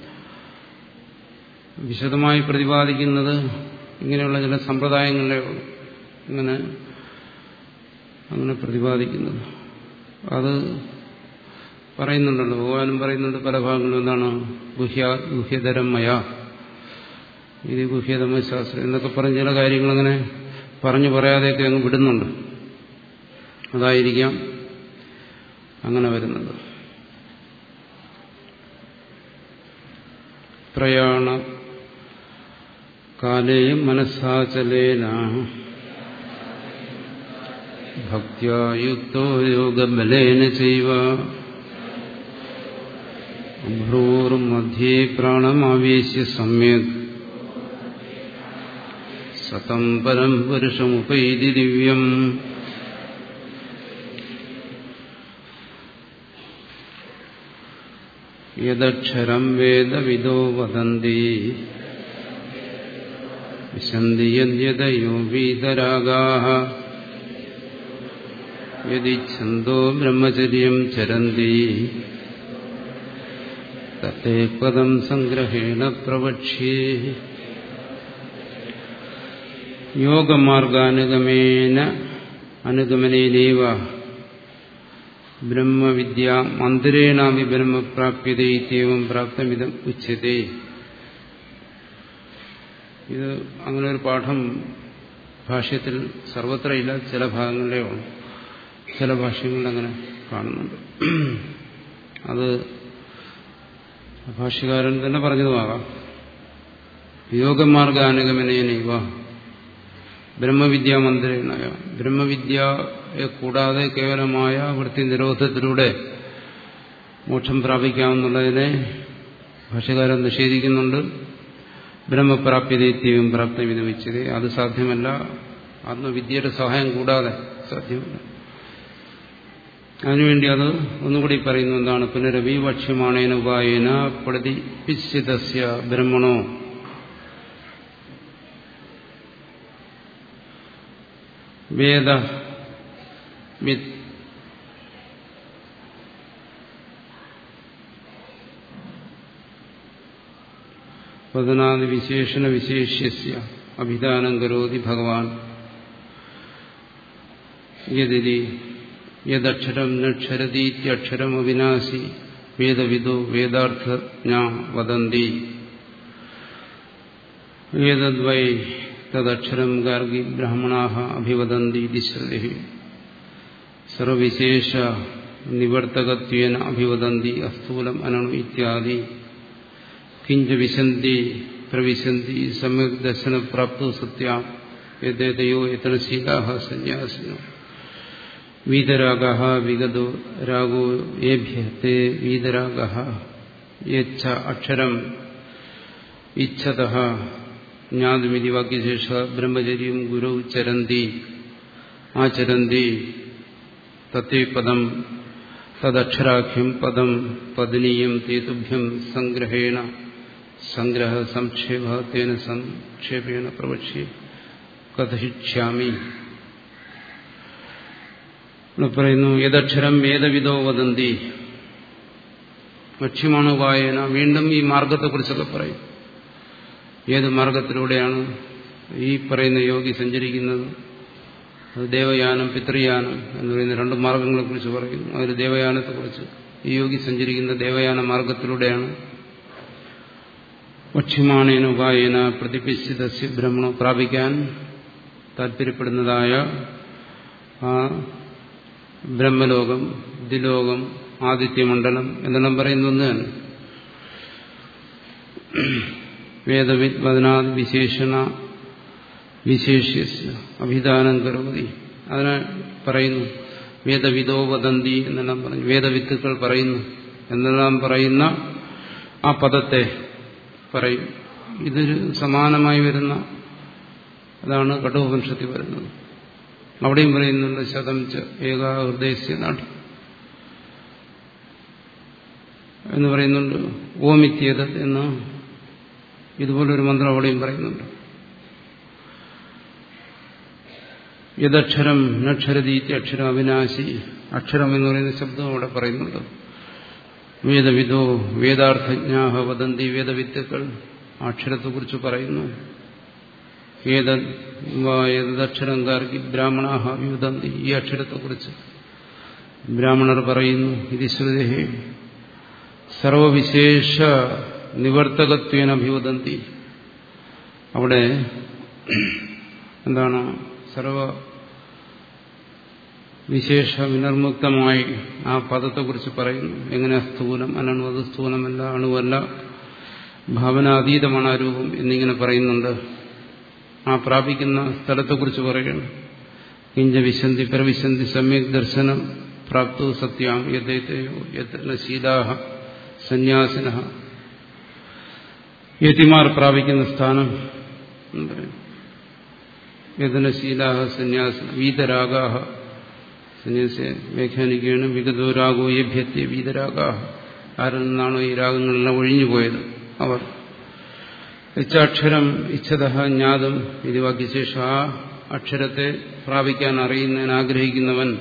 വിശദമായി പ്രതിപാദിക്കുന്നത് ഇങ്ങനെയുള്ള ചില സമ്പ്രദായങ്ങളിലേ ഉള്ളൂ ഇങ്ങനെ അങ്ങനെ പ്രതിപാദിക്കുന്നത് അത് പറയുന്നുണ്ടല്ലോ ഭഗവാനും പറയുന്നുണ്ട് പല ഭാഗങ്ങളിലും എന്താണ് ഗുഹ്യ ഗുഹ്യതരം മയ ഇത് ഗുഹ്യതമ ശാസ്ത്രം എന്നൊക്കെ പറഞ്ഞ ചില കാര്യങ്ങൾ അങ്ങനെ പറഞ്ഞു പറയാതെയൊക്കെ അങ്ങ് വിടുന്നുണ്ട് അതായിരിക്കാം അങ്ങനെ വരുന്നത് പ്രയാണ കാലേയും മനസ്സാചലേന ഭക്തിയുക്തോ യോഗബലേന ചെയ്വ ഭ്രൂർമധ്യേ പ്രാണമാവേശ്യ സമ്യക് സതം പരം പുരുഷമുപൈതി ദിവ്യം യദക്ഷരം വേദവിദോ വദന്തി വിശന്തി യദ്യതയോ വീതരാഗാ യതി ഛന്തോ ബ്രഹ്മചര്യം ചരന്തി തത്തേ പദം സംഗ്രഹേണ പ്രവക്ഷ്യേ യോഗമാർഗാനുഗമേന അനുഗമനേനൈവ ബ്രഹ്മവിദ്യ മന്ദിരേണാമി ബ്രഹ്മപ്രാപ്യത ഇത്യവും പ്രാപ്തമിതം ഉച്ചതേ ഇത് അങ്ങനെ ഒരു പാഠം ഭാഷ്യത്തിൽ സർവത്ര ഇല്ല ചില ഭാഗങ്ങളിലേ ഉള്ളൂ ചില ഭാഷ്യങ്ങളിൽ അങ്ങനെ കാണുന്നുണ്ട് അത് ഭാഷ്യകാരൻ തന്നെ പറഞ്ഞതുമാകാം യോഗമാർഗാനുഗമനേനൈവ ബ്രഹ്മവിദ്യാമന്ത്രിണയ ബ്രഹ്മവിദ്യയെ കൂടാതെ കേവലമായ വൃത്തി നിരോധത്തിലൂടെ മോക്ഷം പ്രാപിക്കാമെന്നുള്ളതിനെ ഭാഷകാരൻ നിഷേധിക്കുന്നുണ്ട് ബ്രഹ്മപ്രാപ്യതയും പ്രാപ്തമിതം വെച്ചത് അത് സാധ്യമല്ല ആത്മവിദ്യയുടെ സഹായം കൂടാതെ സാധ്യമല്ല അതിനുവേണ്ടി അത് ഒന്നുകൂടി പറയുന്നു എന്താണ് പുനരവിവക്ഷ്യമാണേന ഉപായേന പ്രതിപിശ്ചിതസ്യ ബ്രഹ്മണോ വേദ വിത്ത് പതനാദി വിശേഷണ വിശേഷ്യസ്യ അഭിധാനം കരോതി ഭഗവാൻ യതിരി യദക്ഷരം നക്ഷരതീത്യക്ഷരം അവിനാശി വേദവിദോ വേദാർത്ഥജ്ഞ വദന്തി ഏതദ്വൈ തദക്ഷരം ഗാർഗി ബ്രാഹ്മണാ അഭിവദന്തി ശ്രുതി സർവവിശേഷ നിവർത്തകത്വേന അഭിവദന്തി അസ്ഥൂലം അനണു ഇത്യാദി കിഞ്ച വിശന്തി പ്രവിശന്തി സമ്യക് ദർശനപ്രാപ്തോ സത്യാം യഥേതയോ യതനശീലാ സന്യാസിനോ വീതരാഗ വിഗതോ രാഗോ ഏഭ്യത്തെ വീതരാഗ യച്ഛ അക്ഷരം ഇച്ഛത ജ്ഞാതുമിതി വാക്യശേഷ ബ്രഹ്മചര്യം ഗുരു ചരന്തി ആചരന്തി തത്തേ പദം തദക്ഷരാഖ്യം പദം പദനീയം തേതുഭ്യം സംഗ്രഹേണ സംഗ്രഹ സംക്ഷേപ തേന സംക്ഷേപേണ പ്രവക്ഷ്യ കഥയിഷ്യാമി പറയുന്നു ഏതക്ഷരം വേദവിദോ വദന്തി ലക്ഷ്യമാണ് വായന വീണ്ടും ഈ മാർഗത്തെക്കുറിച്ചൊക്കെ പറയും ഏത് മാർഗത്തിലൂടെയാണ് ഈ പറയുന്ന യോഗി സഞ്ചരിക്കുന്നത് അത് ദേവയാനം പിതൃയാനം എന്ന് പറയുന്ന രണ്ട് മാർഗങ്ങളെക്കുറിച്ച് പറയുന്നു അതിൽ ദേവയാനത്തെക്കുറിച്ച് ഈ യോഗി സഞ്ചരിക്കുന്ന ദേവയാന മാർഗത്തിലൂടെയാണ് പക്ഷിമാണേന ഉപായേന പ്രതിപിശ്ചിതസ്യ ബ്രഹ്മണം പ്രാപിക്കാൻ താല്പര്യപ്പെടുന്നതായ ആ ബ്രഹ്മലോകം ദിലോകം ആദിത്യമണ്ഡലം എന്നെല്ലാം പറയുന്ന ഒന്ന് തന്നെ വേദവിത് വദനാദ് വിശേഷണ വിശേഷ്യ അഭിധാനം കരോതി അതിനെ പറയുന്നു വേദവിദോ വദന്തി എന്നെല്ലാം പറഞ്ഞു വേദവിത്തുക്കൾ പറയുന്നു എന്നെല്ലാം പറയുന്ന ആ പദത്തെ പറയും ഇതൊരു സമാനമായി വരുന്ന അതാണ് കഠോപനിഷത്തിൽ വരുന്നത് അവിടെയും പറയുന്നുണ്ട് ശതം ച ഏകാഹൃദയസ്യ നാട് എന്ന് പറയുന്നുണ്ട് ഓമിത്യത് എന്ന് ഇതുപോലൊരു മന്ത്രം അവിടെയും പറയുന്നുണ്ട് യദക്ഷരം നക്ഷരതീത്തി അക്ഷരം അവിനാശി അക്ഷരം എന്ന് പറയുന്ന ശബ്ദം അവിടെ പറയുന്നുണ്ട് വേദവിദോ വേദാർത്ഥജ്ഞാഹ വദന്തി വേദവിത്തുക്കൾ അക്ഷരത്തെക്കുറിച്ച് പറയുന്നു ഏതക്ഷരം കാർക്കി ബ്രാഹ്മണാഹ വിവദന്തി ഈ അക്ഷരത്തെക്കുറിച്ച് ബ്രാഹ്മണർ പറയുന്നു ഇത് ശ്രുതി സർവവിശേഷ നിവർത്തകത്വേന അഭിവദന്തി അവിടെ എന്താണ് സർവ വിശേഷ വിനർമുക്തമായി ആ പദത്തെക്കുറിച്ച് പറയുന്നു എങ്ങനെ സ്ഥൂലം അനണുവത് സ്ഥൂലമല്ല അണുവല്ല ഭാവനാതീതമാണ് ആ രൂപം എന്നിങ്ങനെ പറയുന്നുണ്ട് ആ പ്രാപിക്കുന്ന സ്ഥലത്തെക്കുറിച്ച് പറയുന്നു കിഞ്ച വിശന്തി പ്രവിശന്തി സമ്യക് ദർശനം പ്രാപ്തു സത്യാം യഥേതയോ യത്ന ശീലാഹ സന്യാസിന യതിമാർ പ്രാപിക്കുന്ന സ്ഥാനം യതനശീലാഹ സന്യാസ വീതരാഗാഹ സന്യാസെ വ്യാഖ്യാനിക്കുകയാണ് വിഗതോരാഗോ യഭ്യത്തെ വീതരാഗാഹ ആരിൽ നിന്നാണോ ഈ രാഗങ്ങളെല്ലാം ഒഴിഞ്ഞുപോയത് അവർ ഇച്ഛാക്ഷരം ഇച്ഛത ജ്ഞാതം ഇത് വാക്യശേഷ ആ അക്ഷരത്തെ പ്രാപിക്കാൻ അറിയുന്നതിന് ആഗ്രഹിക്കുന്നവൻ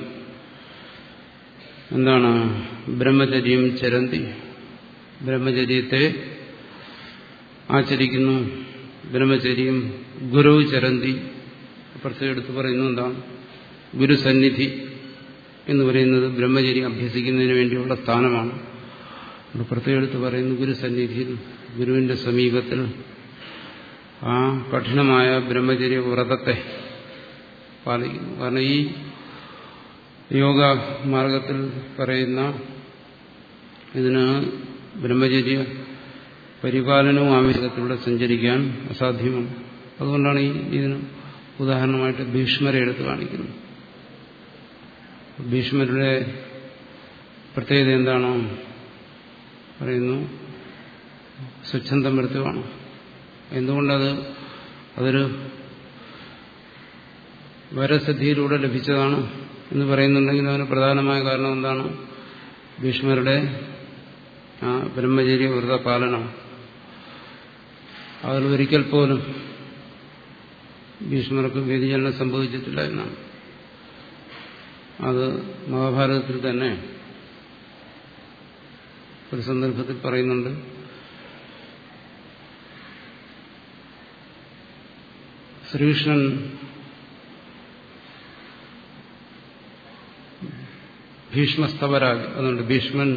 എന്താണ് ബ്രഹ്മചര്യം ചരന്തി ബ്രഹ്മചര്യത്തെ ആചരിക്കുന്നു ബ്രഹ്മചര്യം ഗുരു ചരന്തി പ്രത്യേകം എടുത്ത് പറയുന്നു എന്താണ് ഗുരുസന്നിധി എന്ന് പറയുന്നത് ബ്രഹ്മചര്യം അഭ്യസിക്കുന്നതിന് വേണ്ടിയുള്ള സ്ഥാനമാണ് പ്രത്യേകം എടുത്ത് പറയുന്നു ഗുരുസന്നിധിയിൽ ഗുരുവിന്റെ സമീപത്തിൽ ആ കഠിനമായ ബ്രഹ്മചര്യ വ്രതത്തെ പാലിക്കുന്നു കാരണം ഈ യോഗ മാർഗത്തിൽ പറയുന്ന ഇതിന് ബ്രഹ്മചര്യ പരിപാലനവും ആവശ്യത്തിലൂടെ സഞ്ചരിക്കാൻ അസാധ്യമാണ് അതുകൊണ്ടാണ് ഈ ഇതിന് ഉദാഹരണമായിട്ട് ഭീഷ്മരെ എടുത്ത് കാണിക്കുന്നത് ഭീഷ്മരുടെ പ്രത്യേകത എന്താണോ പറയുന്നു സ്വച്ഛന്തം മൃത്യുവാണ് എന്തുകൊണ്ടത് അതൊരു വരസിദ്ധിയിലൂടെ ലഭിച്ചതാണ് എന്ന് പറയുന്നുണ്ടെങ്കിൽ അതിന് പ്രധാനമായ കാരണം എന്താണ് ഭീഷ്മരുടെ ആ ബ്രഹ്മചര്യ വ്രത പാലനം അതിൽ ഒരിക്കൽ പോലും ഭീഷ്മർക്ക് വ്യതിചലനം സംഭവിച്ചിട്ടില്ല എന്നാണ് അത് മഹാഭാരതത്തിൽ തന്നെ ഒരു സന്ദർഭത്തിൽ പറയുന്നുണ്ട് ശ്രീകൃഷ്ണൻ ഭീഷ്മസ്തവരാജ് അതുകൊണ്ട് ഭീഷ്മൻ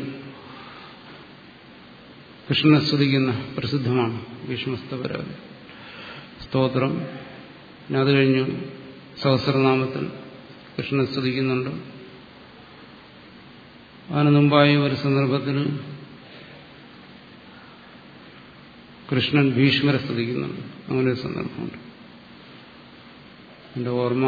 കൃഷ്ണനെ സ്തുതിക്കുന്ന പ്രസിദ്ധമാണ് ഭീഷ്മസ്തവരാജ് സ്തോത്രം പിന്നെ അത് കഴിഞ്ഞു സഹസ്രനാമത്തിൽ കൃഷ്ണനെ സ്തുതിക്കുന്നുണ്ട് അതിന് മുമ്പായി ഒരു സന്ദർഭത്തിൽ കൃഷ്ണൻ ഭീഷ്മരെ സ്തുതിക്കുന്നുണ്ട് അങ്ങനെ ഒരു സന്ദർഭമുണ്ട് എൻ്റെ ഓർമ്മ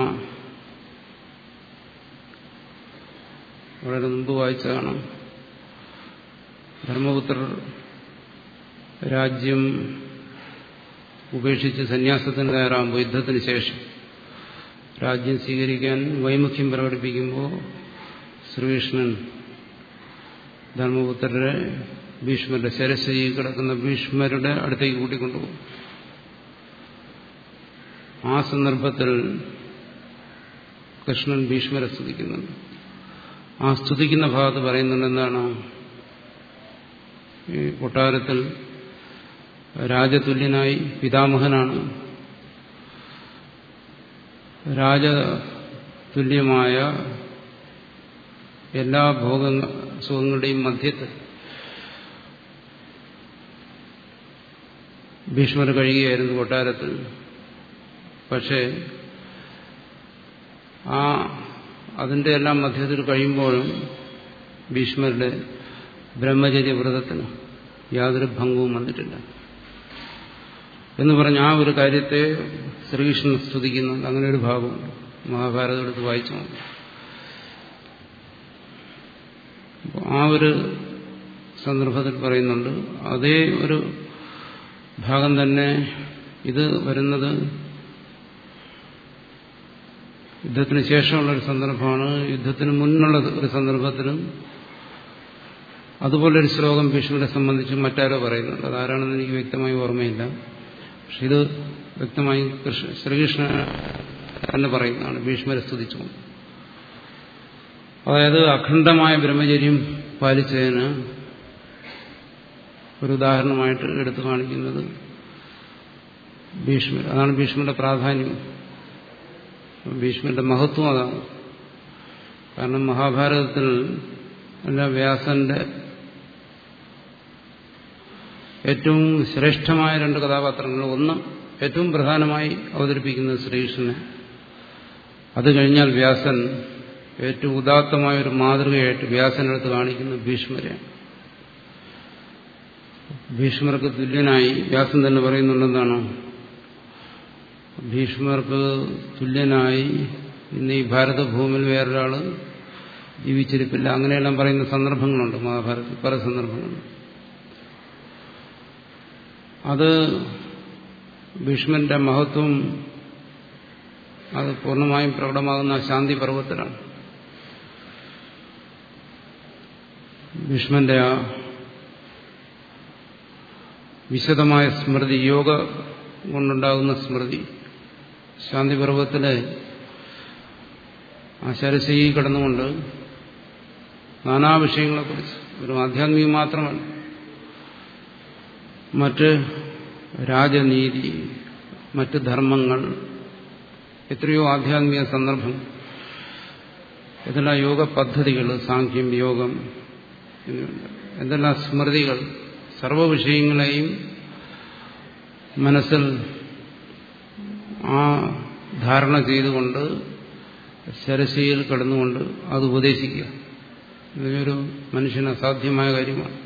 വളരെ മുമ്പ് വായിച്ചതാണ് ധർമ്മപുത്രർ രാജ്യം ഉപേക്ഷിച്ച് സന്യാസത്തിന് തയ്യാറാകുമ്പോൾ യുദ്ധത്തിന് ശേഷം രാജ്യം സ്വീകരിക്കാൻ വൈമുഖ്യം പ്രകടിപ്പിക്കുമ്പോൾ ശ്രീകൃഷ്ണൻ ധർമ്മപുത്രരെ ഭീഷ്മരുടെ ശരശയിൽ കിടക്കുന്ന ഭീഷ്മരുടെ അടുത്തേക്ക് കൂട്ടിക്കൊണ്ടുപോകും ആ സന്ദർഭത്തിൽ കൃഷ്ണൻ ഭീഷ്മരെ സ്തുതിക്കുന്നുണ്ട് ആ സ്തുതിക്കുന്ന ഭാഗത്ത് പറയുന്നുണ്ട് എന്താണ് ഈ കൊട്ടാരത്തിൽ രാജതുല്യനായി പിതാമഹനാണ് രാജതുല്യമായ എല്ലാ ഭോഗ സുഖങ്ങളുടെയും മധ്യത്തിൽ ഭീഷ്മർ കഴിയുകയായിരുന്നു കൊട്ടാരത്തിൽ പക്ഷേ ആ അതിന്റെ എല്ലാം മധ്യത്തിൽ കഴിയുമ്പോഴും ഭീഷ്മരുടെ ബ്രഹ്മചര്യ വ്രതത്തിന് യാതൊരു ഭംഗവും വന്നിട്ടില്ല എന്ന് പറഞ്ഞ ആ ഒരു കാര്യത്തെ ശ്രീകൃഷ്ണൻ സ്തുതിക്കുന്നുണ്ട് അങ്ങനെ ഒരു ഭാഗമുണ്ട് മഹാഭാരതം എടുത്ത് വായിച്ചു നോക്കും ആ ഒരു സന്ദർഭത്തിൽ പറയുന്നുണ്ട് അതേ ഒരു ഭാഗം തന്നെ ഇത് വരുന്നത് യുദ്ധത്തിന് ശേഷമുള്ള ഒരു സന്ദർഭമാണ് യുദ്ധത്തിന് മുന്നുള്ള ഒരു സന്ദർഭത്തിലും അതുപോലൊരു ശ്ലോകം ഭീഷ്മരെ സംബന്ധിച്ച് മറ്റാരോ പറയുന്നുണ്ട് അതാരാണെന്ന് എനിക്ക് വ്യക്തമായി ഓർമ്മയില്ല പക്ഷെ ഇത് വ്യക്തമായി കൃഷ്ണ ശ്രീകൃഷ്ണ തന്നെ പറയുന്നതാണ് ഭീഷ്മരെ സ്തുതിച്ചുകൊണ്ട് അതായത് അഖണ്ഡമായ ബ്രഹ്മചര്യം പാലിച്ചതിന് ഒരു ഉദാഹരണമായിട്ട് എടുത്തു കാണിക്കുന്നത് ഭീഷ്മർ അതാണ് ഭീഷ്മരുടെ പ്രാധാന്യം ഭീഷ്മരുടെ മഹത്വം അതാണ് കാരണം മഹാഭാരതത്തിൽ അല്ല വ്യാസന്റെ ഏറ്റവും ശ്രേഷ്ഠമായ രണ്ട് കഥാപാത്രങ്ങൾ ഒന്ന് ഏറ്റവും പ്രധാനമായി അവതരിപ്പിക്കുന്നത് ശ്രീകൃഷ്ണനെ അത് കഴിഞ്ഞാൽ വ്യാസൻ ഏറ്റവും ഉദാത്തമായ ഒരു മാതൃകയായിട്ട് വ്യാസനെടുത്ത് കാണിക്കുന്ന ഭീഷ്മരെയാണ് ഭീഷ്മർക്ക് തുല്യനായി വ്യാസൻ തന്നെ പറയുന്നുണ്ടെന്താണ് ഭീഷ്മർക്ക് തുല്യനായി ഇന്ന് ഈ ഭാരതഭൂമിയിൽ വേറൊരാള് ജീവിച്ചിരിപ്പില്ല അങ്ങനെയെല്ലാം പറയുന്ന സന്ദർഭങ്ങളുണ്ട് മഹാഭാരതത്തിൽ പല സന്ദർഭങ്ങളുണ്ട് അത് ഭീഷ്മന്റെ മഹത്വം അത് പൂർണ്ണമായും പ്രകടമാകുന്ന ശാന്തി പർവ്വത്തിലാണ് ഭീഷ്മന്റെ ആ വിശദമായ സ്മൃതി യോഗ കൊണ്ടുണ്ടാകുന്ന സ്മൃതി ശാന്തി പർവ്വത്തിലെ ആ ശരശയി കടന്നുകൊണ്ട് നാനാ വിഷയങ്ങളെക്കുറിച്ച് ഒരു ആധ്യാത്മികം മാത്രമല്ല മറ്റ് രാജനീതി മറ്റ് ധർമ്മങ്ങൾ എത്രയോ ആധ്യാത്മിക സന്ദർഭം എന്തെല്ലാം യോഗ പദ്ധതികൾ സാഖ്യം യോഗം എന്നിവയുണ്ട് എന്തെല്ലാം സ്മൃതികൾ സർവ വിഷയങ്ങളെയും മനസ്സിൽ ആ ധാരണ ചെയ്തുകൊണ്ട് ശരശയിൽ കടന്നുകൊണ്ട് അത് ഉപദേശിക്കുക ഇതൊരു മനുഷ്യന് അസാധ്യമായ കാര്യമാണ്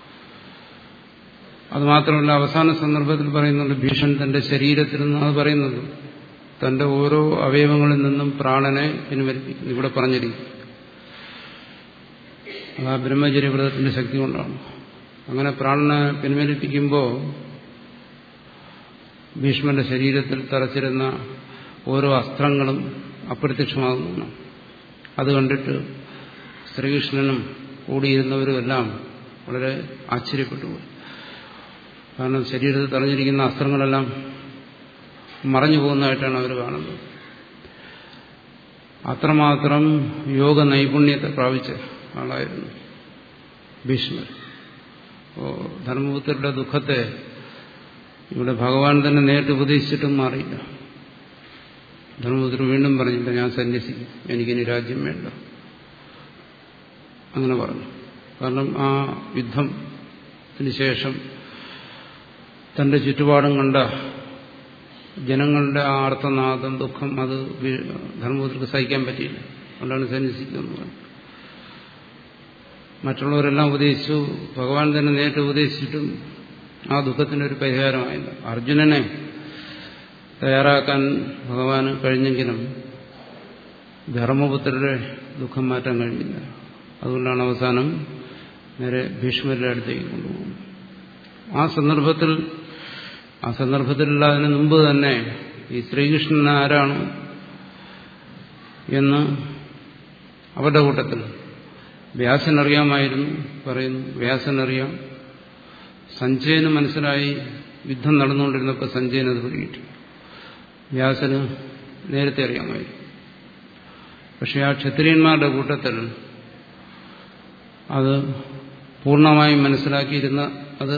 അതുമാത്രമല്ല അവസാന സന്ദർഭത്തിൽ പറയുന്നുണ്ട് ഭീഷൺ തന്റെ ശരീരത്തിൽ നിന്ന് അത് പറയുന്നത് തന്റെ ഓരോ അവയവങ്ങളിൽ നിന്നും പ്രാണനെ പിൻവലിപ്പിക്കുന്നു ഇവിടെ പറഞ്ഞിരിക്കും അത് ആ ബ്രഹ്മചര്യവ്രതത്തിന്റെ ശക്തി കൊണ്ടാണ് അങ്ങനെ പ്രാണനെ പിൻവലിപ്പിക്കുമ്പോൾ ഭീഷ്മന്റെ ശരീരത്തിൽ തറച്ചിരുന്ന ഓരോ അസ്ത്രങ്ങളും അപ്രത്യക്ഷമാകുന്നു അത് കണ്ടിട്ട് ശ്രീകൃഷ്ണനും കൂടിയിരുന്നവരുമെല്ലാം വളരെ ആശ്ചര്യപ്പെട്ടു കാരണം ശരീരത്തിൽ തറഞ്ഞിരിക്കുന്ന അസ്ത്രങ്ങളെല്ലാം മറഞ്ഞു പോകുന്നതായിട്ടാണ് അവർ കാണുന്നത് അത്രമാത്രം യോഗ നൈപുണ്യത്തെ പ്രാപിച്ച ആളായിരുന്നു ഭീഷ്മർ അപ്പോൾ ധർമ്മപുത്രരുടെ ദുഃഖത്തെ ഇവിടെ ഭഗവാൻ തന്നെ നേരിട്ട് ഉപദേശിച്ചിട്ടും മാറിയില്ല ധർമ്മപുത്ര വീണ്ടും പറഞ്ഞില്ല ഞാൻ സന്യസിക്കും എനിക്കിനി രാജ്യം വേണ്ട അങ്ങനെ പറഞ്ഞു കാരണം ആ യുദ്ധത്തിന് ശേഷം തന്റെ ചുറ്റുപാടും കണ്ട ജനങ്ങളുടെ ആ അർത്ഥനാദം ദുഃഖം അത് ധർമ്മപുത്രക്ക് സഹിക്കാൻ പറ്റിയില്ല അതുകൊണ്ടാണ് സന്യസിക്കുന്നത് പറഞ്ഞത് മറ്റുള്ളവരെല്ലാം ഉപദേശിച്ചു ഭഗവാൻ തന്നെ നേരിട്ട് ഉപദേശിച്ചിട്ടും ആ ദുഃഖത്തിനൊരു പരിഹാരമായില്ല അർജുനനെ തയ്യാറാക്കാൻ ഭഗവാന് കഴിഞ്ഞെങ്കിലും ധർമ്മപുത്രരുടെ ദുഃഖം മാറ്റാൻ കഴിഞ്ഞില്ല അതുകൊണ്ടാണ് അവസാനം നേരെ ഭീഷ്മരുടെ അടുത്തേക്ക് കൊണ്ടുപോകുന്നത് ആ സന്ദർഭത്തിൽ ആ സന്ദർഭത്തിലുള്ള അതിന് മുമ്പ് തന്നെ ഈ ശ്രീകൃഷ്ണൻ ആരാണ് എന്ന് അവരുടെ കൂട്ടത്തിൽ വ്യാസൻ അറിയാമായിരുന്നു പറയുന്നു വ്യാസൻ അറിയാം സഞ്ജയന് മനസ്സിലായി യുദ്ധം നടന്നുകൊണ്ടിരുന്നപ്പോൾ സഞ്ജയന് അത് പിടികിട്ടി വ്യാസന് നേരത്തെ അറിയാമായിരുന്നു പക്ഷെ ആ ക്ഷത്രിയന്മാരുടെ കൂട്ടത്തിൽ അത് പൂർണ്ണമായും മനസ്സിലാക്കിയിരുന്ന അത്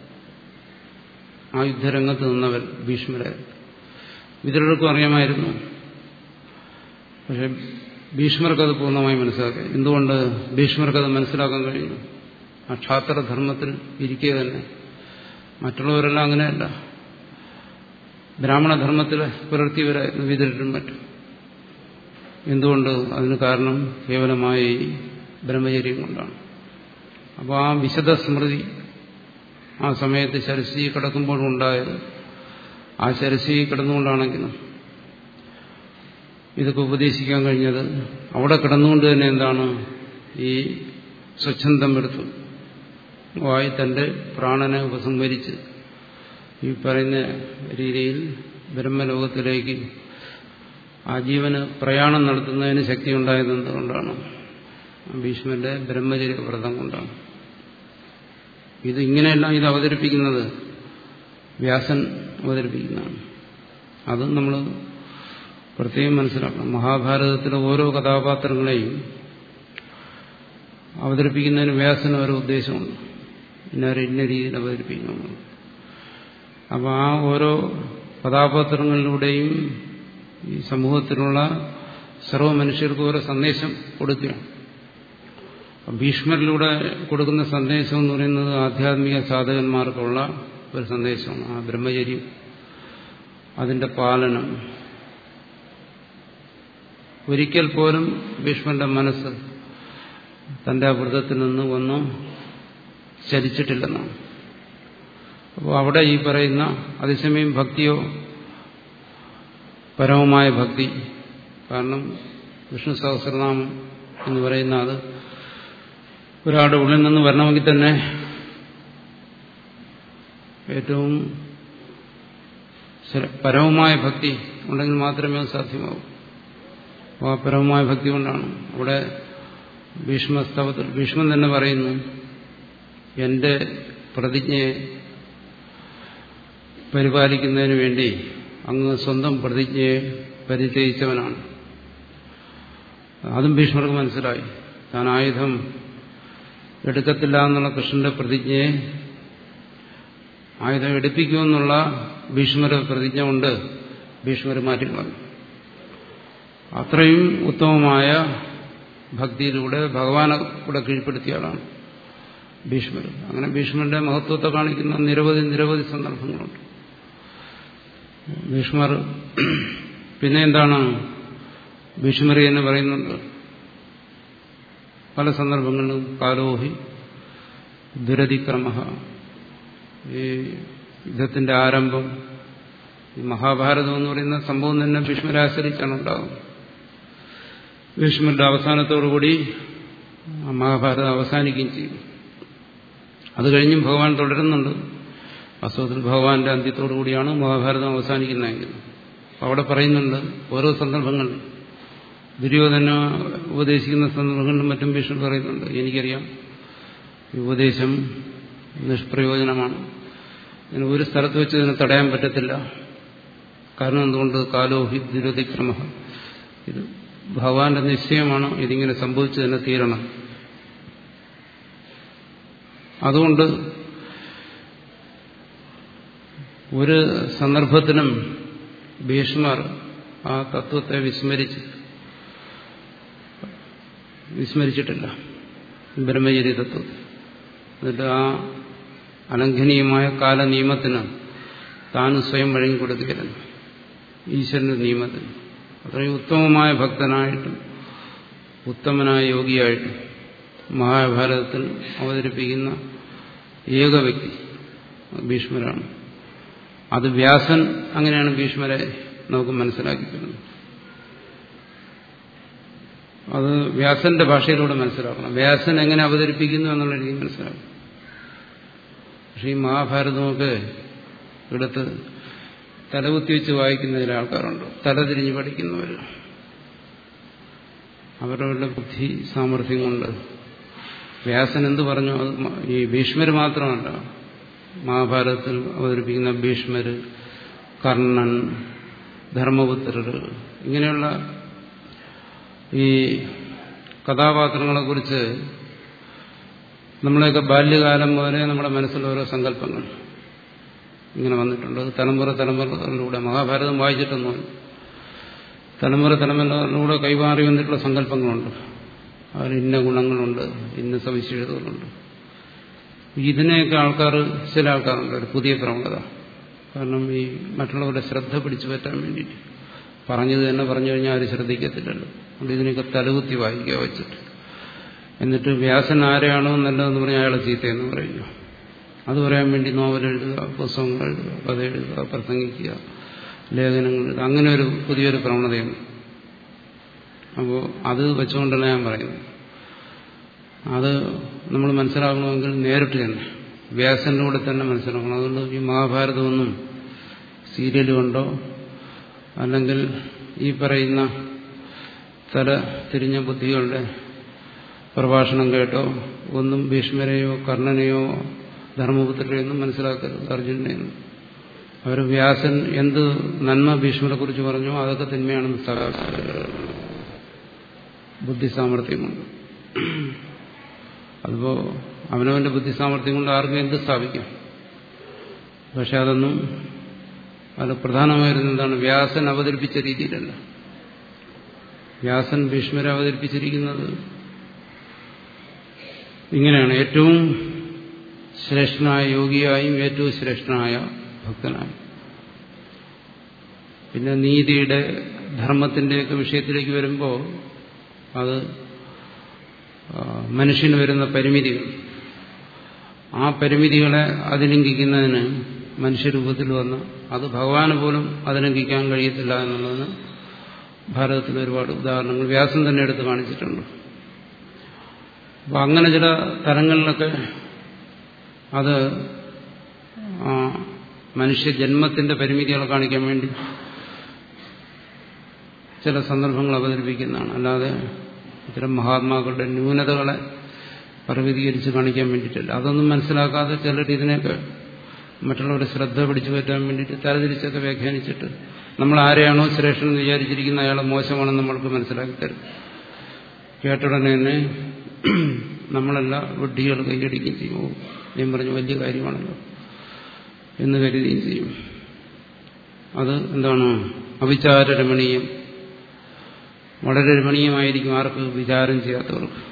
ആ യുദ്ധരംഗത്ത് നിന്നവർ ഭീഷ്മരായിരുന്നു വിതരർക്കും അറിയാമായിരുന്നു പക്ഷെ ഭീഷ്മർക്കത് പൂർണ്ണമായി മനസ്സിലാക്കി എന്തുകൊണ്ട് ഭീഷ്മർക്കത് മനസ്സിലാക്കാൻ കഴിഞ്ഞു ആ ക്ഷാത്രധർമ്മത്തിൽ ഇരിക്കുക തന്നെ മറ്റുള്ളവരെല്ലാം അങ്ങനെയല്ല ബ്രാഹ്മണധർമ്മത്തിൽ പുലർത്തിയവരായിരുന്നു വിതരരും മറ്റും എന്തുകൊണ്ട് അതിന് കാരണം കേവലമായി ബ്രഹ്മചര്യം കൊണ്ടാണ് അപ്പോൾ ആ വിശദ സ്മൃതി ആ സമയത്ത് ശരസ്വതി കിടക്കുമ്പോഴുണ്ടായത് ആ ശരസ്വതി കിടന്നുകൊണ്ടാണെങ്കിലും ഇതൊക്കെ ഉപദേശിക്കാൻ കഴിഞ്ഞത് അവിടെ കിടന്നുകൊണ്ട് തന്നെ എന്താണ് ഈ സ്വച്ഛന്തം എടുത്തു വായി തന്റെ പ്രാണനെ ഉപസംഹരിച്ച് ഈ പറയുന്ന രീതിയിൽ ബ്രഹ്മലോകത്തിലേക്ക് ആ ജീവന് പ്രയാണം നടത്തുന്നതിന് ശക്തി ഉണ്ടായത് എന്തുകൊണ്ടാണ് ഭീഷ്മന്റെ ബ്രഹ്മചര്യ വ്രതം കൊണ്ടാണ് ഇത് ഇങ്ങനെയെല്ലാം ഇത് അവതരിപ്പിക്കുന്നത് വ്യാസൻ അവതരിപ്പിക്കുന്നതാണ് അതും നമ്മൾ പ്രത്യേകം മനസ്സിലാക്കണം മഹാഭാരതത്തിലെ ഓരോ കഥാപാത്രങ്ങളെയും അവതരിപ്പിക്കുന്നതിന് വ്യാസന് ഓരോ ഉദ്ദേശമുണ്ട് ഇന്നവരെ ഇന്ന രീതിയിൽ അവതരിപ്പിക്കണം അപ്പോൾ ആ ഓരോ കഥാപാത്രങ്ങളിലൂടെയും ഈ സമൂഹത്തിലുള്ള സർവ്വ മനുഷ്യർക്കും ഓരോ സന്ദേശം കൊടുക്കുകയാണ് ഭീഷ്മരിലൂടെ കൊടുക്കുന്ന സന്ദേശം എന്ന് പറയുന്നത് ആധ്യാത്മിക സാധകന്മാർക്കുള്ള ഒരു സന്ദേശമാണ് ആ ബ്രഹ്മചര്യം അതിന്റെ പാലനം ഒരിക്കൽ പോലും ഭീഷ്മന്റെ മനസ്സ് തന്റെ വ്രതത്തിൽ നിന്ന് ഒന്നും ചലിച്ചിട്ടില്ലെന്നാണ് അപ്പോൾ അവിടെ ഈ പറയുന്ന അതേസമയം ഭക്തിയോ പരമമായ ഭക്തി കാരണം വിഷ്ണു സഹസ്രനാമം എന്ന് പറയുന്ന അത് ഒരാളുടെ ഉള്ളിൽ നിന്ന് വരണമെങ്കിൽ തന്നെ ഏറ്റവും പരമമായ ഭക്തി ഉണ്ടെങ്കിൽ മാത്രമേ അത് സാധ്യമാവൂ അപ്പോൾ ആ പരമമായ ഭക്തി കൊണ്ടാണ് അവിടെ ഭീഷ്മസ്തവത്തിൽ ഭീഷ്മൻ തന്നെ പറയുന്നു എന്റെ പ്രതിജ്ഞയെ പരിപാലിക്കുന്നതിന് വേണ്ടി അങ്ങ് സ്വന്തം പ്രതിജ്ഞയെ പരിചയിച്ചവനാണ് അതും ഭീഷ്മർക്ക് മനസ്സിലായി താൻ ആയുധം എടുക്കത്തില്ല എന്നുള്ള കൃഷ്ണന്റെ പ്രതിജ്ഞയെ ആയുധം എടുപ്പിക്കുമെന്നുള്ള ഭീഷ്മര പ്രതിജ്ഞ കൊണ്ട് ഭീഷ്മർ മാറ്റിക്കളഞ്ഞു അത്രയും ഉത്തമമായ ഭക്തിയിലൂടെ ഭഗവാനെ കൂടെ കീഴ്പ്പെടുത്തിയ ആളാണ് ഭീഷ്മർ അങ്ങനെ ഭീഷ്മരുടെ മഹത്വത്തെ കാണിക്കുന്ന നിരവധി നിരവധി സന്ദർഭങ്ങളുണ്ട് ഭീഷ്മർ പിന്നെ എന്താണ് ഭീഷ്മറി എന്ന് പറയുന്നുണ്ട് പല സന്ദർഭങ്ങളിലും കാലോഹി ദുരതിക്രമ ഈ യുദ്ധത്തിന്റെ ആരംഭം ഈ മഹാഭാരതം എന്ന് പറയുന്ന സംഭവം തന്നെ ഭീഷ്മരെ ആശ്രയിച്ചാണ് ഉണ്ടാകുന്നത് ഭീഷ്മരുടെ അവസാനത്തോടുകൂടി മഹാഭാരതം അവസാനിക്കുകയും ചെയ്യും അത് കഴിഞ്ഞും ഭഗവാൻ തുടരുന്നുണ്ട് വാസ്തവത്തിൽ ഭഗവാന്റെ അന്ത്യത്തോടുകൂടിയാണ് മഹാഭാരതം അവസാനിക്കുന്നതെങ്കിൽ അവിടെ പറയുന്നുണ്ട് ഓരോ സന്ദർഭങ്ങളിൽ ദുര്യോധന ഉപദേശിക്കുന്ന സന്ദർഭങ്ങളിലും മറ്റും ഭീഷ്മർ പറയുന്നുണ്ട് എനിക്കറിയാം ഈ ഉപദേശം നിഷ്പ്രയോജനമാണ് ഇതിന് ഒരു സ്ഥലത്ത് വെച്ച് ഇതിനെ തടയാൻ പറ്റത്തില്ല കാരണം എന്തുകൊണ്ട് കാലോഹി ദുരതിക്രമ ഇത് ഭഗവാന്റെ നിശ്ചയമാണ് ഇതിങ്ങനെ സംഭവിച്ചു തന്നെ തീരണം അതുകൊണ്ട് ഒരു സന്ദർഭത്തിനും ഭീഷ്മർ ആ തത്വത്തെ വിസ്മരിച്ച് വിസ്മരിച്ചിട്ടില്ല ബ്രഹ്മചര്യ തത്വത്തെ എന്നിട്ട് ആ അലംഘനീയമായ കാലനിയമത്തിന് താൻ സ്വയം വഴങ്ങിക്കൊടുക്കുകയായിരുന്നു ഈശ്വരന്റെ നിയമത്തിന് അത്രയും ഉത്തമമായ ഭക്തനായിട്ടും ഉത്തമനായ യോഗിയായിട്ടും മഹാഭാരതത്തിൽ അവതരിപ്പിക്കുന്ന ഏക വ്യക്തി ഭീഷ്മരാണ് അത് വ്യാസൻ അങ്ങനെയാണ് ഭീഷ്മരെ നമുക്ക് മനസ്സിലാക്കി തരുന്നത് അത് വ്യാസന്റെ ഭാഷയിലൂടെ മനസ്സിലാക്കണം വ്യാസൻ എങ്ങനെ അവതരിപ്പിക്കുന്നു എന്നുള്ള രീതി മനസ്സിലാക്കണം പക്ഷെ ഈ മഹാഭാരതമൊക്കെ എടുത്ത് തലകുത്തി വെച്ച് വായിക്കുന്ന ചില ആൾക്കാരുണ്ട് തലതിരിഞ്ഞ് പഠിക്കുന്നവർ അവരവരുടെ ബുദ്ധി സാമർഥ്യം കൊണ്ട് വ്യാസൻ എന്ത് പറഞ്ഞു അത് ഈ ഭീഷ്മര് മാത്രമല്ല മഹാഭാരതത്തിൽ അവതരിപ്പിക്കുന്ന ഭീഷ്മര് കർണൻ ധർമ്മപുത്രർ ഇങ്ങനെയുള്ള ഈ കഥാപാത്രങ്ങളെക്കുറിച്ച് നമ്മളെയൊക്കെ ബാല്യകാലം മുതലേ നമ്മുടെ മനസ്സിൽ ഓരോ സങ്കല്പങ്ങൾ ഇങ്ങനെ വന്നിട്ടുണ്ട് അത് തലമുറ തലമുറകളിലൂടെ മഹാഭാരതം വായിച്ചിട്ടൊന്നും തലമുറ തലമുറകളിലൂടെ കൈമാറി വന്നിട്ടുള്ള സങ്കല്പങ്ങളുണ്ട് അതിന് ഇന്ന ഗുണങ്ങളുണ്ട് ഇന്ന സവിശേഷതകളുണ്ട് ഇതിനെയൊക്കെ ആൾക്കാർ ചില ആൾക്കാരുണ്ട് ഒരു പുതിയ പ്രവണത കാരണം ഈ മറ്റുള്ളവരുടെ ശ്രദ്ധ പിടിച്ചു പറ്റാൻ വേണ്ടിയിട്ട് പറഞ്ഞത് തന്നെ പറഞ്ഞു കഴിഞ്ഞാൽ ആരും ശ്രദ്ധിക്കത്തില്ലല്ലോ അതുകൊണ്ട് ഇതിനെയൊക്കെ തലകുത്തി വായിക്കുക വെച്ചിട്ട് എന്നിട്ട് വ്യാസൻ ആരെയാണോ നല്ലതെന്ന് പറഞ്ഞാൽ അയാളെ ചീത്തയെന്ന് പറയുക അത് പറയാൻ വേണ്ടി നോവൽ എഴുതുക പുസ്തകങ്ങൾ എഴുതുക കഥ എഴുതുക പ്രസംഗിക്കുക ലേഖനങ്ങൾ എഴുതുക അങ്ങനെ ഒരു പുതിയൊരു പ്രവണതയുണ്ട് അപ്പോൾ അത് വെച്ചുകൊണ്ടല്ല ഞാൻ പറയുന്നത് അത് നമ്മൾ മനസ്സിലാക്കണമെങ്കിൽ നേരിട്ട് തന്നെ വ്യാസന്റെ കൂടെ തന്നെ മനസ്സിലാക്കണം അതുകൊണ്ട് ഈ മഹാഭാരതമൊന്നും സീരിയൽ കൊണ്ടോ അല്ലെങ്കിൽ ഈ പറയുന്ന തല തിരിഞ്ഞ ബുദ്ധികളുടെ പ്രഭാഷണം കേട്ടോ ഒന്നും ഭീഷ്മരെയോ കർണനെയോ ധർമ്മപുത്രരെയോ ഒന്നും മനസ്സിലാക്കരുത് അർജുനെയൊന്നും അവർ വ്യാസൻ എന്ത് നന്മ ഭീഷ്മരെ കുറിച്ച് പറഞ്ഞോ അതൊക്കെ തിന്മയാണെന്ന് ബുദ്ധി സാമർഥ്യമുണ്ട് അതിപ്പോ അവനവന്റെ ബുദ്ധി സാമർഥ്യം കൊണ്ട് ആർക്കും എന്ത് സ്ഥാപിക്കാം പക്ഷെ അതൊന്നും അത് പ്രധാനമായിരുന്ന എന്താണ് വ്യാസൻ അവതരിപ്പിച്ച രീതിയിലല്ല വ്യാസൻ ഭീഷ്മരെ അവതരിപ്പിച്ചിരിക്കുന്നത് ഇങ്ങനെയാണ് ഏറ്റവും ശ്രേഷ്ഠനായ യോഗിയായും ഏറ്റവും ശ്രേഷ്ഠനായ ഭക്തനായും പിന്നെ നീതിയുടെ ധർമ്മത്തിന്റെയൊക്കെ വിഷയത്തിലേക്ക് വരുമ്പോൾ അത് മനുഷ്യന് വരുന്ന പരിമിതികൾ ആ പരിമിതികളെ അതിലംഘിക്കുന്നതിന് മനുഷ്യരൂപത്തിൽ വന്ന് അത് ഭഗവാന് പോലും അതിലംഘിക്കാൻ കഴിയത്തില്ല എന്നുള്ളതിന് ഭാരതത്തിൽ ഒരുപാട് ഉദാഹരണങ്ങൾ വ്യാസം തന്നെ എടുത്ത് കാണിച്ചിട്ടുണ്ട് അപ്പം അങ്ങനെ ചില തലങ്ങളിലൊക്കെ അത് മനുഷ്യ ജന്മത്തിന്റെ പരിമിതികളെ കാണിക്കാൻ വേണ്ടി ചില സന്ദർഭങ്ങൾ അവതരിപ്പിക്കുന്നതാണ് അല്ലാതെ ഇത്തരം മഹാത്മാക്കളുടെ ന്യൂനതകളെ പർവ്വതീകരിച്ച് കാണിക്കാൻ വേണ്ടിയിട്ടില്ല അതൊന്നും മനസ്സിലാക്കാതെ ചിലർ ഇതിനെയൊക്കെ മറ്റുള്ളവരെ ശ്രദ്ധ പിടിച്ചു പറ്റാൻ വേണ്ടിയിട്ട് തരതിരിച്ചൊക്കെ വ്യാഖ്യാനിച്ചിട്ട് നമ്മൾ ആരെയാണോ ശ്രേഷ്ഠൻ എന്ന് വിചാരിച്ചിരിക്കുന്ന അയാളെ മോശമാണെന്ന് നമ്മൾക്ക് മനസ്സിലാക്കി തരും കേട്ടുടനെ തന്നെ നമ്മളല്ല വിഡ്ഢികൾ കൈയടിക്കുകയും ചെയ്യും ഓ ഞാൻ പറഞ്ഞു വലിയ കാര്യമാണല്ലോ എന്ന് കരുതുകയും ചെയ്യും അത് എന്താണ് അവിചാരരമണീയം വളരെ രമണീയമായിരിക്കും ആർക്ക് വിചാരം ചെയ്യാത്തവർക്ക്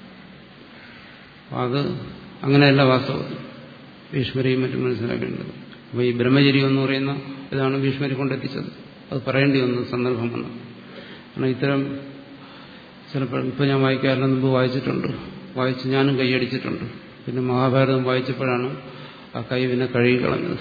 അത് അങ്ങനെയല്ല വാസ്തവത്തിൽ ഭീഷ്മരെയും മറ്റും മനസ്സിലാക്കേണ്ടത് അപ്പോൾ ഈ ബ്രഹ്മചര്യം എന്ന് പറയുന്ന ഇതാണ് ഭീഷ്മരെ കൊണ്ടെത്തിച്ചത് അത് പറയേണ്ടി വന്നു സന്ദർഭം വന്നു കാരണം ഇത്തരം ചിലപ്പോൾ ഇപ്പോൾ ഞാൻ വായിക്കാറില്ല മുമ്പ് വായിച്ചിട്ടുണ്ട് വായിച്ച് ഞാനും കൈയടിച്ചിട്ടുണ്ട് പിന്നെ മഹാഭാരതം വായിച്ചപ്പോഴാണ് ആ കൈ പിന്നെ കഴുകിക്കളഞ്ഞത്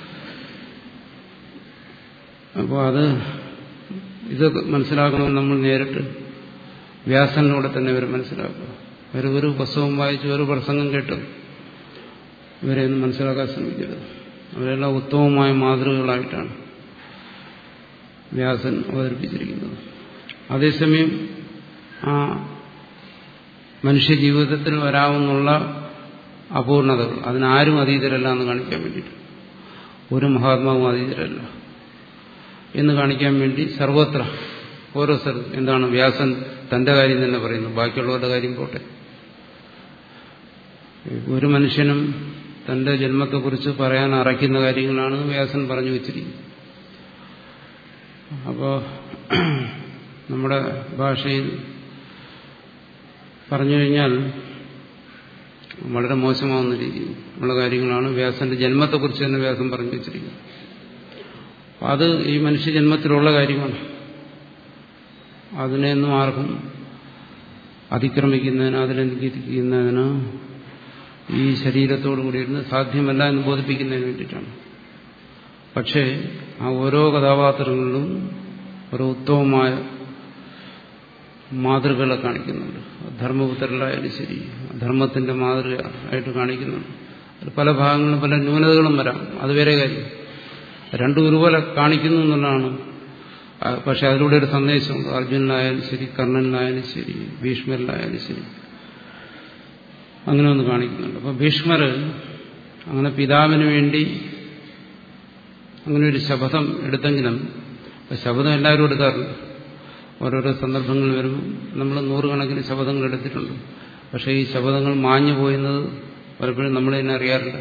അപ്പോൾ അത് ഇത് മനസ്സിലാക്കണമെന്ന് നമ്മൾ നേരിട്ട് വ്യാസനിലൂടെ തന്നെ ഇവർ മനസ്സിലാക്കുക അവർ ഒരു പുസ്തകം വായിച്ച് ഒരു പ്രസംഗം കേട്ട് ഇവരെ ഒന്നും മനസ്സിലാക്കാൻ ശ്രമിക്കരുത് അവരെല്ലാം ഉത്തമമായ മാതൃകകളായിട്ടാണ് വ്യാസൻ അവതരിപ്പിച്ചിരിക്കുന്നത് അതേസമയം ആ മനുഷ്യ ജീവിതത്തിൽ വരാവുന്നുള്ള അപൂർണതകൾ അതിനാരും അതീതരല്ല എന്ന് കാണിക്കാൻ വേണ്ടിയിട്ട് ഒരു മഹാത്മാവും അതീതരല്ല എന്ന് കാണിക്കാൻ വേണ്ടി സർവത്ര ഓരോ സ്ഥലത്തും എന്താണ് വ്യാസൻ തന്റെ കാര്യം തന്നെ പറയുന്നു ബാക്കിയുള്ളവരുടെ കാര്യം പോട്ടെ ഒരു മനുഷ്യനും തന്റെ ജന്മത്തെക്കുറിച്ച് പറയാൻ അറയ്ക്കുന്ന കാര്യങ്ങളാണ് വ്യാസൻ പറഞ്ഞു വെച്ചിരിക്കുന്നത് അപ്പോൾ നമ്മുടെ ഭാഷയിൽ പറഞ്ഞു കഴിഞ്ഞാൽ വളരെ മോശമാവുന്ന രീതിയിൽ ഉള്ള കാര്യങ്ങളാണ് വ്യാസന്റെ ജന്മത്തെക്കുറിച്ച് തന്നെ വ്യാസം പറഞ്ഞു വെച്ചിരിക്കുന്നത് അത് ഈ മനുഷ്യജന്മത്തിലുള്ള കാര്യമാണ് അതിനെയൊന്നും ആർക്കും അതിക്രമിക്കുന്നതിന് അതിലനുകരിക്കുന്നതിന് ഈ ശരീരത്തോടു കൂടിയിരുന്ന് സാധ്യമല്ല എന്ന് ബോധിപ്പിക്കുന്നതിന് വേണ്ടിയിട്ടാണ് പക്ഷേ ആ ഓരോ കഥാപാത്രങ്ങളിലും ഒരു ഉത്തമമായ മാതൃകകളെ കാണിക്കുന്നുണ്ട് ധർമ്മപുത്രരായാലും ശരി ധർമ്മത്തിന്റെ മാതൃക ആയിട്ട് കാണിക്കുന്നുണ്ട് അത് പല ഭാഗങ്ങളിലും പല ന്യൂനതകളും വരാം അത് വേറെ കാര്യം രണ്ടും ഒരുപോലെ കാണിക്കുന്നു എന്നുള്ളതാണ് പക്ഷെ അതിലൂടെ ഒരു സന്ദേശമുണ്ട് അർജുനനായാലും ശരി കർണനായാലും ശരി ഭീഷ്മരിലായാലും ശരി അങ്ങനെ ഒന്ന് കാണിക്കുന്നുണ്ട് അപ്പൊ ഭീഷ്മർ അങ്ങനെ പിതാവിന് വേണ്ടി അങ്ങനെ ഒരു ശപഥം എടുത്തെങ്കിലും ശപഥം എല്ലാവരും എടുക്കാറുണ്ട് ഓരോരോ സന്ദർഭങ്ങൾ വരുമ്പോൾ നമ്മൾ നൂറുകണക്കിന് ശപഥങ്ങൾ എടുത്തിട്ടുണ്ട് പക്ഷേ ഈ ശപഥങ്ങൾ മാഞ്ഞു പോയുന്നത് പലപ്പോഴും നമ്മൾ തന്നെ അറിയാറില്ല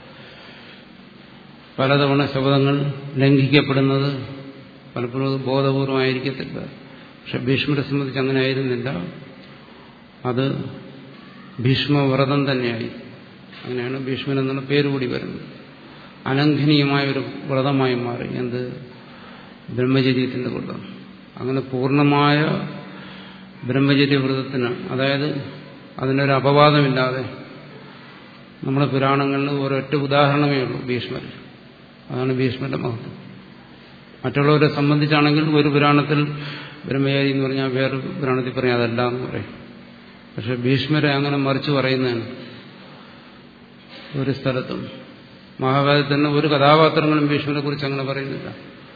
പലതവണ ശബ്ദങ്ങൾ ലംഘിക്കപ്പെടുന്നത് പലപ്പോഴും അത് ബോധപൂർവമായിരിക്കത്തില്ല പക്ഷെ ഭീഷ്മരെ സംബന്ധിച്ച് അങ്ങനെ ആയിരുന്നില്ല അത് ഭീഷ്മവ്രതം തന്നെയായി അങ്ങനെയാണ് ഭീഷ്മൻ എന്നുള്ള പേര് കൂടി വരുന്നത് അലംഘനീയമായ ഒരു വ്രതമായി മാറി എന്ത് ബ്രഹ്മചര്യത്തിന്റെ വ്രതം അങ്ങനെ പൂർണ്ണമായ ബ്രഹ്മചര്യ വ്രതത്തിന് അതായത് അതിനൊരു അപവാദമില്ലാതെ നമ്മുടെ പുരാണങ്ങളിൽ ഒരൊറ്റ ഉദാഹരണമേ ഉള്ളൂ ഭീഷ്മർ അതാണ് ഭീഷ്മരുടെ മഹത്വം മറ്റുള്ളവരെ സംബന്ധിച്ചാണെങ്കിൽ ഒരു പുരാണത്തിൽ ബ്രഹ്മചാരി എന്ന് പറഞ്ഞാൽ വേറൊരു പുരാണത്തിൽ പറയാം അതല്ല എന്ന് പറയും പക്ഷെ ഭീഷ്മരെ അങ്ങനെ മറിച്ച് പറയുന്നതാണ് ഒരു സ്ഥലത്തും മഹാഭാരതത്തിൽ തന്നെ ഒരു കഥാപാത്രങ്ങളും ഭീഷ്മരെ കുറിച്ച് അങ്ങനെ പറയുന്നില്ല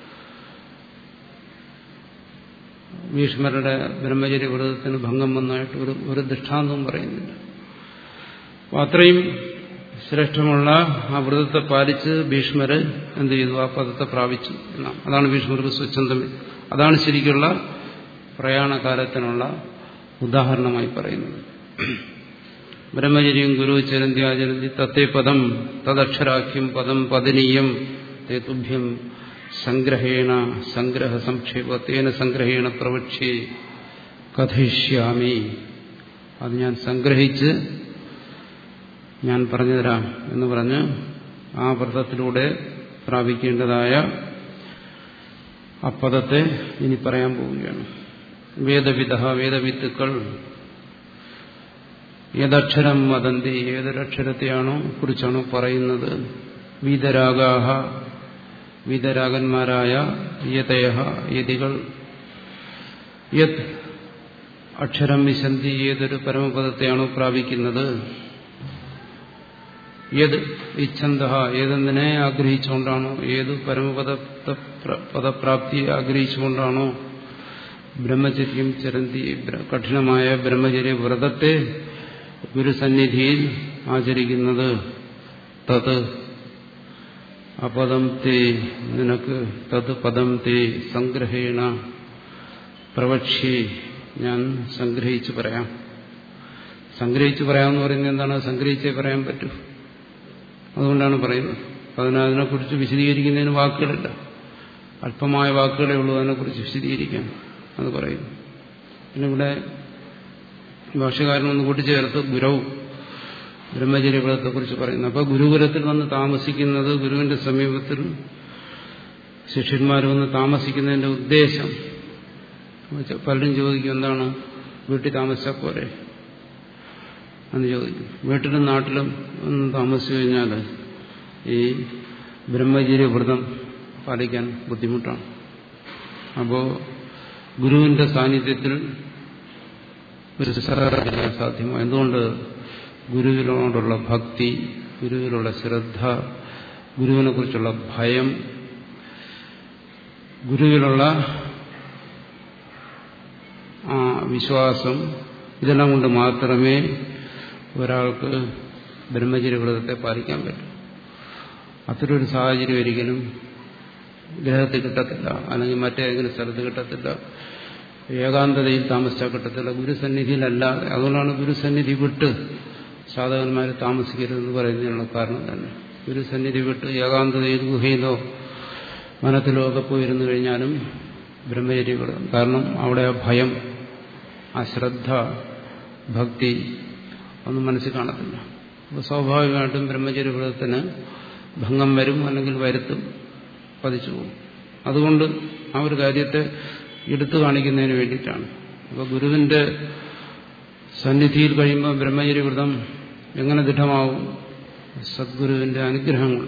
ഭീഷ്മരുടെ ബ്രഹ്മചര്യ വ്രതത്തിന് ഭംഗം വന്നതായിട്ട് ഒരു ഒരു ദൃഷ്ടാന്തവും പറയുന്നില്ല അപ്പോൾ അത്രയും ശ്രേഷ്ഠമുള്ള ആ വ്രതത്തെ പാലിച്ച് ഭീഷ്മര് എന്ത് ചെയ്തു ആ പദത്തെ പ്രാപിച്ചു എന്നാണ് അതാണ് ഭീഷ്മർക്ക് സ്വച്ഛന്തം അതാണ് ശരിക്കുള്ള പ്രയാണകാലത്തിനുള്ള ഉദാഹരണമായി പറയുന്നത് ബ്രഹ്മചര്യം ഗുരു ചരന്തി ആചരന്തി തത്തേ പദം തദക്ഷരാഖ്യം പദം പദനീയം തേ തുഭ്യം സംഗ്രഹേണ സംഗ്രഹ സംക്ഷേപ തേന സംഗ്രഹേണ പ്രവക്ഷ്യ കഥയിഷ്യാമി അത് ഞാൻ സംഗ്രഹിച്ച് ഞാൻ പറഞ്ഞുതരാം എന്ന് പറഞ്ഞ് ആ വ്രതത്തിലൂടെ പ്രാപിക്കേണ്ടതായ ആ പദത്തെ ഇനി പറയാൻ പോവുകയാണ് വേദവിധ വേദവിത്തുക്കൾ ഏതക്ഷരം വദന്തി ഏതൊരക്ഷരത്തെയാണോ കുറിച്ചാണോ പറയുന്നത് വീതരാഗാഹ വീതരാഗന്മാരായ യതയ യതികൾ യത് അക്ഷരം വിശന്തി ഏതൊരു പരമപദത്തെയാണോ പ്രാപിക്കുന്നത് ഏത് ഇച്ഛന്ത ഏതെന്തിനെ ആഗ്രഹിച്ചുകൊണ്ടാണോ ഏത് പരമപദ പദപ്രാപ്തി ആഗ്രഹിച്ചുകൊണ്ടാണോ ബ്രഹ്മചര്യം ചരന്തി കഠിനമായ ബ്രഹ്മചര്യ വ്രതത്തെ ഗുരുസന്നിധിയിൽ ആചരിക്കുന്നത് തത് അപദം തേ നിനക്ക് തത് പദം തേ സംഗ്രഹേണ പ്രവക്ഷി ഞാൻ സംഗ്രഹിച്ചു പറയാം സംഗ്രഹിച്ചു പറയാമെന്ന് പറയുന്നത് എന്താണ് സംഗ്രഹിച്ചേ പറയാൻ പറ്റൂ അതുകൊണ്ടാണ് പറയുന്നത് അതിന് അതിനെക്കുറിച്ച് വിശദീകരിക്കുന്നതിന് വാക്കുകളില്ല അല്പമായ വാക്കുകളേ ഉള്ളൂ അതിനെക്കുറിച്ച് വിശദീകരിക്കാൻ അത് പറയുന്നു പിന്നെ ഇവിടെ ഭാഷകാരനൊന്ന് കൂട്ടിച്ചേർത്ത് ഗുരവും ബ്രഹ്മചര്യവ്രതത്തെക്കുറിച്ച് പറയുന്നു അപ്പോൾ ഗുരുകുലത്തിൽ വന്ന് താമസിക്കുന്നത് ഗുരുവിന്റെ സമീപത്തിൽ ശിഷ്യന്മാർ വന്ന് താമസിക്കുന്നതിന്റെ ഉദ്ദേശം പലരും ചോദിക്കും എന്താണ് വീട്ടിൽ താമസിച്ചാൽ പോരെ എന്ന് ചോദിക്കും വീട്ടിലും നാട്ടിലും ഒന്ന് താമസിച്ചു കഴിഞ്ഞാൽ ഈ ബ്രഹ്മചര്യ വ്രതം പാലിക്കാൻ ബുദ്ധിമുട്ടാണ് അപ്പോൾ ഗുരുവിന്റെ സാന്നിധ്യത്തിൽ ഒരു സാധ്യമാണ് എന്തുകൊണ്ട് ഗുരുവിനോടുള്ള ഭക്തി ഗുരുവിലുള്ള ശ്രദ്ധ ഗുരുവിനെ കുറിച്ചുള്ള ഭയം ഗുരുവിലുള്ള ആ വിശ്വാസം ഇതെല്ലാം കൊണ്ട് മാത്രമേ ഒരാൾക്ക് ബ്രഹ്മചര്യവ്രതത്തെ പാലിക്കാൻ പറ്റൂ അത്തരൊരു സാഹചര്യം ഒരിക്കലും ഗ്രഹത്തിൽ കിട്ടത്തില്ല അല്ലെങ്കിൽ മറ്റേതെങ്കിലും സ്ഥലത്ത് കിട്ടത്തില്ല ഏകാന്തതയിൽ താമസിച്ചാൽ കിട്ടത്തില്ല ഗുരുസന്നിധിയിലല്ലാതെ അതുകൊണ്ടാണ് ഗുരുസന്നിധി വിട്ട് സാധകന്മാർ താമസിക്കരുതെന്ന് പറയുന്നതിനുള്ള കാരണം തന്നെ ഗുരുസന്നിധി വിട്ട് ഏകാന്തതയിൽ ഗുഹയിലോ വനത്തിലോ ഒക്കെ പോയിരുന്നു കഴിഞ്ഞാലും ബ്രഹ്മചര്യവ്രതം കാരണം അവിടെ ഭയം അശ്രദ്ധ ഭക്തി ഒന്നും മനസ്സിൽ കാണത്തില്ല അപ്പോൾ സ്വാഭാവികമായിട്ടും ബ്രഹ്മചര്യവ്രതത്തിന് ഭംഗം വരും അല്ലെങ്കിൽ വരുത്തും പതിച്ചു പോകും അതുകൊണ്ട് ആ ഒരു കാര്യത്തെ എടുത്തു കാണിക്കുന്നതിന് വേണ്ടിയിട്ടാണ് അപ്പോൾ ഗുരുവിന്റെ സന്നിധിയിൽ കഴിയുമ്പോൾ ബ്രഹ്മചര്യവ്രതം എങ്ങനെ ദൃഢമാവും സദ്ഗുരുവിന്റെ അനുഗ്രഹങ്ങൾ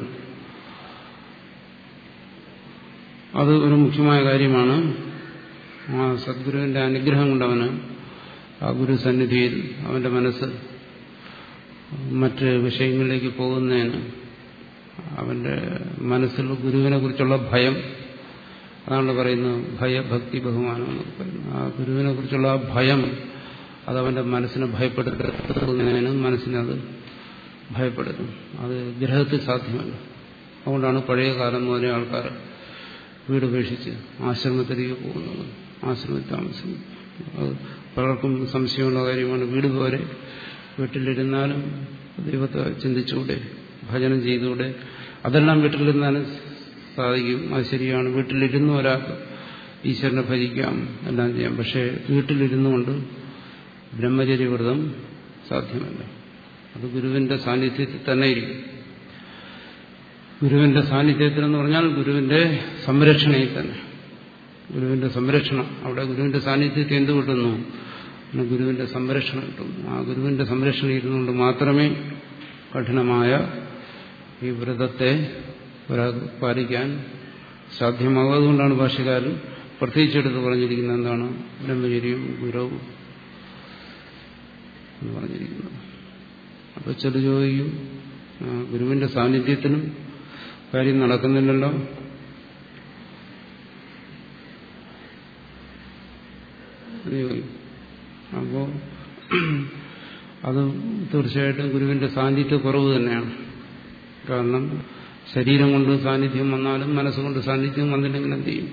അത് ഒരു മുഖ്യമായ കാര്യമാണ് ആ സദ്ഗുരുവിന്റെ അനുഗ്രഹം കൊണ്ടവന് ആ ഗുരു സന്നിധിയിൽ അവന്റെ മനസ്സ് മറ്റ് വിഷയങ്ങളിലേക്ക് പോകുന്നതിന് അവന്റെ മനസ്സിൽ ഗുരുവിനെ കുറിച്ചുള്ള ഭയം അതാണ് പറയുന്നത് ഭയഭക്തി ബഹുമാനം എന്നൊക്കെ പറയുന്നത് ആ ഗുരുവിനെ കുറിച്ചുള്ള ആ ഭയം അതവന്റെ മനസ്സിനെ ഭയപ്പെടുത്തുന്നതിനും മനസ്സിനത് ഭയപ്പെടുത്തും അത് ഗ്രഹത്തിൽ സാധ്യമല്ല അതുകൊണ്ടാണ് പഴയ കാലം മുതലേ ആൾക്കാർ വീട് ഉപേക്ഷിച്ച് ആശ്രമത്തിലേക്ക് പോകുന്നത് ആശ്രമത്തിൽ താമസിക്കും അത് പലർക്കും സംശയമുള്ള കാര്യമാണ് വീട് പോരെ വീട്ടിലിരുന്നാലും ദൈവത്തെ ചിന്തിച്ചുകൂടെ ഭജനം ചെയ്തുകൂടെ അതെല്ലാം വീട്ടിലിരുന്നാലും സാധിക്കും അത് ശരിയാണ് വീട്ടിലിരുന്ന് ഒരാൾക്ക് ഈശ്വരനെ ഭജിക്കാം എല്ലാം ചെയ്യാം പക്ഷേ വീട്ടിലിരുന്നുകൊണ്ട് ബ്രഹ്മചര്യവ്രതം സാധ്യമല്ല അത് ഗുരുവിന്റെ സാന്നിധ്യത്തിൽ തന്നെ ഇരിക്കും ഗുരുവിന്റെ സാന്നിധ്യത്തിൽ എന്ന് പറഞ്ഞാൽ ഗുരുവിന്റെ സംരക്ഷണയിൽ തന്നെ ഗുരുവിന്റെ സംരക്ഷണം അവിടെ ഗുരുവിന്റെ സാന്നിധ്യത്തെ എന്ത് കിട്ടുന്നു പിന്നെ ഗുരുവിന്റെ സംരക്ഷണം കിട്ടും ആ ഗുരുവിന്റെ സംരക്ഷണം ഇരുന്നുകൊണ്ട് മാത്രമേ കഠിനമായ ഈ വ്രതത്തെ ഒരാൾക്ക് പാലിക്കാൻ സാധ്യമാകും അതുകൊണ്ടാണ് ഭാഷകാരൻ പ്രത്യേകിച്ചെടുത്ത് പറഞ്ഞിരിക്കുന്നത് എന്താണ് ബ്രഹ്മചര്യം ഗുരവും എന്ന് പറഞ്ഞിരിക്കുന്നത് അപ്പോൾ ചില ചോദിക്കും ഗുരുവിന്റെ സാന്നിധ്യത്തിനും കാര്യം നടക്കുന്നില്ലല്ലോ അപ്പോൾ അത് തീർച്ചയായിട്ടും ഗുരുവിന്റെ സാന്നിധ്യ കുറവ് തന്നെയാണ് കാരണം ശരീരം കൊണ്ട് സാന്നിധ്യം വന്നാലും മനസ്സുകൊണ്ട് സാന്നിധ്യം വന്നില്ലെങ്കിൽ എന്ത് ചെയ്യും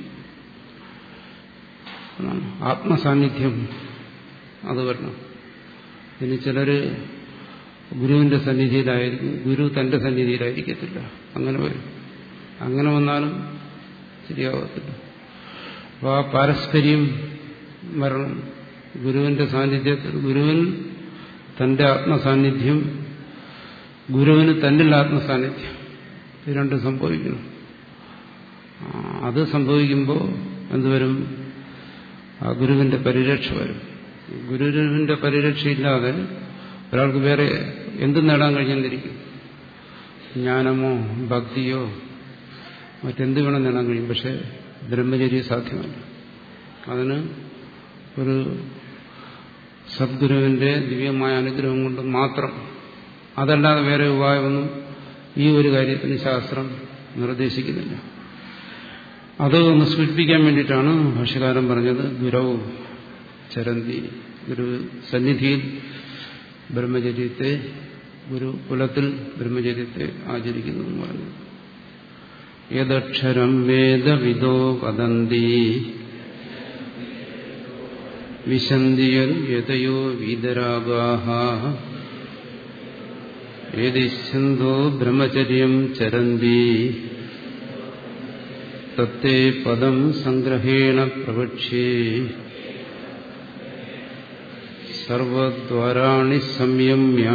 ആത്മസാന്നിധ്യം അത് വരണം ഇനി ചിലര് ഗുരുവിന്റെ സന്നിധിയിലായിരിക്കും ഗുരു തന്റെ സന്നിധിയിലായിരിക്കത്തില്ല അങ്ങനെ വരും അങ്ങനെ വന്നാലും ശരിയാവത്തില്ല അപ്പോൾ ആ പാരസ്പര്യം വരണം ഗുരുവിന്റെ സാന്നിധ്യത്തിൽ ഗുരുവിൻ തന്റെ ആത്മസാന്നിധ്യം ഗുരുവിന് തന്നിൽ ആത്മസാന്നിധ്യം ഇത് രണ്ടും സംഭവിക്കണം അത് സംഭവിക്കുമ്പോൾ എന്തുവരും ആ ഗുരുവിന്റെ പരിരക്ഷ വരും ഗുരുവിന്റെ പരിരക്ഷയില്ലാതെ ഒരാൾക്ക് വേറെ എന്ത് നേടാൻ കഴിഞ്ഞെന്നിരിക്കും ജ്ഞാനമോ ഭക്തിയോ മറ്റെന്ത് വേണം നേടാൻ കഴിയും പക്ഷെ ബ്രഹ്മചര്യ സാധ്യമല്ല അതിന് ഒരു സദ്ഗുരുവിന്റെ ദിവ്യമായ അനുഗ്രഹം കൊണ്ട് മാത്രം അതല്ലാതെ വേറെ ഉപായമൊന്നും ഈ ഒരു കാര്യത്തിന് ശാസ്ത്രം നിർദ്ദേശിക്കുന്നില്ല അത് ഒന്ന് സൂചിപ്പിക്കാൻ വേണ്ടിയിട്ടാണ് ഭാഷ്യകാരൻ പറഞ്ഞത് ഗുരവും ചരന്തി ഗുരു സന്നിധിയിൽ ബ്രഹ്മചര്യത്തെ ഗുരു കുലത്തിൽ ബ്രഹ്മചര്യത്തെ ആചരിക്കുന്നു എന്ന് പറഞ്ഞു യദക്ഷരം വേദവിദോ വദന്തി വിശന്തിയൻ യതയോ വീതരാഗാഹ ഏതിച്ഛന്തോ ബ്രഹ്മചര്യം ചരന്തി തത്തേ പദം സംഗ്രഹേണ പ്രവക്ഷ്യേ സർവദ്വാരാണി സംയമ്യ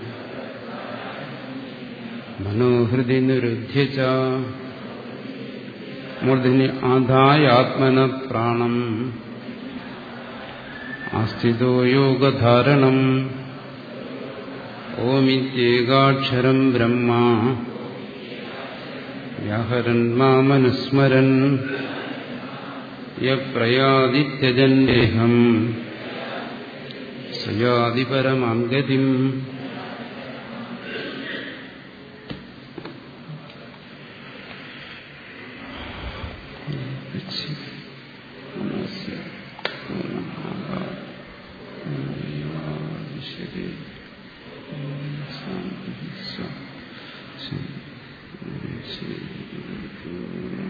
മനോഹൃദി നിരുദ്ധ്യ മൂർധിനി ആദായാത്മന പ്രാണം ആസ്ഥിതോ യോഗധാരണം ഓമിത്യേകാക്ഷരം ബ്രഹ്മ വ്യാഹരൻ മാമനുസ്മരൻ യപ്രയാദിത്യജൻ ദേഹം സയാദിപരമാം ഗതിം ശരി